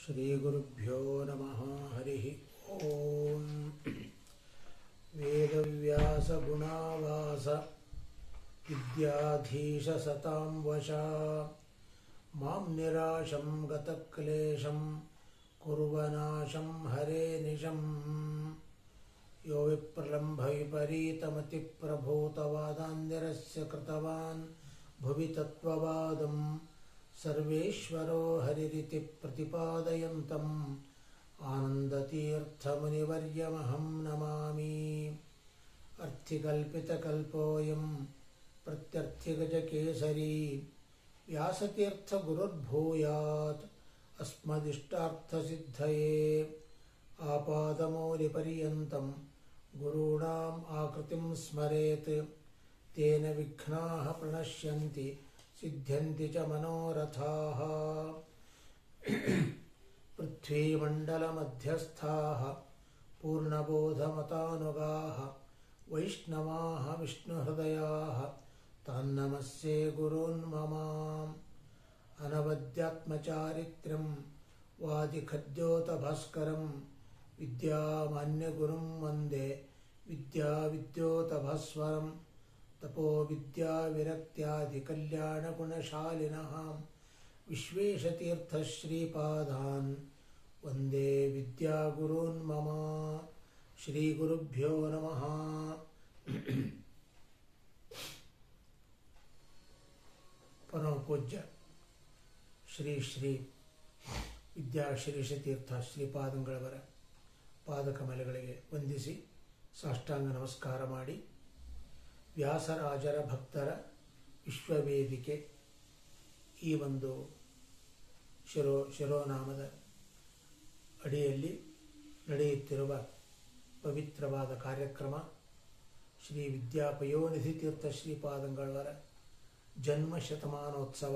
श्रीगुरुभ्यो नमः हरिः ॐ वेदव्यासगुणावास विद्याधीशसतां वशा मां निराशं गतक्लेशं कुर्वनाशं हरे निशम् यो विप्रलम्भविपरीतमतिप्रभूतवादान्यरस्य कृतवान् भुवि तत्त्ववादम् सर्वेश्वरो हरिरिति प्रतिपादयन्तम् आनन्दतीर्थमुनिवर्यमहं नमामि अर्थिकल्पितकल्पोऽयं प्रत्यर्थिगजकेसरी व्यासतीर्थगुरुर्भूयात् अस्मदिष्टार्थसिद्धये आपादमौलिपर्यन्तं गुरूणाम् आकृतिं स्मरेत् तेन विघ्नाः प्रणश्यन्ति सिद्ध्यन्ति च मनोरथाः पृथ्वीमण्डलमध्यस्थाः पूर्णबोधमतानुगाः वैष्णवाः विष्णुहृदयाः तान्नमस्ये गुरून्ममाम् अनवद्यात्मचारित्र्यं वादिखद्योतभास्करं विद्यामान्यगुरुं वन्दे विद्याविद्योतभास्वरं तपो विद्याविरक्त्यादिकल्याणगुणशालिनः विश्वेशतीर्थश्रीपादान् वन्दे विद्यागुरून् मम श्रीगुरुभ्यो नमः ಪರಮಪೂಜ್ಯ ಶ್ರೀ ಶ್ರೀ ವಿದ್ಯಾಶ್ರೀಷತೀರ್ಥ ಶ್ರೀಪಾದಂಗಳವರ ಪಾದಕಮಲಗಳಿಗೆ ವಂದಿಸಿ ಸಾಷ್ಟಾಂಗ ನಮಸ್ಕಾರ ಮಾಡಿ ವ್ಯಾಸರಾಜರ ಭಕ್ತರ ವಿಶ್ವವೇದಿಕೆ ಈ ಒಂದು ಶಿರೋ ಶಿರೋನಾಮದ ಅಡಿಯಲ್ಲಿ ನಡೆಯುತ್ತಿರುವ ಪವಿತ್ರವಾದ ಕಾರ್ಯಕ್ರಮ ಶ್ರೀ ವಿದ್ಯಾಪಯೋನಿಧಿ ತೀರ್ಥ ಶ್ರೀಪಾದಂಗಳವರ ಜನ್ಮ ಶತಮಾನೋತ್ಸವ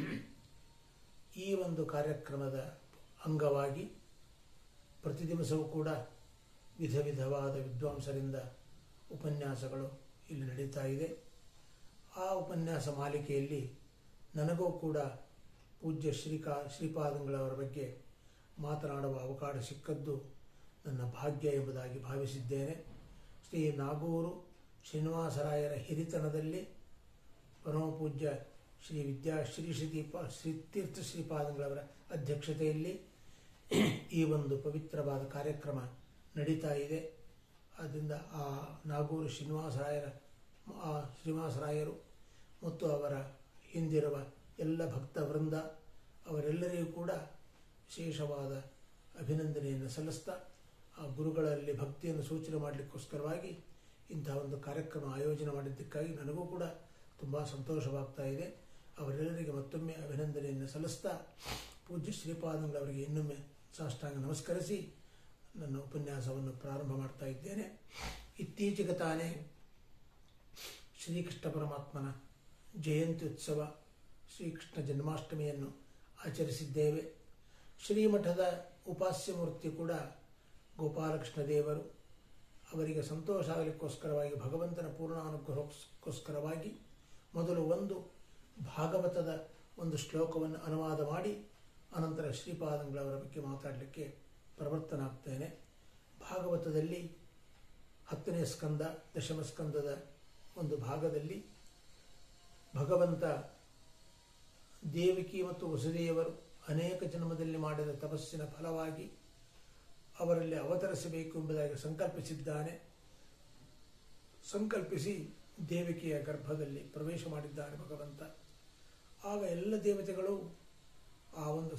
ಈ ಒಂದು ಕಾರ್ಯಕ್ರಮದ ಅಂಗವಾಗಿ ಪ್ರತಿ ದಿವಸವೂ ಕೂಡ ವಿಧ ವಿಧವಾದ ವಿದ್ವಾಂಸರಿಂದ ಉಪನ್ಯಾಸಗಳು ಇಲ್ಲಿ ನಡೀತಾ ಇದೆ ಆ ಉಪನ್ಯಾಸ ಮಾಲಿಕೆಯಲ್ಲಿ ನನಗೂ ಕೂಡ ಪೂಜ್ಯ ಶ್ರೀಕಾ ಶ್ರೀಪಾದಂಗಳವರ ಬಗ್ಗೆ ಮಾತನಾಡುವ ಅವಕಾಶ ಸಿಕ್ಕದ್ದು ನನ್ನ ಭಾಗ್ಯ ಎಂಬುದಾಗಿ ಭಾವಿಸಿದ್ದೇನೆ ಶ್ರೀ ನಾಗೂರು ಶ್ರೀನಿವಾಸರಾಯರ ಹಿರಿತನದಲ್ಲಿ ಪರಮಪೂಜ್ಯ ಶ್ರೀ ವಿದ್ಯಾ ಶ್ರೀ ಶ್ರೀದೀಪ ಶ್ರೀ ತೀರ್ಥ ಶ್ರೀಪಾದಂಗಳವರ ಅಧ್ಯಕ್ಷತೆಯಲ್ಲಿ ಈ ಒಂದು ಪವಿತ್ರವಾದ ಕಾರ್ಯಕ್ರಮ ನಡೀತಾ ಇದೆ ಆದ್ದರಿಂದ ಆ ನಾಗೂರು ಶ್ರೀನಿವಾಸರಾಯರ ಆ ಶ್ರೀನಿವಾಸರಾಯರು ಮತ್ತು ಅವರ ಹಿಂದಿರುವ ಎಲ್ಲ ಭಕ್ತ ವೃಂದ ಅವರೆಲ್ಲರಿಗೂ ಕೂಡ ವಿಶೇಷವಾದ ಅಭಿನಂದನೆಯನ್ನು ಸಲ್ಲಿಸ್ತಾ ಆ ಗುರುಗಳಲ್ಲಿ ಭಕ್ತಿಯನ್ನು ಸೂಚನೆ ಮಾಡಲಿಕ್ಕೋಸ್ಕರವಾಗಿ ಇಂತಹ ಒಂದು ಕಾರ್ಯಕ್ರಮ ಆಯೋಜನೆ ಮಾಡಿದ್ದಕ್ಕಾಗಿ ನನಗೂ ಕೂಡ ತುಂಬ ಸಂತೋಷವಾಗ್ತಾ ಇದೆ ಅವರೆಲ್ಲರಿಗೆ ಮತ್ತೊಮ್ಮೆ ಅಭಿನಂದನೆಯನ್ನು ಸಲ್ಲಿಸ್ತಾ ಪೂಜ್ಯ ಶ್ರೀಪಾದಂಗಳವರಿಗೆ ಇನ್ನೊಮ್ಮೆ ಸಾಷ್ಟಾಂಗ ನಮಸ್ಕರಿಸಿ ನನ್ನ ಉಪನ್ಯಾಸವನ್ನು ಪ್ರಾರಂಭ ಮಾಡ್ತಾ ಇದ್ದೇನೆ ಇತ್ತೀಚೆಗೆ ತಾನೇ ಶ್ರೀಕೃಷ್ಣ ಪರಮಾತ್ಮನ ಜಯಂತಿ ಉತ್ಸವ ಶ್ರೀಕೃಷ್ಣ ಜನ್ಮಾಷ್ಟಮಿಯನ್ನು ಆಚರಿಸಿದ್ದೇವೆ ಶ್ರೀಮಠದ ಉಪಾಸ್ಯ ಮೂರ್ತಿ ಕೂಡ ಗೋಪಾಲಕೃಷ್ಣ ದೇವರು ಅವರಿಗೆ ಸಂತೋಷ ಆಗಲಿಕ್ಕೋಸ್ಕರವಾಗಿ ಭಗವಂತನ ಪೂರ್ಣಾನುಗ್ರಹಕ್ಕೋಸ್ಕರವಾಗಿ ಮೊದಲು ಒಂದು ಭಾಗವತದ ಒಂದು ಶ್ಲೋಕವನ್ನು ಅನುವಾದ ಮಾಡಿ ಅನಂತರ ಶ್ರೀಪಾದಂಗಳವರ ಬಗ್ಗೆ ಮಾತಾಡಲಿಕ್ಕೆ ಪ್ರವರ್ತನಾಗ್ತೇನೆ ಭಾಗವತದಲ್ಲಿ ಹತ್ತನೇ ಸ್ಕಂದ ದಶಮ ಸ್ಕಂದದ ಒಂದು ಭಾಗದಲ್ಲಿ ಭಗವಂತ ದೇವಿಕಿ ಮತ್ತು ವಸುದೇವರು ಅನೇಕ ಜನ್ಮದಲ್ಲಿ ಮಾಡಿದ ತಪಸ್ಸಿನ ಫಲವಾಗಿ ಅವರಲ್ಲಿ ಅವತರಿಸಬೇಕು ಎಂಬುದಾಗಿ ಸಂಕಲ್ಪಿಸಿದ್ದಾನೆ ಸಂಕಲ್ಪಿಸಿ ದೇವಿಕೆಯ ಗರ್ಭದಲ್ಲಿ ಪ್ರವೇಶ ಮಾಡಿದ್ದಾನೆ ಭಗವಂತ ಆಗ ಎಲ್ಲ ದೇವತೆಗಳು ಆ ಒಂದು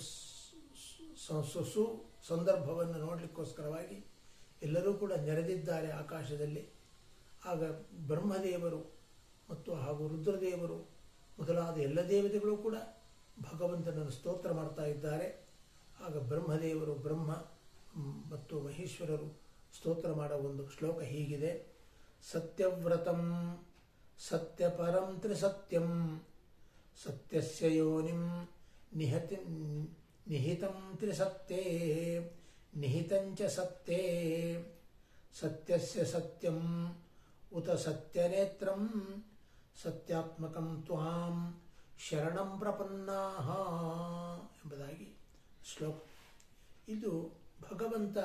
ಸು ಸಂದರ್ಭವನ್ನು ನೋಡಲಿಕ್ಕೋಸ್ಕರವಾಗಿ ಎಲ್ಲರೂ ಕೂಡ ನೆರೆದಿದ್ದಾರೆ ಆಕಾಶದಲ್ಲಿ ಆಗ ಬ್ರಹ್ಮದೇವರು ಮತ್ತು ಹಾಗೂ ರುದ್ರದೇವರು ಮೊದಲಾದ ಎಲ್ಲ ದೇವತೆಗಳು ಕೂಡ ಭಗವಂತನನ್ನು ಸ್ತೋತ್ರ ಮಾಡ್ತಾ ಇದ್ದಾರೆ ಆಗ ಬ್ರಹ್ಮದೇವರು ಬ್ರಹ್ಮ ಮತ್ತು ಮಹೇಶ್ವರರು ಸ್ತೋತ್ರ ಮಾಡುವ ಒಂದು ಶ್ಲೋಕ ಹೀಗಿದೆ ಸತ್ಯವ್ರತಂ ಸತ್ಯಪರಂ ತ್ರಿಸತ್ಯಂ ಸತ್ಯಸ್ಯ ಯೋನಿಂ ನಿಹತಿ ನಿಹಿತಂ ತ್ರಿಸತ್ಯೇ ನಿಹಿತಂಚ ಸತ್ಯೇ ಸತ್ಯಸ್ಯ ಸತ್ಯಂ ಉತ ಸತ್ಯನೇತ್ರಂ ಸತ್ಯಾತ್ಮಕಂ ತ್ವಾಂ ಶರಣಂ ಪ್ರಪನ್ನಾಹ ಎಂಬುದಾಗಿ ಶ್ಲೋಕ ಇದು ಭಗವಂತ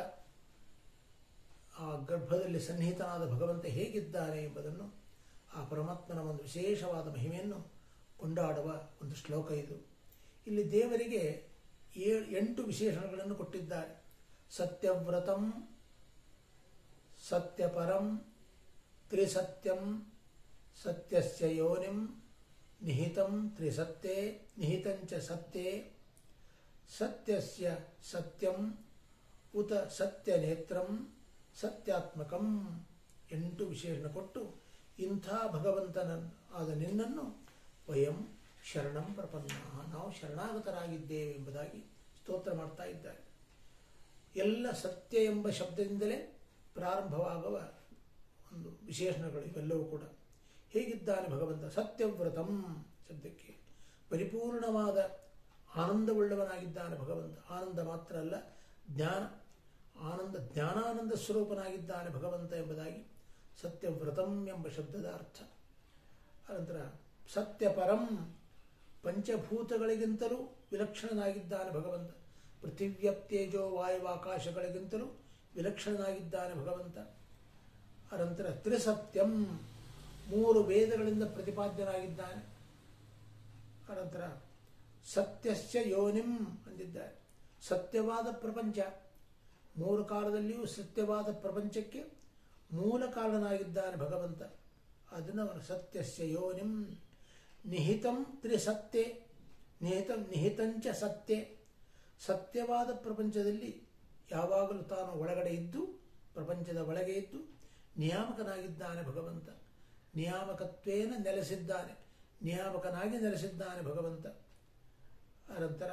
ಆ ಗರ್ಭದಲ್ಲಿ ಸನ್ನಿಹಿತನಾದ ಭಗವಂತ ಹೇಗಿದ್ದಾನೆ ಎಂಬುದನ್ನು ಆ ಪರಮಾತ್ಮನ ಒಂದು ವಿಶೇಷವಾದ ಮಹಿಮೆಯನ್ನು ಕೊಂಡಾಡುವ ಒಂದು ಶ್ಲೋಕ ಇದು ಇಲ್ಲಿ ದೇವರಿಗೆ ಏಳು ಎಂಟು ವಿಶೇಷಣಗಳನ್ನು ಕೊಟ್ಟಿದ್ದಾರೆ ಸತ್ಯವ್ರತಂ ಸತ್ಯಪರಂ ತ್ರಿಸತ್ಯಂ ಸತ್ಯಸ್ಯ ಯೋನಿಂ ನಿಹಿತಂ ತ್ರಿಸತ್ಯೆ ನಿಹಿತಂಚ ಸತ್ಯೆ ಸತ್ಯಸ್ಯ ಸತ್ಯಂ ಉತ ಸತ್ಯನೇತ್ರಂ ಸತ್ಯಾತ್ಮಕಂ ಎಂಟು ವಿಶೇಷಣ ಕೊಟ್ಟು ಇಂಥ ಭಗವಂತನ ಆದ ನಿನ್ನನ್ನು ವಯಂ ಶರಣಂ ಪ್ರಪನ್ನ ನಾವು ಶರಣಾಗತರಾಗಿದ್ದೇವೆ ಎಂಬುದಾಗಿ ಸ್ತೋತ್ರ ಮಾಡ್ತಾ ಇದ್ದಾರೆ ಎಲ್ಲ ಸತ್ಯ ಎಂಬ ಶಬ್ದದಿಂದಲೇ ಪ್ರಾರಂಭವಾಗುವ ಒಂದು ವಿಶೇಷಣಗಳು ಇವೆಲ್ಲವೂ ಕೂಡ ಹೇಗಿದ್ದಾನೆ ಭಗವಂತ ಸತ್ಯವ್ರತಂ ಶಬ್ದಕ್ಕೆ ಪರಿಪೂರ್ಣವಾದ ಆನಂದವುಳ್ಳವನಾಗಿದ್ದಾನೆ ಭಗವಂತ ಆನಂದ ಮಾತ್ರ ಅಲ್ಲ ಜ್ಞಾನ ಆನಂದ ಜ್ಞಾನಾನಂದ ಸ್ವರೂಪನಾಗಿದ್ದಾನೆ ಭಗವಂತ ಎಂಬುದಾಗಿ ಸತ್ಯವ್ರತಂ ಎಂಬ ಶಬ್ದದ ಅರ್ಥ ಅನಂತರ ಸತ್ಯಪರಂ ಪಂಚಭೂತಗಳಿಗಿಂತಲೂ ವಿಲಕ್ಷಣನಾಗಿದ್ದಾನೆ ಭಗವಂತ ಪೃಥಿವ್ಯಪ್ತೇಜೋ ವಾಯುವಾಕಾಶಗಳಿಗಿಂತಲೂ ವಿಲಕ್ಷಣನಾಗಿದ್ದಾನೆ ಭಗವಂತ ಅನಂತರ ತ್ರಿಸತ್ಯಂ ಮೂರು ವೇದಗಳಿಂದ ಪ್ರತಿಪಾದ್ಯನಾಗಿದ್ದಾನೆ ಅನಂತರ ಸತ್ಯಸ್ಯ ಯೋನಿಂ ಅಂದಿದ್ದಾರೆ ಸತ್ಯವಾದ ಪ್ರಪಂಚ ಮೂರು ಕಾಲದಲ್ಲಿಯೂ ಸತ್ಯವಾದ ಪ್ರಪಂಚಕ್ಕೆ ಮೂಲ ಕಾರಣನಾಗಿದ್ದಾನೆ ಭಗವಂತ ಅದನ್ನು ಅವನು ಸತ್ಯಸ್ಯ ಯೋನಿಂ ನಿಹಿತಂ ತ್ರಿಸತ್ಯೆ ನಿಹಿತಂ ನಿಹಿತಂಚ ಸತ್ಯೆ ಸತ್ಯವಾದ ಪ್ರಪಂಚದಲ್ಲಿ ಯಾವಾಗಲೂ ತಾನು ಒಳಗಡೆ ಇದ್ದು ಪ್ರಪಂಚದ ಒಳಗೆ ಇದ್ದು ನಿಯಾಮಕನಾಗಿದ್ದಾನೆ ಭಗವಂತ ನಿಯಾಮಕತ್ವೇನ ನೆಲೆಸಿದ್ದಾನೆ ನಿಯಾಮಕನಾಗಿ ನೆಲೆಸಿದ್ದಾನೆ ಭಗವಂತ ಅನಂತರ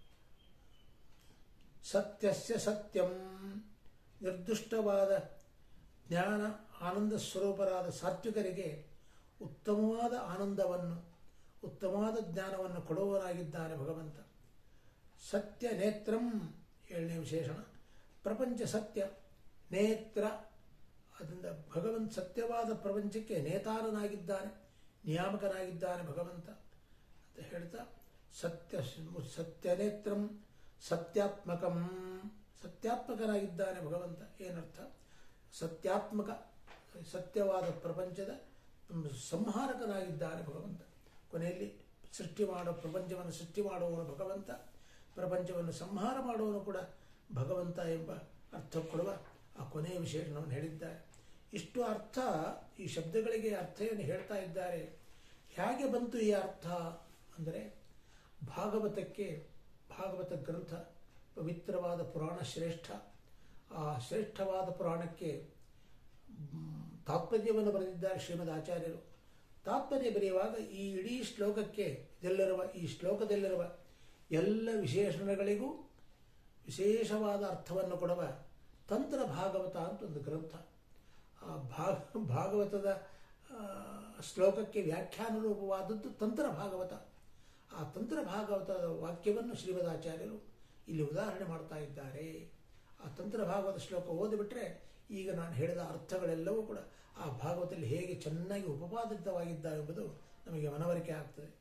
ಸತ್ಯಸ್ಯ ಸತ್ಯಂ ನಿರ್ದುಷ್ಟವಾದ ಜ್ಞಾನ ಆನಂದ ಸ್ವರೂಪರಾದ ಸಾತ್ವಿಕರಿಗೆ ಉತ್ತಮವಾದ ಆನಂದವನ್ನು ಉತ್ತಮವಾದ ಜ್ಞಾನವನ್ನು ಕೊಡುವವನಾಗಿದ್ದಾನೆ ಭಗವಂತ ಸತ್ಯ ನೇತ್ರಂ ಏಳನೇ ವಿಶೇಷಣ ಪ್ರಪಂಚ ಸತ್ಯ ನೇತ್ರ ಅದರಿಂದ ಭಗವಂತ ಸತ್ಯವಾದ ಪ್ರಪಂಚಕ್ಕೆ ನೇತಾರನಾಗಿದ್ದಾನೆ ನಿಯಾಮಕನಾಗಿದ್ದಾನೆ ಭಗವಂತ ಅಂತ ಹೇಳ್ತಾ ಸತ್ಯ ಸತ್ಯನೇತ್ರಂ ಸತ್ಯಾತ್ಮಕಂ ಸತ್ಯಾತ್ಮಕನಾಗಿದ್ದಾನೆ ಭಗವಂತ ಏನರ್ಥ ಸತ್ಯಾತ್ಮಕ ಸತ್ಯವಾದ ಪ್ರಪಂಚದ ಸಂಹಾರಕನಾಗಿದ್ದಾನೆ ಭಗವಂತ ಕೊನೆಯಲ್ಲಿ ಸೃಷ್ಟಿ ಮಾಡೋ ಪ್ರಪಂಚವನ್ನು ಸೃಷ್ಟಿ ಮಾಡುವವನು ಭಗವಂತ ಪ್ರಪಂಚವನ್ನು ಸಂಹಾರ ಮಾಡುವವನು ಕೂಡ ಭಗವಂತ ಎಂಬ ಅರ್ಥ ಕೊಡುವ ಆ ಕೊನೆಯ ವಿಶೇಷಣವನ್ನು ಹೇಳಿದ್ದಾರೆ ಇಷ್ಟು ಅರ್ಥ ಈ ಶಬ್ದಗಳಿಗೆ ಅರ್ಥವನ್ನು ಹೇಳ್ತಾ ಇದ್ದಾರೆ ಹೇಗೆ ಬಂತು ಈ ಅರ್ಥ ಅಂದರೆ ಭಾಗವತಕ್ಕೆ ಭಾಗವತ ಗ್ರಂಥ ಪವಿತ್ರವಾದ ಪುರಾಣ ಶ್ರೇಷ್ಠ ಆ ಶ್ರೇಷ್ಠವಾದ ಪುರಾಣಕ್ಕೆ ತಾತ್ಪರ್ಯವನ್ನು ಬರೆದಿದ್ದಾರೆ ಶ್ರೀಮದ್ ಆಚಾರ್ಯರು ತಾತ್ಪರ್ಯ ಬರೆಯುವಾಗ ಈ ಇಡೀ ಶ್ಲೋಕಕ್ಕೆ ಇದೆಲ್ಲರುವ ಈ ಶ್ಲೋಕದಲ್ಲಿರುವ ಎಲ್ಲ ವಿಶೇಷಣಗಳಿಗೂ ವಿಶೇಷವಾದ ಅರ್ಥವನ್ನು ಕೊಡುವ ತಂತ್ರ ಭಾಗವತ ಅಂತ ಒಂದು ಗ್ರಂಥ ಆ ಭಾಗ ಭಾಗವತದ ಶ್ಲೋಕಕ್ಕೆ ವ್ಯಾಖ್ಯಾನ ರೂಪವಾದದ್ದು ತಂತ್ರ ಭಾಗವತ ಆ ತಂತ್ರ ಭಾಗವತದ ವಾಕ್ಯವನ್ನು ಶ್ರೀಮದಾಚಾರ್ಯರು ಇಲ್ಲಿ ಉದಾಹರಣೆ ಮಾಡ್ತಾ ಇದ್ದಾರೆ ಆ ತಂತ್ರ ಭಾಗವತ ಶ್ಲೋಕ ಓದಿಬಿಟ್ರೆ ಈಗ ನಾನು ಹೇಳಿದ ಅರ್ಥಗಳೆಲ್ಲವೂ ಕೂಡ ಆ ಭಾಗವತದಲ್ಲಿ ಹೇಗೆ ಚೆನ್ನಾಗಿ ಉಪಪಾದಿತವಾಗಿದ್ದಾವೆ ಎಂಬುದು ನಮಗೆ ಮನವರಿಕೆ ಆಗ್ತದೆ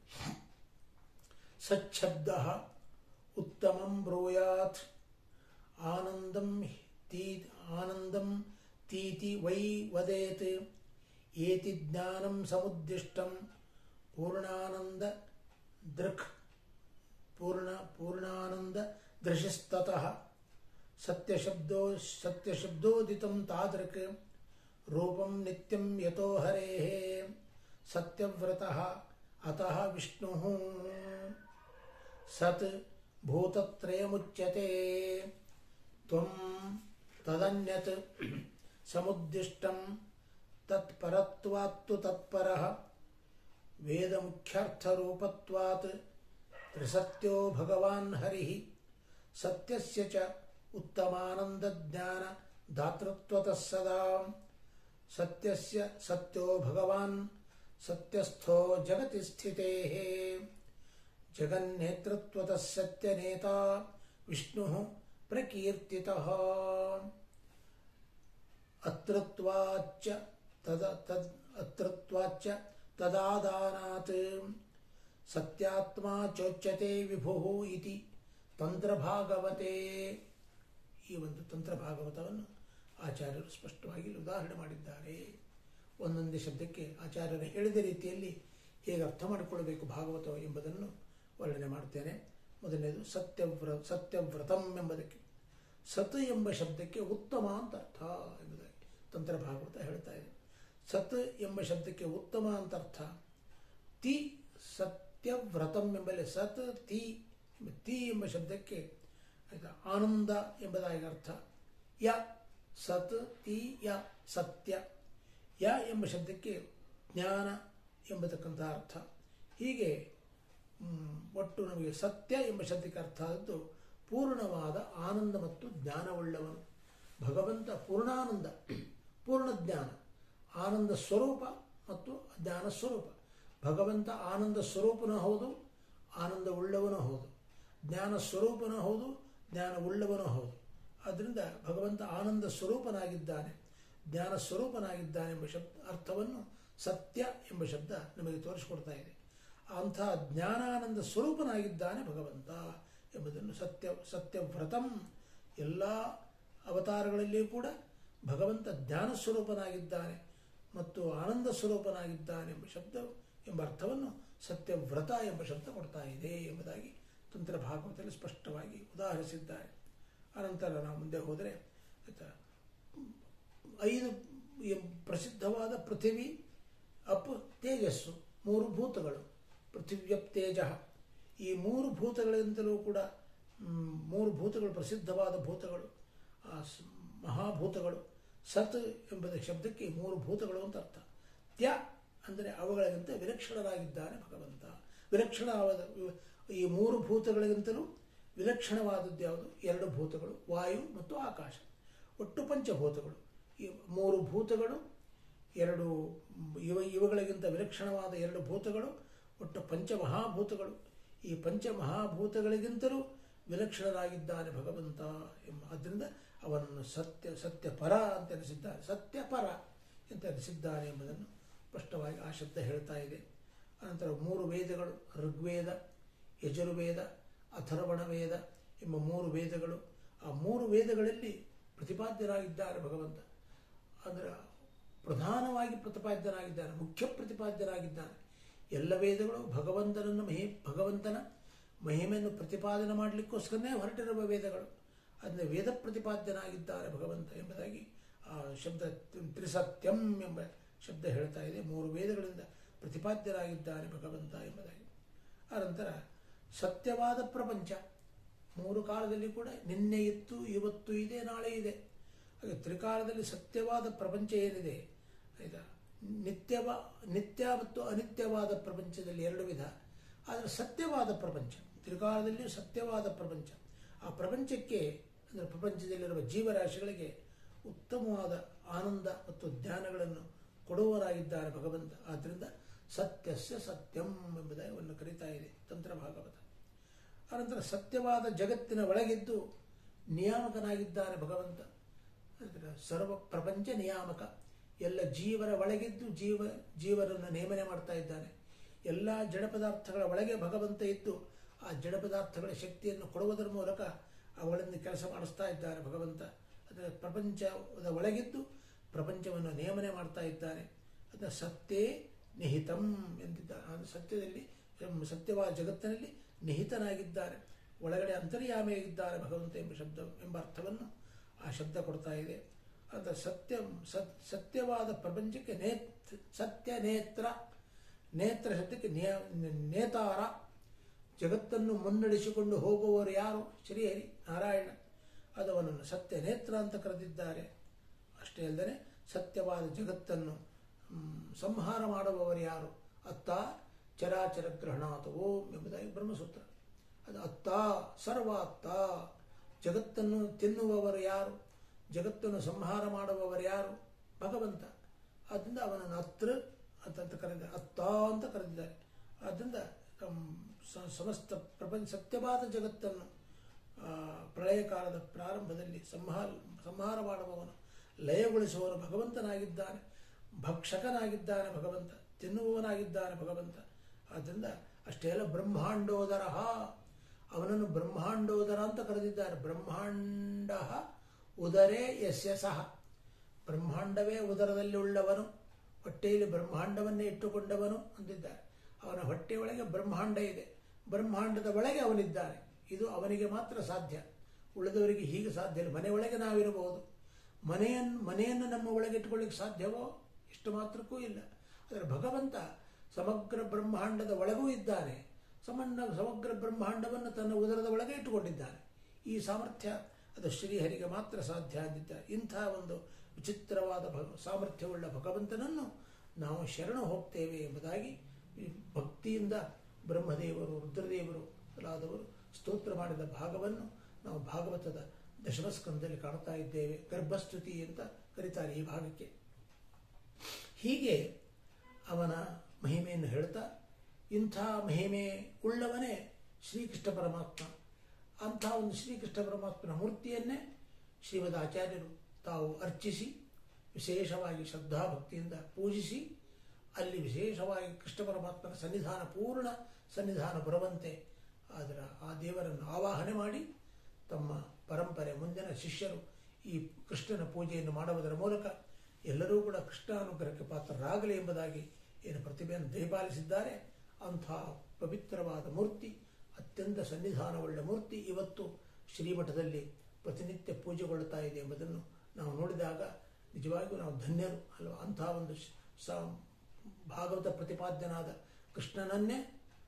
ಸಚ್ಛಬ್ದ ಉತ್ತಮಂ ಬ್ರೂಯಾತ್ ಆನಂದಂ ತೀ ಆನಂದಂ ತೀತಿ ವೈ ವದೇತ್ ಏತಿ ಜ್ಞಾನಂ ಸಮುದ್ದಿಷ್ಟಂ ಪೂರ್ಣಾನಂದ ದೃಕ್ ಪೂರ್ಣ ಪೂರ್ಣಾನಂದ ದೃಶಸ್ತತಃ ಸತ್ಯಶಬ್ದೋ ಸತ್ಯಶಬ್ದೋದಿತಂ ತಾದೃಕ್ ರೂಪಂ ನಿತ್ಯಂ ಯತೋ ಹರೇಃ ಸತ್ಯವ್ರತಃ ಅತಃ ವಿಷ್ಣುಃ ಸತ್ ಭೂತತ್ರಯಮುಚ್ಯತೆ ತ್ವಂ ತದನ್ಯತ್ ಸಮುದ್ದಿಷ್ಟಂ ತತ್ಪರತ್ವಾತ್ತು ತತ್ಪರಃ ವೇದಮುಖ್ಯಾರ್ಥರೂಪತ್ವಾತ್ ತ್ರಿಸತ್ಯೋ ಭಗವಾನ್ ಹರಿಃ ಸತ್ಯಸ್ಯ ಚ ಉತ್ತಮಾನಂದಜ್ಞಾನ ದಾತೃತ್ವತಃ ಸದಾ ಸತ್ಯಸ್ಯ ಸತ್ಯೋ ಭಗವಾನ್ ಸತ್ಯಸ್ಥೋ ಜಗತಿ ಸ್ಥಿತೇಃ ಜಗನ್ನೇತೃತ್ವತಃ ಸತ್ಯನೇತಾ ವಿಷ್ಣುಃ ಪ್ರಕೀರ್ತಿತಃ ಅತೃತ್ವಾಚ್ಚ ತದ ತದ್ ಅತೃತ್ವಾಚ್ಚ ತದಾದಾನಾತ್ ಸತ್ಯಾತ್ಮ ಚೋಚ್ಯತೆ ವಿಭುಃ ಇತಿ ತಂತ್ರಭಾಗವತೆ ಈ ಒಂದು ತಂತ್ರ ಭಾಗವತವನ್ನು ಆಚಾರ್ಯರು ಸ್ಪಷ್ಟವಾಗಿ ಇಲ್ಲಿ ಉದಾಹರಣೆ ಮಾಡಿದ್ದಾರೆ ಒಂದೊಂದೇ ಶಬ್ದಕ್ಕೆ ಆಚಾರ್ಯರು ಹೇಳಿದ ರೀತಿಯಲ್ಲಿ ಹೇಗೆ ಅರ್ಥ ಮಾಡಿಕೊಳ್ಳಬೇಕು ಭಾಗವತ ಎಂಬುದನ್ನು ವರ್ಣನೆ ಮಾಡ್ತೇನೆ ಮೊದಲನೇದು ಸತ್ಯವ್ರ ಸತ್ಯವ್ರತಂ ಎಂಬುದಕ್ಕೆ ಸತ್ ಎಂಬ ಶಬ್ದಕ್ಕೆ ಉತ್ತಮ ಅಂತ ಅರ್ಥ ಎಂಬುದಾಗಿ ತಂತ್ರ ಭಾಗವತ ಹೇಳ್ತಾ ಇದೆ ಸತ್ ಎಂಬ ಶಬ್ದಕ್ಕೆ ಉತ್ತಮ ಅಂತ ಅರ್ಥ ತಿ ಸತ್ಯವ್ರತಂ ಎಂಬಲ್ಲಿ ಸತ್ ತಿ ಎಂಬ ತಿ ಎಂಬ ಶಬ್ದಕ್ಕೆ ಆಯ್ತಾ ಆನಂದ ಎಂಬುದಾಗಿ ಅರ್ಥ ಯ ಸತ್ ತಿ ಯ ಸತ್ಯ ಯ ಎಂಬ ಶಬ್ದಕ್ಕೆ ಜ್ಞಾನ ಎಂಬತಕ್ಕಂಥ ಅರ್ಥ ಹೀಗೆ ಮ್, ಒಟ್ಟು ನಮಗೆ ಸತ್ಯ ಎಂಬ ಶಬ್ದಕ್ಕೆ ಅರ್ಥ ಆದದ್ದು ಪೂರ್ಣವಾದ ಆನಂದ ಮತ್ತು ಜ್ಞಾನವುಳ್ಳವನು ಭಗವಂತ ಪೂರ್ಣಾನಂದ ಪೂರ್ಣ ಜ್ಞಾನ ಆನಂದ ಸ್ವರೂಪ ಮತ್ತು ಜ್ಞಾನ ಸ್ವರೂಪ ಭಗವಂತ ಆನಂದ ಸ್ವರೂಪನೂ ಹೌದು ಆನಂದ ಉಳ್ಳವನೂ ಹೌದು ಜ್ಞಾನ ಸ್ವರೂಪನೂ ಹೌದು ಜ್ಞಾನ ಉಳ್ಳವನೂ ಹೌದು ಆದ್ದರಿಂದ ಭಗವಂತ ಆನಂದ ಸ್ವರೂಪನಾಗಿದ್ದಾನೆ ಜ್ಞಾನ ಸ್ವರೂಪನಾಗಿದ್ದಾನೆ ಎಂಬ ಶಬ್ದ ಅರ್ಥವನ್ನು ಸತ್ಯ ಎಂಬ ಶಬ್ದ ನಮಗೆ ತೋರಿಸಿಕೊಡ್ತಾ ಇದೆ ಅಂಥ ಜ್ಞಾನಾನಂದ ಸ್ವರೂಪನಾಗಿದ್ದಾನೆ ಭಗವಂತ ಎಂಬುದನ್ನು ಸತ್ಯ ಸತ್ಯವ್ರತಂ ಎಲ್ಲ ಅವತಾರಗಳಲ್ಲಿಯೂ ಕೂಡ ಭಗವಂತ ಜ್ಞಾನ ಸ್ವರೂಪನಾಗಿದ್ದಾನೆ ಮತ್ತು ಆನಂದ ಸ್ವರೂಪನಾಗಿದ್ದಾನೆ ಎಂಬ ಶಬ್ದ ಎಂಬ ಅರ್ಥವನ್ನು ಸತ್ಯವ್ರತ ಎಂಬ ಶಬ್ದ ಕೊಡ್ತಾ ಇದೆ ಎಂಬುದಾಗಿ ತಂತ್ರ ಭಾಗವತದಲ್ಲಿ ಸ್ಪಷ್ಟವಾಗಿ ಉದಾಹರಿಸಿದ್ದಾರೆ ಅನಂತರ ನಾವು ಮುಂದೆ ಹೋದರೆ ಆಯ್ತಾ ಐದು ಎಂ- ಪ್ರಸಿದ್ಧವಾದ ಪೃಥಿವಿ ಅಪ್ ತೇಜಸ್ಸು ಮೂರು ಭೂತಗಳು ಪೃಥಿವ್ಯಪ್ ತೇಜ ಈ ಮೂರು ಭೂತಗಳಿಂದಲೂ ಕೂಡ ಮ್, ಮೂರು ಭೂತಗಳು ಪ್ರಸಿದ್ಧವಾದ ಭೂತಗಳು ಆ ಸ್- ಮಹಾಭೂತಗಳು ಸತ್ ಎಂಬುದ ಶಬ್ದಕ್ಕೆ ಮೂರು ಭೂತಗಳು ಅಂತ ಅರ್ಥ ತ್ಯ ಅಂದರೆ ಅವುಗಳಿಗಿಂತ ವಿಲಕ್ಷಣರಾಗಿದ್ದಾನೆ ಭಗವಂತ ವಿಲಕ್ಷಣವಾದ ಈ ಮೂರು ಭೂತಗಳಿಗಿಂತಲೂ ವಿಲಕ್ಷಣವಾದದ್ದು ಯಾವುದು ಎರಡು ಭೂತಗಳು ವಾಯು ಮತ್ತು ಆಕಾಶ ಒಟ್ಟು ಪಂಚಭೂತಗಳು ಈ ಮೂರು ಭೂತಗಳು ಎರಡು ಇವ ಇವುಗಳಿಗಿಂತ ವಿಲಕ್ಷಣವಾದ ಎರಡು ಭೂತಗಳು ಒಟ್ಟು ಪಂಚಮಹಾಭೂತಗಳು ಈ ಪಂಚಮಹಾಭೂತಗಳಿಗಿಂತಲೂ ವಿಲಕ್ಷಣರಾಗಿದ್ದಾನೆ ಭಗವಂತ ಎಂಬ ಆದ್ದರಿಂದ ಅವನನ್ನು ಸತ್ಯ ಸತ್ಯಪರ ಅಂತ ಅನಿಸಿದ್ದಾನೆ ಸತ್ಯಪರ ಅಂತ ಅನಿಸಿದ್ದಾನೆ ಎಂಬುದನ್ನು ಸ್ಪಷ್ಟವಾಗಿ ಆ ಶಬ್ದ ಹೇಳ್ತಾ ಇದೆ ಅನಂತರ ಮೂರು ವೇದಗಳು ಋಗ್ವೇದ ಯಜುರ್ವೇದ ಅಥರ್ವಣ ವೇದ ಎಂಬ ಮೂರು ವೇದಗಳು ಆ ಮೂರು ವೇದಗಳಲ್ಲಿ ಪ್ರತಿಪಾದ್ಯರಾಗಿದ್ದಾರೆ ಭಗವಂತ ಅಂದರೆ ಪ್ರಧಾನವಾಗಿ ಪ್ರತಿಪಾದ್ಯನಾಗಿದ್ದಾನೆ ಮುಖ್ಯ ಪ್ರತಿಪಾದ್ಯನಾಗಿದ್ದಾನೆ ಎಲ್ಲ ವೇದಗಳು ಭಗವಂತನನ್ನು ಮಹಿ ಭಗವಂತನ ಮಹಿಮೆಯನ್ನು ಪ್ರತಿಪಾದನೆ ಮಾಡಲಿಕ್ಕೋಸ್ಕರನೇ ಹೊರಟಿರುವ ವೇದಗಳು ಅದನ್ನ ವೇದ ಪ್ರತಿಪಾದ್ಯನಾಗಿದ್ದಾರೆ ಭಗವಂತ ಎಂಬುದಾಗಿ ಆ ಶಬ್ದ ತ್ರಿಸತ್ಯಂ ಎಂಬ ಶಬ್ದ ಹೇಳ್ತಾ ಇದೆ ಮೂರು ವೇದಗಳಿಂದ ಪ್ರತಿಪಾದ್ಯರಾಗಿದ್ದಾನೆ ಭಗವಂತ ಎಂಬುದಾಗಿ ಅನಂತರ ಸತ್ಯವಾದ ಪ್ರಪಂಚ ಮೂರು ಕಾಲದಲ್ಲಿ ಕೂಡ ನಿನ್ನೆ ಇತ್ತು ಇವತ್ತು ಇದೆ ನಾಳೆ ಇದೆ ಹಾಗೆ ತ್ರಿಕಾಲದಲ್ಲಿ ಸತ್ಯವಾದ ಪ್ರಪಂಚ ಏನಿದೆ ಆಯ್ತಾ ನಿತ್ಯವ ನಿತ್ಯ ಮತ್ತು ಅನಿತ್ಯವಾದ ಪ್ರಪಂಚದಲ್ಲಿ ಎರಡು ವಿಧ ಆದರೆ ಸತ್ಯವಾದ ಪ್ರಪಂಚ ತ್ರಿಕಾಲದಲ್ಲಿ ಸತ್ಯವಾದ ಪ್ರಪಂಚ ಆ ಪ್ರಪಂಚಕ್ಕೆ ಅಂದರೆ ಪ್ರಪಂಚದಲ್ಲಿರುವ ಜೀವರಾಶಿಗಳಿಗೆ ಉತ್ತಮವಾದ ಆನಂದ ಮತ್ತು ಜ್ಞಾನಗಳನ್ನು ಕೊಡುವರಾಗಿದ್ದಾರೆ ಭಗವಂತ ಆದ್ದರಿಂದ ಸತ್ಯಸ್ಯ ಸತ್ಯಂ ಎಂಬುದನ್ನು ಕರೀತಾ ಇದೆ ತಂತ್ರ ಭಾಗವತ ಅನಂತರ ಸತ್ಯವಾದ ಜಗತ್ತಿನ ಒಳಗಿದ್ದು ನಿಯಾಮಕನಾಗಿದ್ದಾನೆ ಭಗವಂತ ಅಂದರೆ ಸರ್ವ ಪ್ರಪಂಚ ನಿಯಾಮಕ ಎಲ್ಲ ಜೀವರ ಒಳಗಿದ್ದು ಜೀವ ಜೀವರನ್ನು ನೇಮನೆ ಮಾಡ್ತಾ ಇದ್ದಾನೆ ಎಲ್ಲ ಜಡ ಪದಾರ್ಥಗಳ ಒಳಗೆ ಭಗವಂತ ಇದ್ದು ಆ ಜಡ ಪದಾರ್ಥಗಳ ಶಕ್ತಿಯನ್ನು ಕೊಡುವುದರ ಮೂಲಕ ಅವುಗಳಿಂದ ಕೆಲಸ ಮಾಡಿಸ್ತಾ ಇದ್ದಾನೆ ಭಗವಂತ ಅದರ ಪ್ರಪಂಚದ ಒಳಗಿದ್ದು ಪ್ರಪಂಚವನ್ನು ನೇಮನೆ ಮಾಡ್ತಾ ಇದ್ದಾನೆ ಅದನ್ನ ಸತ್ಯೇ ನಿಹಿತಂ ಎಂದಿದ್ದಾರೆ ಆ ಸತ್ಯದಲ್ಲಿ ಎಂ- ಸತ್ಯವಾದ ಜಗತ್ತಿನಲ್ಲಿ ನಿಹಿತನಾಗಿದ್ದಾನೆ ಒಳಗಡೆ ಅಂತರ್ಯಾಮಿಯಾಗಿದ್ದಾನೆ ಭಗವಂತ ಎಂಬ ಶಬ್ದ ಎಂಬ ಅರ್ಥವನ್ನು ಆ ಶಬ್ದ ಕೊಡ್ತಾ ಇದೆ ಅಂತ ಸತ್ಯ ಸತ್ ಸತ್ಯವಾದ ಪ್ರಪಂಚಕ್ಕೆ ನೇತ್ ಸತ್ಯ ನೇತ್ರ ನೇತ್ರ ಶಬ್ದಕ್ಕೆ ನೇ ನೇತಾರ ಜಗತ್ತನ್ನು ಮುನ್ನಡೆಸಿಕೊಂಡು ಹೋಗುವವರು ಯಾರು ಶ್ರೀಹರಿ ನಾರಾಯಣ ಅದವನನ್ನು ಸತ್ಯ ನೇತ್ರ ಅಂತ ಕರೆದಿದ್ದಾರೆ ಅಷ್ಟೇ ಅಲ್ಲದೆ ಸತ್ಯವಾದ ಜಗತ್ತನ್ನು ಮ್, ಸಂಹಾರ ಮಾಡುವವರು ಯಾರು ಅತ್ತ ಚರಾಚರ ಗ್ರಹಣಾತ ಓಂ ಎಂಬುದಾಗಿ ಬ್ರಹ್ಮಸೂತ್ರ ಅದು ಅತ್ತ ಸರ್ವ ಅತ್ತ ಜಗತ್ತನ್ನು ತಿನ್ನುವವರು ಯಾರು ಜಗತ್ತನ್ನು ಸಂಹಾರ ಮಾಡುವವರು ಯಾರು ಭಗವಂತ ಆದ್ದರಿಂದ ಅವನನ್ನು ಅತ್ರ ಅಂತ ಕರೆದಿದ್ದಾರೆ ಅತ್ತ ಅಂತ ಕರೆದಿದ್ದಾರೆ ಆದ್ದರಿಂದ ಹ್ಮ್, ಸ- ಸಮಸ್ತ ಪ್ರಪಂಚ ಸತ್ಯವಾದ ಜಗತ್ತನ್ನು ಆ, ಪ್ರಳಯ ಕಾಲದ ಪ್ರಾರಂಭದಲ್ಲಿ ಸಂಹಾರ ಸಂಹಾರ ಮಾಡುವವನು ಲಯಗೊಳಿಸುವವನು ಭಗವಂತನಾಗಿದ್ದಾನೆ ಭಕ್ಷಕನಾಗಿದ್ದಾನೆ ಭಗವಂತ ತಿನ್ನುವವನಾಗಿದ್ದಾನೆ ಭಗವಂತ ಆದ್ದರಿಂದ ಅಷ್ಟೇ ಅಲ್ಲ ಬ್ರಹ್ಮಾಂಡೋದರ ಅವನನ್ನು ಬ್ರಹ್ಮಾಂಡೋದರ ಅಂತ ಕರೆದಿದ್ದಾರೆ ಬ್ರಹ್ಮಾಂಡ ಉದರೇ ಯಸ್ಯ ಸಹ ಬ್ರಹ್ಮಾಂಡವೇ ಉದರದಲ್ಲಿ ಉಳ್ಳವನು ಹೊಟ್ಟೆಯಲ್ಲಿ ಬ್ರಹ್ಮಾಂಡವನ್ನೇ ಇಟ್ಟುಕೊಂಡವನು ಅಂದಿದ್ದಾರೆ ಅವನ ಹೊಟ್ಟೆಯೊಳಗೆ ಬ್ರಹ್ಮಾಂಡ ಇದೆ ಬ್ರಹ್ಮಾಂಡದ ಒಳಗೆ ಅವನಿದ್ದಾನೆ ಇದು ಅವನಿಗೆ ಮಾತ್ರ ಸಾಧ್ಯ ಉಳಿದವರಿಗೆ ಹೀಗೆ ಸಾಧ್ಯ ಇಲ್ಲ ಮನೆಯೊಳಗೆ ನಾವಿರಬಹುದು ಮನೆಯನ್ನು ಮನೆಯನ್ನು ನಮ್ಮ ಒಳಗೆ ಇಟ್ಕೊಳ್ಳಿಕ್ಕೆ ಸಾಧ್ಯವೋ ಇಷ್ಟು ಮಾತ್ರಕ್ಕೂ ಇಲ್ಲ ಆದರೆ ಭಗವಂತ ಸಮಗ್ರ ಬ್ರಹ್ಮಾಂಡದ ಒಳಗೂ ಇದ್ದಾನೆ ಸಮನ್ನ ಸಮಗ್ರ ಬ್ರಹ್ಮಾಂಡವನ್ನು ತನ್ನ ಉದರದ ಒಳಗೆ ಇಟ್ಟುಕೊಂಡಿದ್ದಾನೆ ಈ ಸಾಮರ್ಥ್ಯ ಅದು ಶ್ರೀಹರಿಗೆ ಮಾತ್ರ ಸಾಧ್ಯ ಅಂದಿದ್ದಾರೆ ಇಂಥ ಒಂದು ವಿಚಿತ್ರವಾದ ಭ ಸಾಮರ್ಥ್ಯವುಳ್ಳ ಭಗವಂತನನ್ನು ನಾವು ಶರಣ ಹೋಗ್ತೇವೆ ಎಂಬುದಾಗಿ ಈ ಭಕ್ತಿಯಿಂದ ಬ್ರಹ್ಮದೇವರು ರುದ್ರದೇವರು ಮೊದಲಾದವರು ಸ್ತೋತ್ರ ಮಾಡಿದ ಭಾಗವನ್ನು ನಾವು ಭಾಗವತದ ದಶಮಸ್ಕಂದದಲ್ಲಿ ಕಾಣ್ತಾ ಇದ್ದೇವೆ ಗರ್ಭಸ್ತುತಿ ಅಂತ ಕರೀತಾರೆ ಈ ಭಾಗಕ್ಕೆ ಹೀಗೆ ಅವನ ಮಹಿಮೆಯನ್ನು ಹೇಳ್ತಾ ಇಂಥ ಮಹಿಮೆ ಉಳ್ಳವನೇ ಶ್ರೀಕೃಷ್ಣ ಪರಮಾತ್ಮ ಅಂಥ ಒಂದು ಶ್ರೀಕೃಷ್ಣ ಪರಮಾತ್ಮನ ಮೂರ್ತಿಯನ್ನೇ ಶ್ರೀಮದ್ ಆಚಾರ್ಯರು ತಾವು ಅರ್ಚಿಸಿ ವಿಶೇಷವಾಗಿ ಶ್ರದ್ಧಾಭಕ್ತಿಯಿಂದ ಪೂಜಿಸಿ ಅಲ್ಲಿ ವಿಶೇಷವಾಗಿ ಕೃಷ್ಣ ಪರಮಾತ್ಮನ ಸನ್ನಿಧಾನ ಪೂರ್ಣ ಸನ್ನಿಧಾನ ಬರುವಂತೆ ಅದರ ಆ ದೇವರನ್ನು ಆವಾಹನೆ ಮಾಡಿ ತಮ್ಮ ಪರಂಪರೆ ಮುಂದಿನ ಶಿಷ್ಯರು ಈ ಕೃಷ್ಣನ ಪೂಜೆಯನ್ನು ಮಾಡುವುದರ ಮೂಲಕ ಎಲ್ಲರೂ ಕೂಡ ಕೃಷ್ಣಾನುಗ್ರಹಕ್ಕೆ ಪಾತ್ರರಾಗಲಿ ಎಂಬುದಾಗಿ ಏನು ಪ್ರತಿಭೆಯನ್ನು ದಯಪಾಲಿಸಿದ್ದಾರೆ ಅಂಥ ಪವಿತ್ರವಾದ ಮೂರ್ತಿ ಅತ್ಯಂತ ಸನ್ನಿಧಾನವುಳ್ಳ ಮೂರ್ತಿ ಇವತ್ತು ಶ್ರೀಮಠದಲ್ಲಿ ಪ್ರತಿನಿತ್ಯ ಪೂಜೆಗೊಳ್ಳುತ್ತಾ ಇದೆ ಎಂಬುದನ್ನು ನಾವು ನೋಡಿದಾಗ ನಿಜವಾಗಿಯೂ ನಾವು ಧನ್ಯರು ಅಲ್ವಾ ಅಂಥ ಒಂದು ಸ ಭಾಗವತ ಪ್ರತಿಪಾದ್ಯನಾದ ಕೃಷ್ಣನನ್ನೇ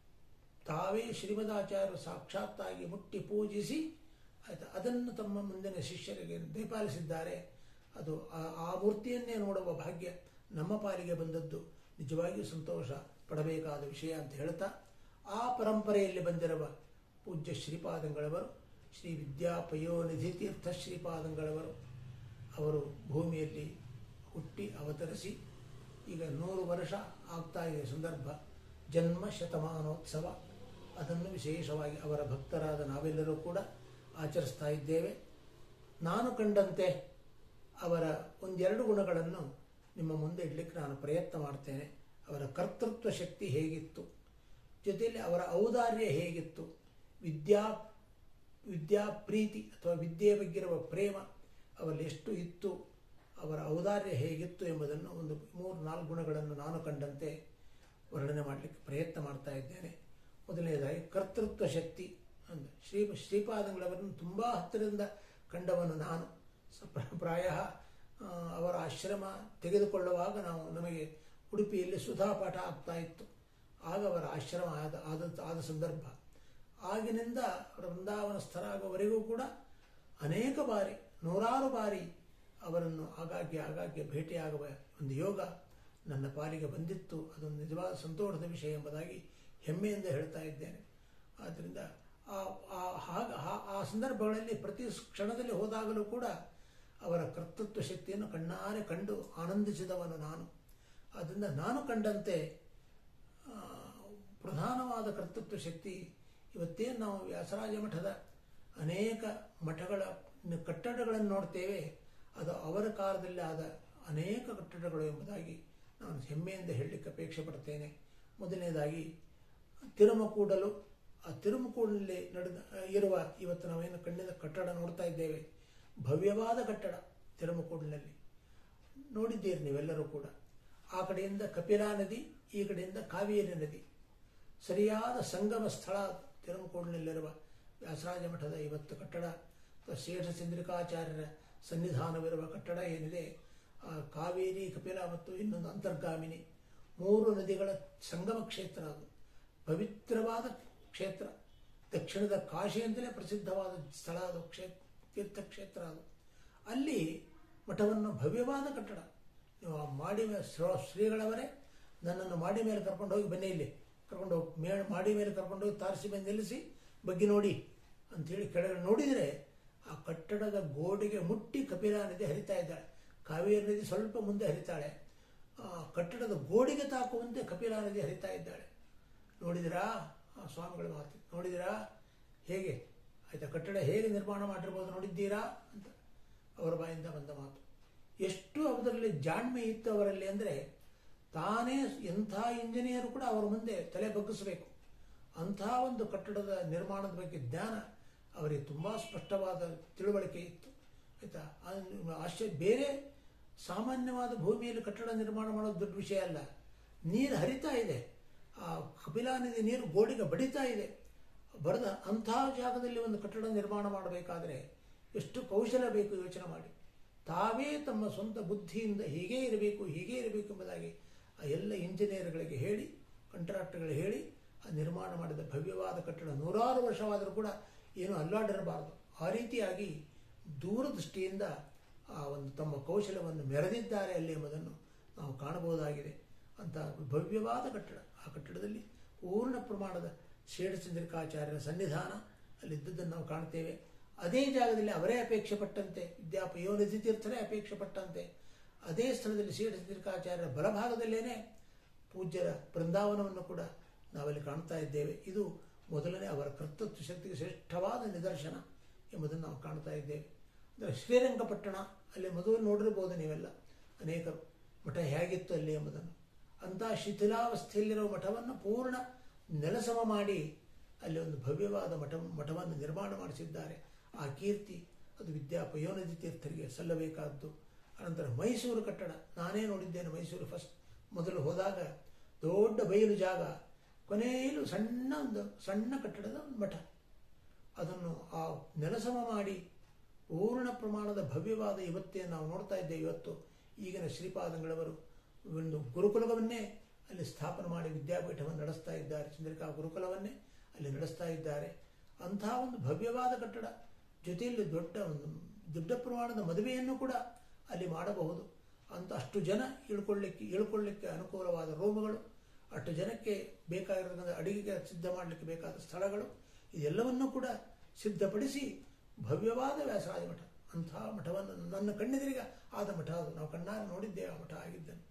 ತಾವೇ ಶ್ರೀಮದಾಚಾರ್ಯರು ಸಾಕ್ಷಾತ್ತಾಗಿ ಮುಟ್ಟಿ ಪೂಜಿಸಿ ಆಯ್ತಾ ಅದನ್ನು ತಮ್ಮ ಮುಂದಿನ ಶಿಷ್ಯರಿಗೆ ದಯಪಾಲಿಸಿದ್ದಾರೆ ಅದು ಆ- ಆ ಮೂರ್ತಿಯನ್ನೇ ನೋಡುವ ಭಾಗ್ಯ ನಮ್ಮ ಪಾಲಿಗೆ ಬಂದದ್ದು ನಿಜವಾಗಿಯೂ ಸಂತೋಷ ಪಡಬೇಕಾದ ವಿಷಯ ಅಂತ ಹೇಳ್ತಾ ಆ ಪರಂಪರೆಯಲ್ಲಿ ಬಂದಿರುವ ಪೂಜ್ಯ ಶ್ರೀಪಾದಂಗಳವರು ಶ್ರೀ ವಿದ್ಯಾಪಯೋನಿಧಿ ತೀರ್ಥ ಶ್ರೀಪಾದಂಗಳವರು ಅವರು ಭೂಮಿಯಲ್ಲಿ ಹುಟ್ಟಿ ಅವತರಿಸಿ ಈಗ ನೂರು ವರ್ಷ ಆಗ್ತಾ ಇದೆ ಸಂದರ್ಭ ಜನ್ಮ ಶತಮಾನೋತ್ಸವ ಅದನ್ನು ವಿಶೇಷವಾಗಿ ಅವರ ಭಕ್ತರಾದ ನಾವೆಲ್ಲರೂ ಕೂಡ ಆಚರಿಸ್ತಾ ಇದ್ದೇವೆ ನಾನು ಕಂಡಂತೆ ಅವರ ಒಂದೆರಡು ಗುಣಗಳನ್ನು ನಿಮ್ಮ ಮುಂದೆ ಇಡಲಿಕ್ಕೆ ನಾನು ಪ್ರಯತ್ನ ಮಾಡ್ತೇನೆ ಅವರ ಕರ್ತೃತ್ವ ಶಕ್ತಿ ಹೇಗಿತ್ತು ಜೊತೆಯಲ್ಲಿ ಅವರ ಔದಾರ್ಯ ಹೇಗಿತ್ತು ವಿದ್ಯಾ ವಿದ್ಯಾ ಪ್ರೀತಿ ಅಥವಾ ವಿದ್ಯೆಯ ಬಗ್ಗಿರುವ ಪ್ರೇಮ ಅವರಲ್ಲಿ ಎಷ್ಟು ಇತ್ತು ಅವರ ಔದಾರ್ಯ ಹೇಗಿತ್ತು ಎಂಬುದನ್ನು ಒಂದು ಮೂರು ನಾಲ್ಕು ಗುಣಗಳನ್ನು ನಾನು ಕಂಡಂತೆ ವರ್ಣನೆ ಮಾಡಲಿಕ್ಕೆ ಪ್ರಯತ್ನ ಮಾಡ್ತಾ ಇದ್ದೇನೆ ಮೊದಲನೇದಾಗಿ ಕರ್ತೃತ್ವ ಶಕ್ತಿ ಅಂದ ಶ್ರೀ ಶ್ರೀಪಾದಂಗಳವರನ್ನು ತುಂಬ ಹತ್ತಿರದಿಂದ ಕಂಡವನು ನಾನು ಸ ಪ್ರ- ಪ್ರಾಯ ಆ, ಅವರ ಆಶ್ರಮ ತೆಗೆದುಕೊಳ್ಳುವಾಗ ನಾವು ನಮಗೆ ಉಡುಪಿಯಲ್ಲಿ ಸುಧಾಪಾಠ ಆಗ್ತಾ ಇತ್ತು ಆಗ ಅವರ ಆಶ್ರಮ ಆದ ಆದ ಆದ ಸಂದರ್ಭ ಆಗಿನಿಂದ ಅವರ ವೃಂದಾವನಸ್ಥರಾಗುವವರೆಗೂ ಕೂಡ ಅನೇಕ ಬಾರಿ ನೂರಾರು ಬಾರಿ ಅವರನ್ನು ಆಗಾಗ್ಗೆ ಆಗಾಗ್ಗೆ ಭೇಟಿಯಾಗುವ ಒಂದು ಯೋಗ ನನ್ನ ಪಾಲಿಗೆ ಬಂದಿತ್ತು ಅದೊಂದು ನಿಜವಾದ ಸಂತೋಷದ ವಿಷಯ ಎಂಬುದಾಗಿ ಹೆಮ್ಮೆಯಿಂದ ಹೇಳ್ತಾ ಇದ್ದೇನೆ ಆದ್ದರಿಂದ ಆ ಆ ಹಾಗ ಆ- ಆ ಸಂದರ್ಭಗಳಲ್ಲಿ ಪ್ರತಿ ಕ್ಷಣದಲ್ಲಿ ಹೋದಾಗಲೂ ಕೂಡ ಅವರ ಕರ್ತೃತ್ವ ಶಕ್ತಿಯನ್ನು ಕಣ್ಣಾರೆ ಕಂಡು ಆನಂದಿಸಿದವನು ನಾನು ಆದ್ದರಿಂದ ನಾನು ಕಂಡಂತೆ ಆ, ಪ್ರಧಾನವಾದ ಕರ್ತೃತ್ವ ಶಕ್ತಿ ಇವತ್ತೇನು ನಾವು ವ್ಯಾಸರಾಜ ಮಠದ ಅನೇಕ ಮಠಗಳ ಕಟ್ಟಡಗಳನ್ನು ನೋಡ್ತೇವೆ ಅದು ಅವರ ಕಾಲದಲ್ಲಿ ಆದ ಅನೇಕ ಕಟ್ಟಡಗಳು ಎಂಬುದಾಗಿ ನಾನು ಹೆಮ್ಮೆಯಿಂದ ಹೇಳಲಿಕ್ಕೆ ಅಪೇಕ್ಷೆ ಪಡ್ತೇನೆ ಮೊದಲನೇದಾಗಿ ತಿರುಮಕೂಡಲು ಆ ತಿರುಮಕೂಡಲ್ಲಿ ನಡೆದ ಇರುವ ಇವತ್ತು ನಾವೇನು ಕಣ್ಣಿನ ಕಟ್ಟಡ ನೋಡ್ತಾ ಇದ್ದೇವೆ ಭವ್ಯವಾದ ಕಟ್ಟಡ ತಿರುಮಕೂಡಿನಲ್ಲಿ ನೋಡಿದ್ದೀರಿ ನೀವೆಲ್ಲರೂ ಕೂಡ ಆ ಕಡೆಯಿಂದ ಕಪಿಲಾ ನದಿ ಈ ಕಡೆಯಿಂದ ಕಾವೇರಿ ನದಿ ಸರಿಯಾದ ಸಂಗಮ ಸ್ಥಳ ತಿರುಮಕೂಡಿನಲ್ಲಿರುವ ವ್ಯಾಸರಾಜ ಮಠದ ಇವತ್ತು ಕಟ್ಟಡ ಅಥವಾ ಶೇಷ ಚಂದ್ರಿಕಾಚಾರ್ಯರ ಸನ್ನಿಧಾನವಿರುವ ಕಟ್ಟಡ ಏನಿದೆ ಆ ಕಾವೇರಿ ಕಪಿಲ ಮತ್ತು ಇನ್ನೊಂದು ಅಂತರ್ಗಾಮಿನಿ ಮೂರು ನದಿಗಳ ಸಂಗಮ ಕ್ಷೇತ್ರ ಅದು ಪವಿತ್ರವಾದ ಕ್ಷೇತ್ರ ದಕ್ಷಿಣದ ಕಾಶಿ ಅಂತಲೇ ಪ್ರಸಿದ್ಧವಾದ ಸ್ಥಳ ಅದು ಕ್ಷೇತ್ರ ತೀರ್ಥಕ್ಷೇತ್ರ ಅದು ಅಲ್ಲಿ ಮಠವನ್ನು ಭವ್ಯವಾದ ಕಟ್ಟಡ ನೀವು ಆ ಮಾಡಿ ಮೇಲೆ ಶ್ರೋ- ಶ್ರೀಗಳವರೇ ನನ್ನನ್ನು ಮಾಡಿ ಮೇಲೆ ಕರ್ಕೊಂಡು ಹೋಗಿ ಬನ್ನಿ ಇಲ್ಲಿ ಕರ್ಕೊಂಡು ಹೋಗಿ ಮೇ ಮಾಡಿ ಮೇಲೆ ಕರ್ಕೊಂಡು ಹೋಗಿ ತಾರಸಿ ಮೇಲೆ ನಿಲ್ಲಿಸಿ ಬಗ್ಗೆ ನೋಡಿ ಅಂಥೇಳಿ ಕೆಳಗಡೆ ನೋಡಿದರೆ ಆ ಕಟ್ಟಡದ ಗೋಡೆಗೆ ಮುಟ್ಟಿ ಕಪಿಲಾ ನದಿ ಹರಿತಾ ಇದ್ದಾಳೆ ಕಾವೇರಿ ನದಿ ಸ್ವಲ್ಪ ಮುಂದೆ ಹರಿತಾಳೆ ಆ ಕಟ್ಟಡದ ಗೋಡೆಗೆ ತಾಕುವಂತೆ ಕಪಿಲಾ ನದಿ ಹರಿತಾ ಇದ್ದಾಳೆ ನೋಡಿದಿರಾ ಆ ಸ್ವಾಮಿಗಳ ಮಾತು ನೋಡಿದಿರಾ ಹೇಗೆ ಆಯ್ತಾ ಕಟ್ಟಡ ಹೇಗೆ ನಿರ್ಮಾಣ ಮಾಡಿರ್ಬೋದು ನೋಡಿದ್ದೀರಾ ಅಂತ ಅವರ ಬಾಯಿಂದ ಬಂದ ಮಾತು ಎಷ್ಟು ಅದರಲ್ಲಿ ಜಾಣ್ಮೆ ಇತ್ತು ಅವರಲ್ಲಿ ಅಂದರೆ ತಾನೇ ಎಂಥ ಇಂಜಿನಿಯರ್ ಕೂಡ ಅವರ ಮುಂದೆ ತಲೆ ಬಗ್ಗಿಸಬೇಕು ಅಂಥ ಒಂದು ಕಟ್ಟಡದ ನಿರ್ಮಾಣದ ಬಗ್ಗೆ ಜ್ಞಾನ ಅವರಿಗೆ ತುಂಬ ಸ್ಪಷ್ಟವಾದ ತಿಳುವಳಿಕೆ ಇತ್ತು ಆಯ್ತಾ ಆ- ಆಶ್ಚರ್ಯ ಬೇರೆ ಸಾಮಾನ್ಯವಾದ ಭೂಮಿಯಲ್ಲಿ ಕಟ್ಟಡ ನಿರ್ಮಾಣ ಮಾಡೋದು ದೊಡ್ಡ ವಿಷಯ ಅಲ್ಲ ನೀರು ಹರಿತಾ ಇದೆ ಆ ಕಪಿಲಾ ನದಿ ನೀರು ಗೋಡೆಗೆ ಬಡಿತಾ ಇದೆ ಬರದ ಅಂಥ ಜಾಗದಲ್ಲಿ ಒಂದು ಕಟ್ಟಡ ನಿರ್ಮಾಣ ಮಾಡಬೇಕಾದ್ರೆ ಎಷ್ಟು ಕೌಶಲ ಬೇಕು ಯೋಚನೆ ಮಾಡಿ ತಾವೇ ತಮ್ಮ ಸ್ವಂತ ಬುದ್ಧಿಯಿಂದ ಹೀಗೇ ಇರಬೇಕು ಹೀಗೇ ಇರಬೇಕು ಎಂಬುದಾಗಿ ಆ ಎಲ್ಲ ಇಂಜಿನಿಯರ್ಗಳಿಗೆ ಹೇಳಿ ಕಾಂಟ್ರಾಕ್ಟರ್ಗಳಿಗೆ ಹೇಳಿ ಆ ನಿರ್ಮಾಣ ಮಾಡಿದ ಭವ್ಯವಾದ ಕಟ್ಟಡ ನೂರಾರು ವರ್ಷವಾದರೂ ಕೂಡ ಏನು ಅಲ್ಲಾಡಿರಬಾರದು ಆ ರೀತಿಯಾಗಿ ದೂರದೃಷ್ಟಿಯಿಂದ ಆ ಒಂದು ತಮ್ಮ ಕೌಶಲವನ್ನು ಮೆರೆದಿದ್ದಾರೆ ಅಲ್ಲಿ ಎಂಬುದನ್ನು ನಾವು ಕಾಣಬಹುದಾಗಿದೆ ಅಂತ ಭವ್ಯವಾದ ಕಟ್ಟಡ ಆ ಕಟ್ಟಡದಲ್ಲಿ ಪೂರ್ಣ ಪ್ರಮಾಣದ ಷೇಡಚಂದ್ರಿಕಾಚಾರ್ಯರ ಸನ್ನಿಧಾನ ಅಲ್ಲಿದ್ದದ್ದನ್ನು ನಾವು ಕಾಣ್ತೇವೆ ಅದೇ ಜಾಗದಲ್ಲಿ ಅವರೇ ಅಪೇಕ್ಷೆ ಪಟ್ಟಂತೆ ವಿದ್ಯಾಪಯೋನಿಧಿ ತೀರ್ಥರೇ ಅಪೇಕ್ಷೆ ಪಟ್ಟಂತೆ ಅದೇ ಸ್ಥಳದಲ್ಲಿ ಷೇಡಚಂದ್ರಿಕಾಚಾರ್ಯರ ಬಲಭಾಗದಲ್ಲೇನೆ ಪೂಜ್ಯರ ಬೃಂದಾವನವನ್ನು ಕೂಡ ನಾವಲ್ಲಿ ಕಾಣ್ತಾ ಇದ್ದೇವೆ ಇದು ಮೊದಲನೇ ಅವರ ಕರ್ತೃತ್ವ ಶಕ್ತಿಗೆ ಶ್ರೇಷ್ಠವಾದ ನಿದರ್ಶನ ಎಂಬುದನ್ನು ನಾವು ಕಾಣ್ತಾ ಇದ್ದೇವೆ ಅಂದರೆ ಶ್ರೀರಂಗಪಟ್ಟಣ ಅಲ್ಲಿ ಮೊದಲು ನೋಡಿರ್ಬೋದು ನೀವೆಲ್ಲ ಅನೇಕರು ಮಠ ಹೇಗಿತ್ತು ಅಲ್ಲಿ ಎಂಬುದನ್ನು ಅಂಥ ಶಿಥಿಲಾವಸ್ಥೆಯಲ್ಲಿರುವ ಮಠವನ್ನು ಪೂರ್ಣ ನೆಲಸಮ ಮಾಡಿ ಅಲ್ಲಿ ಒಂದು ಭವ್ಯವಾದ ಮಠ ಮಠವನ್ನು ನಿರ್ಮಾಣ ಮಾಡಿಸಿದ್ದಾರೆ ಆ ಕೀರ್ತಿ ಅದು ವಿದ್ಯಾ ಪಯೋನದಿ ತೀರ್ಥರಿಗೆ ಸಲ್ಲಬೇಕಾದ್ದು ಅನಂತರ ಮೈಸೂರು ಕಟ್ಟಡ ನಾನೇ ನೋಡಿದ್ದೇನೆ ಮೈಸೂರು ಫಸ್ಟ್ ಮೊದಲು ಹೋದಾಗ ದೊಡ್ಡ ಬಯಲು ಜಾಗ ಕೊನೆಯಲು ಸಣ್ಣ ಒಂದು ಸಣ್ಣ ಕಟ್ಟಡದ ಒಂದು ಮಠ ಅದನ್ನು ಆ ನೆಲಸಮ ಮಾಡಿ ಪೂರ್ಣ ಪ್ರಮಾಣದ ಭವ್ಯವಾದ ಇವತ್ತೇ ನಾವು ನೋಡ್ತಾ ಇದ್ದೇವೆ ಇವತ್ತು ಈಗಿನ ಶ್ರೀಪಾದಂಗಳವರು ಒಂದು ಗುರುಕುಲವನ್ನೇ ಅಲ್ಲಿ ಸ್ಥಾಪನೆ ಮಾಡಿ ವಿದ್ಯಾಪೀಠವನ್ನು ನಡೆಸ್ತಾ ಇದ್ದಾರೆ ಚಂದ್ರಿಕಾ ಗುರುಕುಲವನ್ನೇ ಅಲ್ಲಿ ನಡೆಸ್ತಾ ಇದ್ದಾರೆ ಅಂತಹ ಒಂದು ಭವ್ಯವಾದ ಕಟ್ಟಡ ಜೊತೆಯಲ್ಲಿ ದೊಡ್ಡ ಒಂದು ದೊಡ್ಡ ಪ್ರಮಾಣದ ಮದುವೆಯನ್ನು ಕೂಡ ಅಲ್ಲಿ ಮಾಡಬಹುದು ಅಂತ ಅಷ್ಟು ಜನ ಇಳ್ಕೊಳ್ಳಿಕ್ಕೆ ಇಳ್ಕೊಳ್ಳಿಕ್ಕೆ ಅನುಕೂಲವಾದ ರೂಮುಗಳು ಅಷ್ಟು ಜನಕ್ಕೆ ಬೇಕಾಗಿರೋದ್ರಿಂದ ಅಡಿಗೆಗೆ ಸಿದ್ಧ ಮಾಡಲಿಕ್ಕೆ ಬೇಕಾದ ಸ್ಥಳಗಳು ಇದೆಲ್ಲವನ್ನೂ ಕೂಡ ಸಿದ್ಧಪಡಿಸಿ ಭವ್ಯವಾದ ವ್ಯಾಸರಾಜ ಮಠ ಅಂತಹ ಮಠವನ್ನು ನನ್ನ ಕಣ್ಣೆದುರಿಗೆ ಆದ ಮಠ ಅದು ನಾವು ಕಣ್ಣಾರೆ ನೋಡಿದ್ದೇವೆ ಆ ಮಠ ಆಗಿದ್ದನ್ನು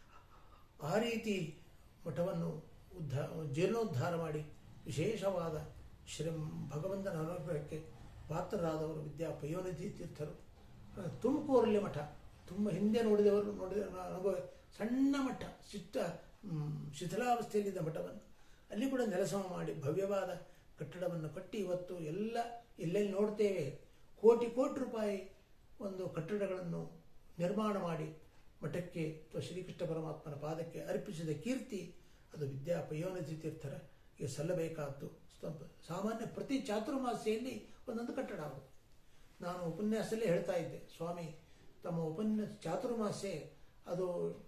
ಆ ರೀತಿ ಮಠವನ್ನು ಉದ್ಧಾ ಜೀರ್ಣೋದ್ಧಾರ ಮಾಡಿ ವಿಶೇಷವಾದ ಶ್ರೀ ಭಗವಂತನ ಅನುಗ್ರಹಕ್ಕೆ ಪಾತ್ರರಾದವರು ವಿದ್ಯಾ ಪಯೋನಿಧಿ ತೀರ್ಥರು ತುಮಕೂರಲ್ಲಿ ಮಠ ತುಂಬ ಹಿಂದೆ ನೋಡಿದವರು ನೋಡಿದ ಅನುಭವ ಸಣ್ಣ ಮಠ ಸಿಟ್ಟ ಶಿಥಿಲಾವಸ್ಥೆಯಲ್ಲಿದ್ದ ಮಠವನ್ನು ಅಲ್ಲಿ ಕೂಡ ನೆಲಸಮ ಮಾಡಿ ಭವ್ಯವಾದ ಕಟ್ಟಡವನ್ನು ಕಟ್ಟಿ ಇವತ್ತು ಎಲ್ಲ ಎಲ್ಲೆಲ್ಲಿ ನೋಡ್ತೇವೆ ಕೋಟಿ ಕೋಟಿ ರೂಪಾಯಿ ಒಂದು ಕಟ್ಟಡಗಳನ್ನು ನಿರ್ಮಾಣ ಮಾಡಿ ಮಠಕ್ಕೆ ಅಥವಾ ಶ್ರೀಕೃಷ್ಣ ಪರಮಾತ್ಮನ ಪಾದಕ್ಕೆ ಅರ್ಪಿಸಿದ ಕೀರ್ತಿ ಅದು ವಿದ್ಯಾ ಪಯೋನಿಧಿ ತೀರ್ಥರಿಗೆ ಸಲ್ಲಬೇಕಾದ್ದು ಸಾಮಾನ್ಯ ಪ್ರತಿ ಚಾತುರ್ಮಾಸೆಯಲ್ಲಿ ಒಂದೊಂದು ಕಟ್ಟಡ ಆಗುವುದು ನಾನು ಉಪನ್ಯಾಸದಲ್ಲೇ ಹೇಳ್ತಾ ಇದ್ದೆ ಸ್ವಾಮಿ ತಮ್ಮ ಉಪನ್ಯಾಸ ಚಾತುರ್ಮಾಸೆ ಅದು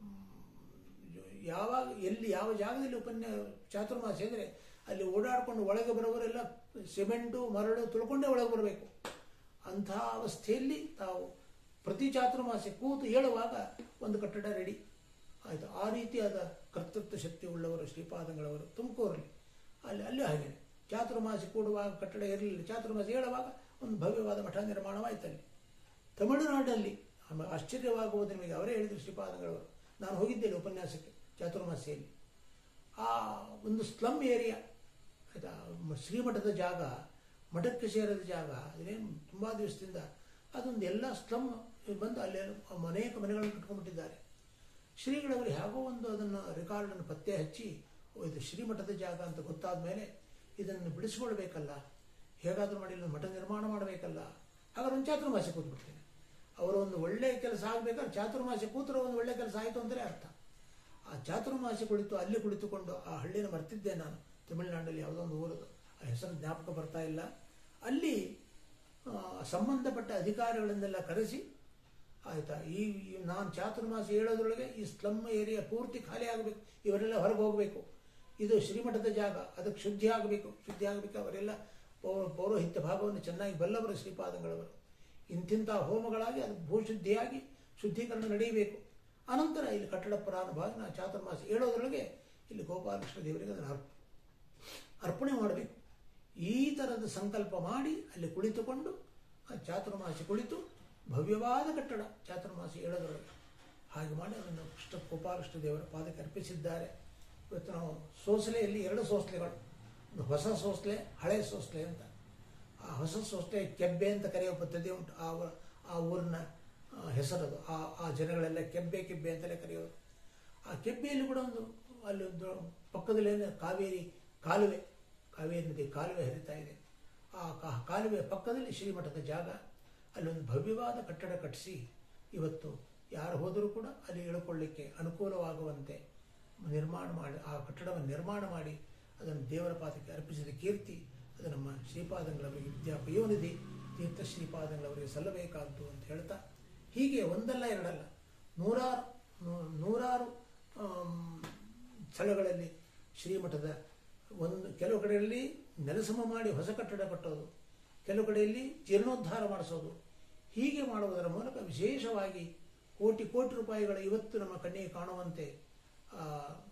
ಯಾವಾಗ ಎಲ್ಲಿ ಯಾವ ಜಾಗದಲ್ಲಿ ಉಪನ್ಯಾ ಚಾತುರ್ಮಾಸೆ ಅಂದರೆ ಅಲ್ಲಿ ಓಡಾಡಿಕೊಂಡು ಒಳಗೆ ಬರೋವರೆಲ್ಲ ಸಿಮೆಂಟು ಮರಳು ತುಳ್ಕೊಂಡೇ ಒಳಗೆ ಬರಬೇಕು ಅಂತಹ ಅವಸ್ಥೆಯಲ್ಲಿ ತಾವು ಪ್ರತಿ ಚಾತುರ್ಮಾಸೆ ಕೂತು ಹೇಳುವಾಗ ಒಂದು ಕಟ್ಟಡ ರೆಡಿ ಆಯಿತು ಆ ರೀತಿಯಾದ ಕರ್ತೃತ್ವ ಶಕ್ತಿ ಉಳ್ಳವರು ಶ್ರೀಪಾದಂಗಳವರು ತುಮಕೂರಲ್ಲಿ ಅಲ್ಲಿ ಅಲ್ಲಿ ಹಾಗೆ ಚಾತುರ್ಮಾಸಿ ಕೂಡುವಾಗ ಕಟ್ಟಡ ಇರಲಿಲ್ಲ ಚಾತುರ್ಮಾಸಿ ಹೇಳುವಾಗ ಒಂದು ಭವ್ಯವಾದ ಮಠ ನಿರ್ಮಾಣವಾಯಿತಲ್ಲಿ ತಮಿಳುನಾಡಲ್ಲಿ ಆಶ್ಚರ್ಯವಾಗುವುದು ನಿಮಗೆ ಅವರೇ ಹೇಳಿದರು ಶ್ರೀಪಾದಂಗಳವರು ನಾನು ಹೋಗಿದ್ದೇನೆ ಉಪನ್ಯಾಸಕ್ಕೆ ಚಾತುರ್ಮಾಸಿಯಲ್ಲಿ ಆ ಒಂದು ಸ್ಲಮ್ ಏರಿಯಾ ಆಯಿತಾ ಶ್ರೀಮಠದ ಜಾಗ ಮಠಕ್ಕೆ ಸೇರಿದ ಜಾಗ ಅದೇನು ತುಂಬ ದಿವಸದಿಂದ ಅದೊಂದು ಎಲ್ಲ ಸ್ಲಮ್ ಬಂದು ಅಲ್ಲಿ ಅನೇಕ ಮನೆಗಳನ್ನು ಕಟ್ಕೊಂಡ್ಬಿಟ್ಟಿದ್ದಾರೆ ಶ್ರೀಗಳವರು ಹೇಗೋ ಒಂದು ಅದನ್ನು ರೆಕಾರ್ಡನ್ನು ಪತ್ತೆ ಹಚ್ಚಿ ಇದು ಶ್ರೀಮಠದ ಜಾಗ ಅಂತ ಗೊತ್ತಾದ ಮೇಲೆ ಇದನ್ನು ಬಿಡಿಸ್ಕೊಳ್ಬೇಕಲ್ಲ ಹೇಗಾದರೂ ಮಾಡಿ ಇಲ್ಲಿ ಮಠ ನಿರ್ಮಾಣ ಮಾಡಬೇಕಲ್ಲ ಹಾಗಾದ್ರೆ ಒಂದು ಚಾತುರ್ಮಾಸೆ ಕೂತ್ಬಿಡ್ತೇನೆ ಅವರು ಒಂದು ಒಳ್ಳೆಯ ಕೆಲಸ ಆಗಬೇಕಾದ್ರೆ ಚಾತುರ್ಮಾಸೆ ಕೂತರೋ ಒಂದು ಒಳ್ಳೆಯ ಕೆಲಸ ಆಯಿತು ಅಂತಲೇ ಅರ್ಥ ಆ ಚಾತುರ್ಮಾಸೆ ಕುಳಿತು ಅಲ್ಲಿ ಕುಳಿತುಕೊಂಡು ಆ ಹಳ್ಳಿನ ಮರ್ತಿದ್ದೆ ನಾನು ತಮಿಳುನಾಡಲ್ಲಿ ಯಾವುದೋ ಒಂದು ಊರದು ಆ ಹೆಸರು ಜ್ಞಾಪಕ ಬರ್ತಾ ಇಲ್ಲ ಅಲ್ಲಿ ಸಂಬಂಧಪಟ್ಟ ಅಧಿಕಾರಿಗಳನ್ನೆಲ್ಲ ಕರೆಸಿ ಆಯಿತಾ ಈ ನಾನು ಚಾತುರ್ಮಾಸ ಹೇಳೋದ್ರೊಳಗೆ ಈ ಸ್ಲಮ್ ಏರಿಯಾ ಪೂರ್ತಿ ಖಾಲಿ ಆಗಬೇಕು ಇವರೆಲ್ಲ ಹೊರಗೆ ಹೋಗಬೇಕು ಇದು ಶ್ರೀಮಠದ ಜಾಗ ಅದಕ್ಕೆ ಶುದ್ಧಿ ಆಗಬೇಕು ಶುದ್ಧಿ ಆಗಬೇಕು ಅವರೆಲ್ಲ ಪೌರ ಪೌರೋಹಿತ್ಯ ಭಾಗವನ್ನು ಚೆನ್ನಾಗಿ ಬಲ್ಲವರು ಶ್ರೀಪಾದಂಗಳವರು ಇಂತಿಂಥ ಹೋಮಗಳಾಗಿ ಅದು ಭೂಶುದ್ಧಿಯಾಗಿ ಶುದ್ಧೀಕರಣ ನಡೆಯಬೇಕು ಅನಂತರ ಇಲ್ಲಿ ಕಟ್ಟಡ ಪ್ರಾರಂಭವಾಗಿ ನಾವು ಚಾತುರ್ಮಾಸ ಹೇಳೋದ್ರೊಳಗೆ ಇಲ್ಲಿ ಗೋಪಾಲಕೃಷ್ಣ ದೇವರಿಗೆ ಅದನ್ನು ಅರ್ಪ ಅರ್ಪಣೆ ಮಾಡಬೇಕು ಈ ಥರದ ಸಂಕಲ್ಪ ಮಾಡಿ ಅಲ್ಲಿ ಕುಳಿತುಕೊಂಡು ಆ ಚಾತುರ್ಮಾಸಿ ಕುಳಿತು ಭವ್ಯವಾದ ಕಟ್ಟಡ ಚಾತುರ್ಮಾಸಿ ಹೇಳೋದ್ರೊಳಗೆ ಹಾಗೆ ಮಾಡಿ ಅದನ್ನು ಕೃಷ್ಣ ಗೋಪಾಲಕೃಷ್ಣ ದೇವರ ಪಾದಕ್ಕೆ ಅರ್ಪಿಸಿದ್ದಾರೆ ಇವತ್ತು ನಾವು ಸೋಸಲೆಯಲ್ಲಿ ಎರಡು ಸೋಸಲೆಗಳು ಒಂದು ಹೊಸ ಸೋಸಲೆ ಹಳೆ ಸೋಸಲೆ ಅಂತ ಆ ಹೊಸ ಸೋಸಲೆ ಕೆಬ್ಬೆ ಅಂತ ಕರೆಯುವ ಪದ್ಧತಿ ಉಂಟು ಆ ಆ ಊರಿನ ಹೆಸರದು ಆ ಆ ಜನಗಳೆಲ್ಲ ಕೆಬ್ಬೆ ಕೆಬ್ಬೆ ಅಂತಲೇ ಕರೆಯೋದು ಆ ಕೆಬ್ಬೆಯಲ್ಲಿ ಕೂಡ ಒಂದು ಅಲ್ಲಿ ಒಂದು ಪಕ್ಕದಲ್ಲಿ ಕಾವೇರಿ ಕಾಲುವೆ ಕಾವೇರಿ ನದಿ ಕಾಲುವೆ ಹರಿತಾ ಇದೆ ಆ ಕಾಲುವೆ ಪಕ್ಕದಲ್ಲಿ ಶ್ರೀಮಠದ ಜಾಗ ಅಲ್ಲೊಂದು ಭವ್ಯವಾದ ಕಟ್ಟಡ ಕಟ್ಟಿಸಿ ಇವತ್ತು ಯಾರು ಹೋದರೂ ಕೂಡ ಅಲ್ಲಿ ಇಳ್ಕೊಳ್ಳಿಕ್ಕೆ ಅನುಕೂಲವಾಗುವಂತೆ ನಿರ್ಮಾಣ ಮಾಡಿ ಆ ಕಟ್ಟಡವನ್ನು ನಿರ್ಮಾಣ ಮಾಡಿ ಅದನ್ನು ದೇವರ ಪಾದಕ್ಕೆ ಅರ್ಪಿಸಿದ ಕೀರ್ತಿ ಅದು ನಮ್ಮ ಶ್ರೀಪಾದಂಗಳವರಿಗೆ ವಿದ್ಯಾಪಯೋನಿಧಿ ತೀರ್ಥ ಶ್ರೀಪಾದಂಗಳವರಿಗೆ ಸಲ್ಲಬೇಕಾದ್ದು ಅಂತ ಹೇಳ್ತಾ ಹೀಗೆ ಒಂದಲ್ಲ ಎರಡಲ್ಲ ನೂರಾರು ನೂ- ನೂರಾರು ಆಮ್, ಸ್ಥಳಗಳಲ್ಲಿ ಶ್ರೀಮಠದ ಒಂದು ಕೆಲವು ಕಡೆಯಲ್ಲಿ ನೆಲಸಮ ಮಾಡಿ ಹೊಸ ಕಟ್ಟಡ ಕಟ್ಟೋದು ಕೆಲವು ಕಡೆಯಲ್ಲಿ ಜೀರ್ಣೋದ್ಧಾರ ಮಾಡಿಸೋದು ಹೀಗೆ ಮಾಡುವುದರ ಮೂಲಕ ವಿಶೇಷವಾಗಿ ಕೋಟಿ ಕೋಟಿ ರೂಪಾಯಿಗಳ ಇವತ್ತು ನಮ್ಮ ಕಣ್ಣಿಗೆ ಕಾಣುವಂತೆ ಆ,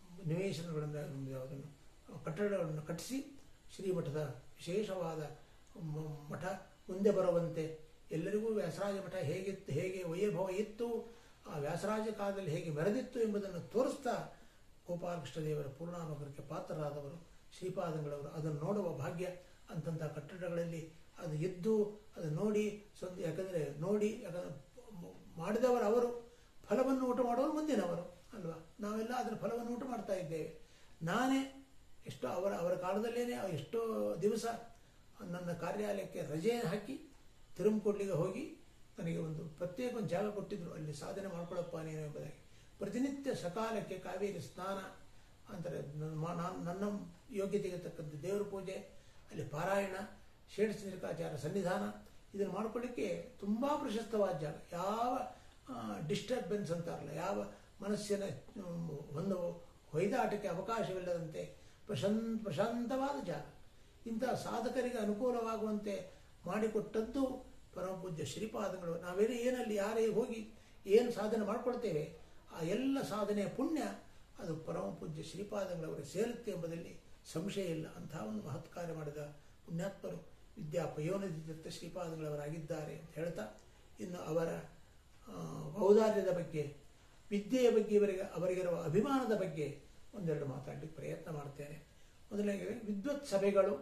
ನಿವೇಶನಗಳನ್ನು ಯಾವುದನ್ನು ಕಟ್ಟಡಗಳನ್ನು ಕಟ್ಟಿಸಿ ಶ್ರೀಮಠದ ವಿಶೇಷವಾದ ಮ- ಮಠ ಮುಂದೆ ಬರುವಂತೆ ಎಲ್ಲರಿಗೂ ವ್ಯಾಸರಾಜ ಮಠ ಹೇಗಿತ್ತು ಹೇಗೆ ವೈಭವ ಇತ್ತು ಆ ವ್ಯಾಸರಾಜ ಕಾಲದಲ್ಲಿ ಹೇಗೆ ಮೆರೆದಿತ್ತು ಎಂಬುದನ್ನು ತೋರಿಸ್ತಾ ಗೋಪಾಲಕೃಷ್ಣ ದೇವರ ಪೂರ್ಣಾನುಗ್ರಹಕ್ಕೆ ಪಾತ್ರರಾದವರು ಶ್ರೀಪಾದಂಗಳವರು ಅದನ್ನು ನೋಡುವ ಭಾಗ್ಯ ಅಂತಂಥ ಕಟ್ಟಡಗಳಲ್ಲಿ ಅದು ಇದ್ದು ಅದು ನೋಡಿ ಸ್ವಂತ ಯಾಕಂದರೆ ನೋಡಿ ಯಾಕಂದರೆ ಮಾಡಿದವರು ಅವರು ಫಲವನ್ನು ಊಟ ಮಾಡೋರು ಮುಂದಿನವರು ಅಲ್ವಾ ನಾವೆಲ್ಲ ಅದರ ಫಲವನ್ನು ಊಟ ಮಾಡ್ತಾ ಇದ್ದೇವೆ ನಾನೇ ಎಷ್ಟೋ ಅವರ ಅವರ ಕಾಲದಲ್ಲೇನೆ ಎಷ್ಟೋ ದಿವಸ ನನ್ನ ಕಾರ್ಯಾಲಯಕ್ಕೆ ರಜೆ ಹಾಕಿ ತಿರುಮಕೂಡ್ಲಿಗೆ ಹೋಗಿ ನನಗೆ ಒಂದು ಪ್ರತ್ಯೇಕ ಒಂದು ಜಾಗ ಕೊಟ್ಟಿದ್ರು ಅಲ್ಲಿ ಸಾಧನೆ ಮಾಡ್ಕೊಳ್ಳಪ್ಪ ನೀನು ಎಂಬುದಾಗಿ ಪ್ರತಿನಿತ್ಯ ಸಕಾಲಕ್ಕೆ ಕಾವೇರಿ ಸ್ನಾನ ಅಂತಾರೆ ನನ್ನ ನಾನು ನನ್ನ ಯೋಗ್ಯತೆಗೆ ತಕ್ಕಂತೆ ದೇವರ ಪೂಜೆ ಅಲ್ಲಿ ಪಾರಾಯಣ ಷೇಡಚಂದ್ರಿಕಾಚಾರ ಸನ್ನಿಧಾನ ಇದನ್ನು ಮಾಡ್ಕೊಳ್ಳಿಕ್ಕೆ ತುಂಬ ಪ್ರಶಸ್ತವಾದ ಜಾಗ ಯಾವ ಡಿಸ್ಟರ್ಬೆನ್ಸ್ ಅಂತಾರಲ್ಲ ಯಾವ ಮನಸ್ಸಿನ ಹ್ಮ್, ಒಂದು ಹೊಯ್ದಾಟಕ್ಕೆ ಅವಕಾಶವಿಲ್ಲದಂತೆ ಪ್ರಶಾಂತ ಪ್ರಶಾಂತವಾದ ಜಾಗ ಇಂಥ ಸಾಧಕರಿಗೆ ಅನುಕೂಲವಾಗುವಂತೆ ಮಾಡಿಕೊಟ್ಟದ್ದು ಪರಮಪೂಜ್ಯ ಶ್ರೀಪಾದಗಳು ನಾವೇನೇ ಏನಲ್ಲಿ ಯಾರೇ ಹೋಗಿ ಏನು ಸಾಧನೆ ಮಾಡ್ಕೊಳ್ತೇವೆ ಆ ಎಲ್ಲ ಸಾಧನೆಯ ಪುಣ್ಯ ಅದು ಪರಮಪೂಜ್ಯ ಶ್ರೀಪಾದಗಳವರಿಗೆ ಸೇರುತ್ತೆ ಎಂಬುದರಲ್ಲಿ ಸಂಶಯ ಇಲ್ಲ ಅಂತಹ ಒಂದು ಮಹತ್ ಕಾರ್ಯ ಮಾಡಿದ ಪುಣ್ಯಾತ್ಮರು ವಿದ್ಯಾ ಪಯೋನಿಧಿತ ಶ್ರೀಪಾದಗಳವರಾಗಿದ್ದಾರೆ ಅಂತ ಹೇಳ್ತಾ ಇನ್ನು ಅವರ ಆ, ಔದಾರ್ಯದ ಬಗ್ಗೆ ವಿದ್ಯೆಯ ಬಗ್ಗೆ ಇವರಿಗೆ ಅವರಿಗಿರುವ ಅಭಿಮಾನದ ಬಗ್ಗೆ ಒಂದೆರಡು ಮಾತಾಡಲಿಕ್ಕೆ ಪ್ರಯತ್ನ ಮಾಡ್ತೇನೆ ಮೊದಲಿಗೆ ವಿದ್ವತ್ ಸಭೆಗಳು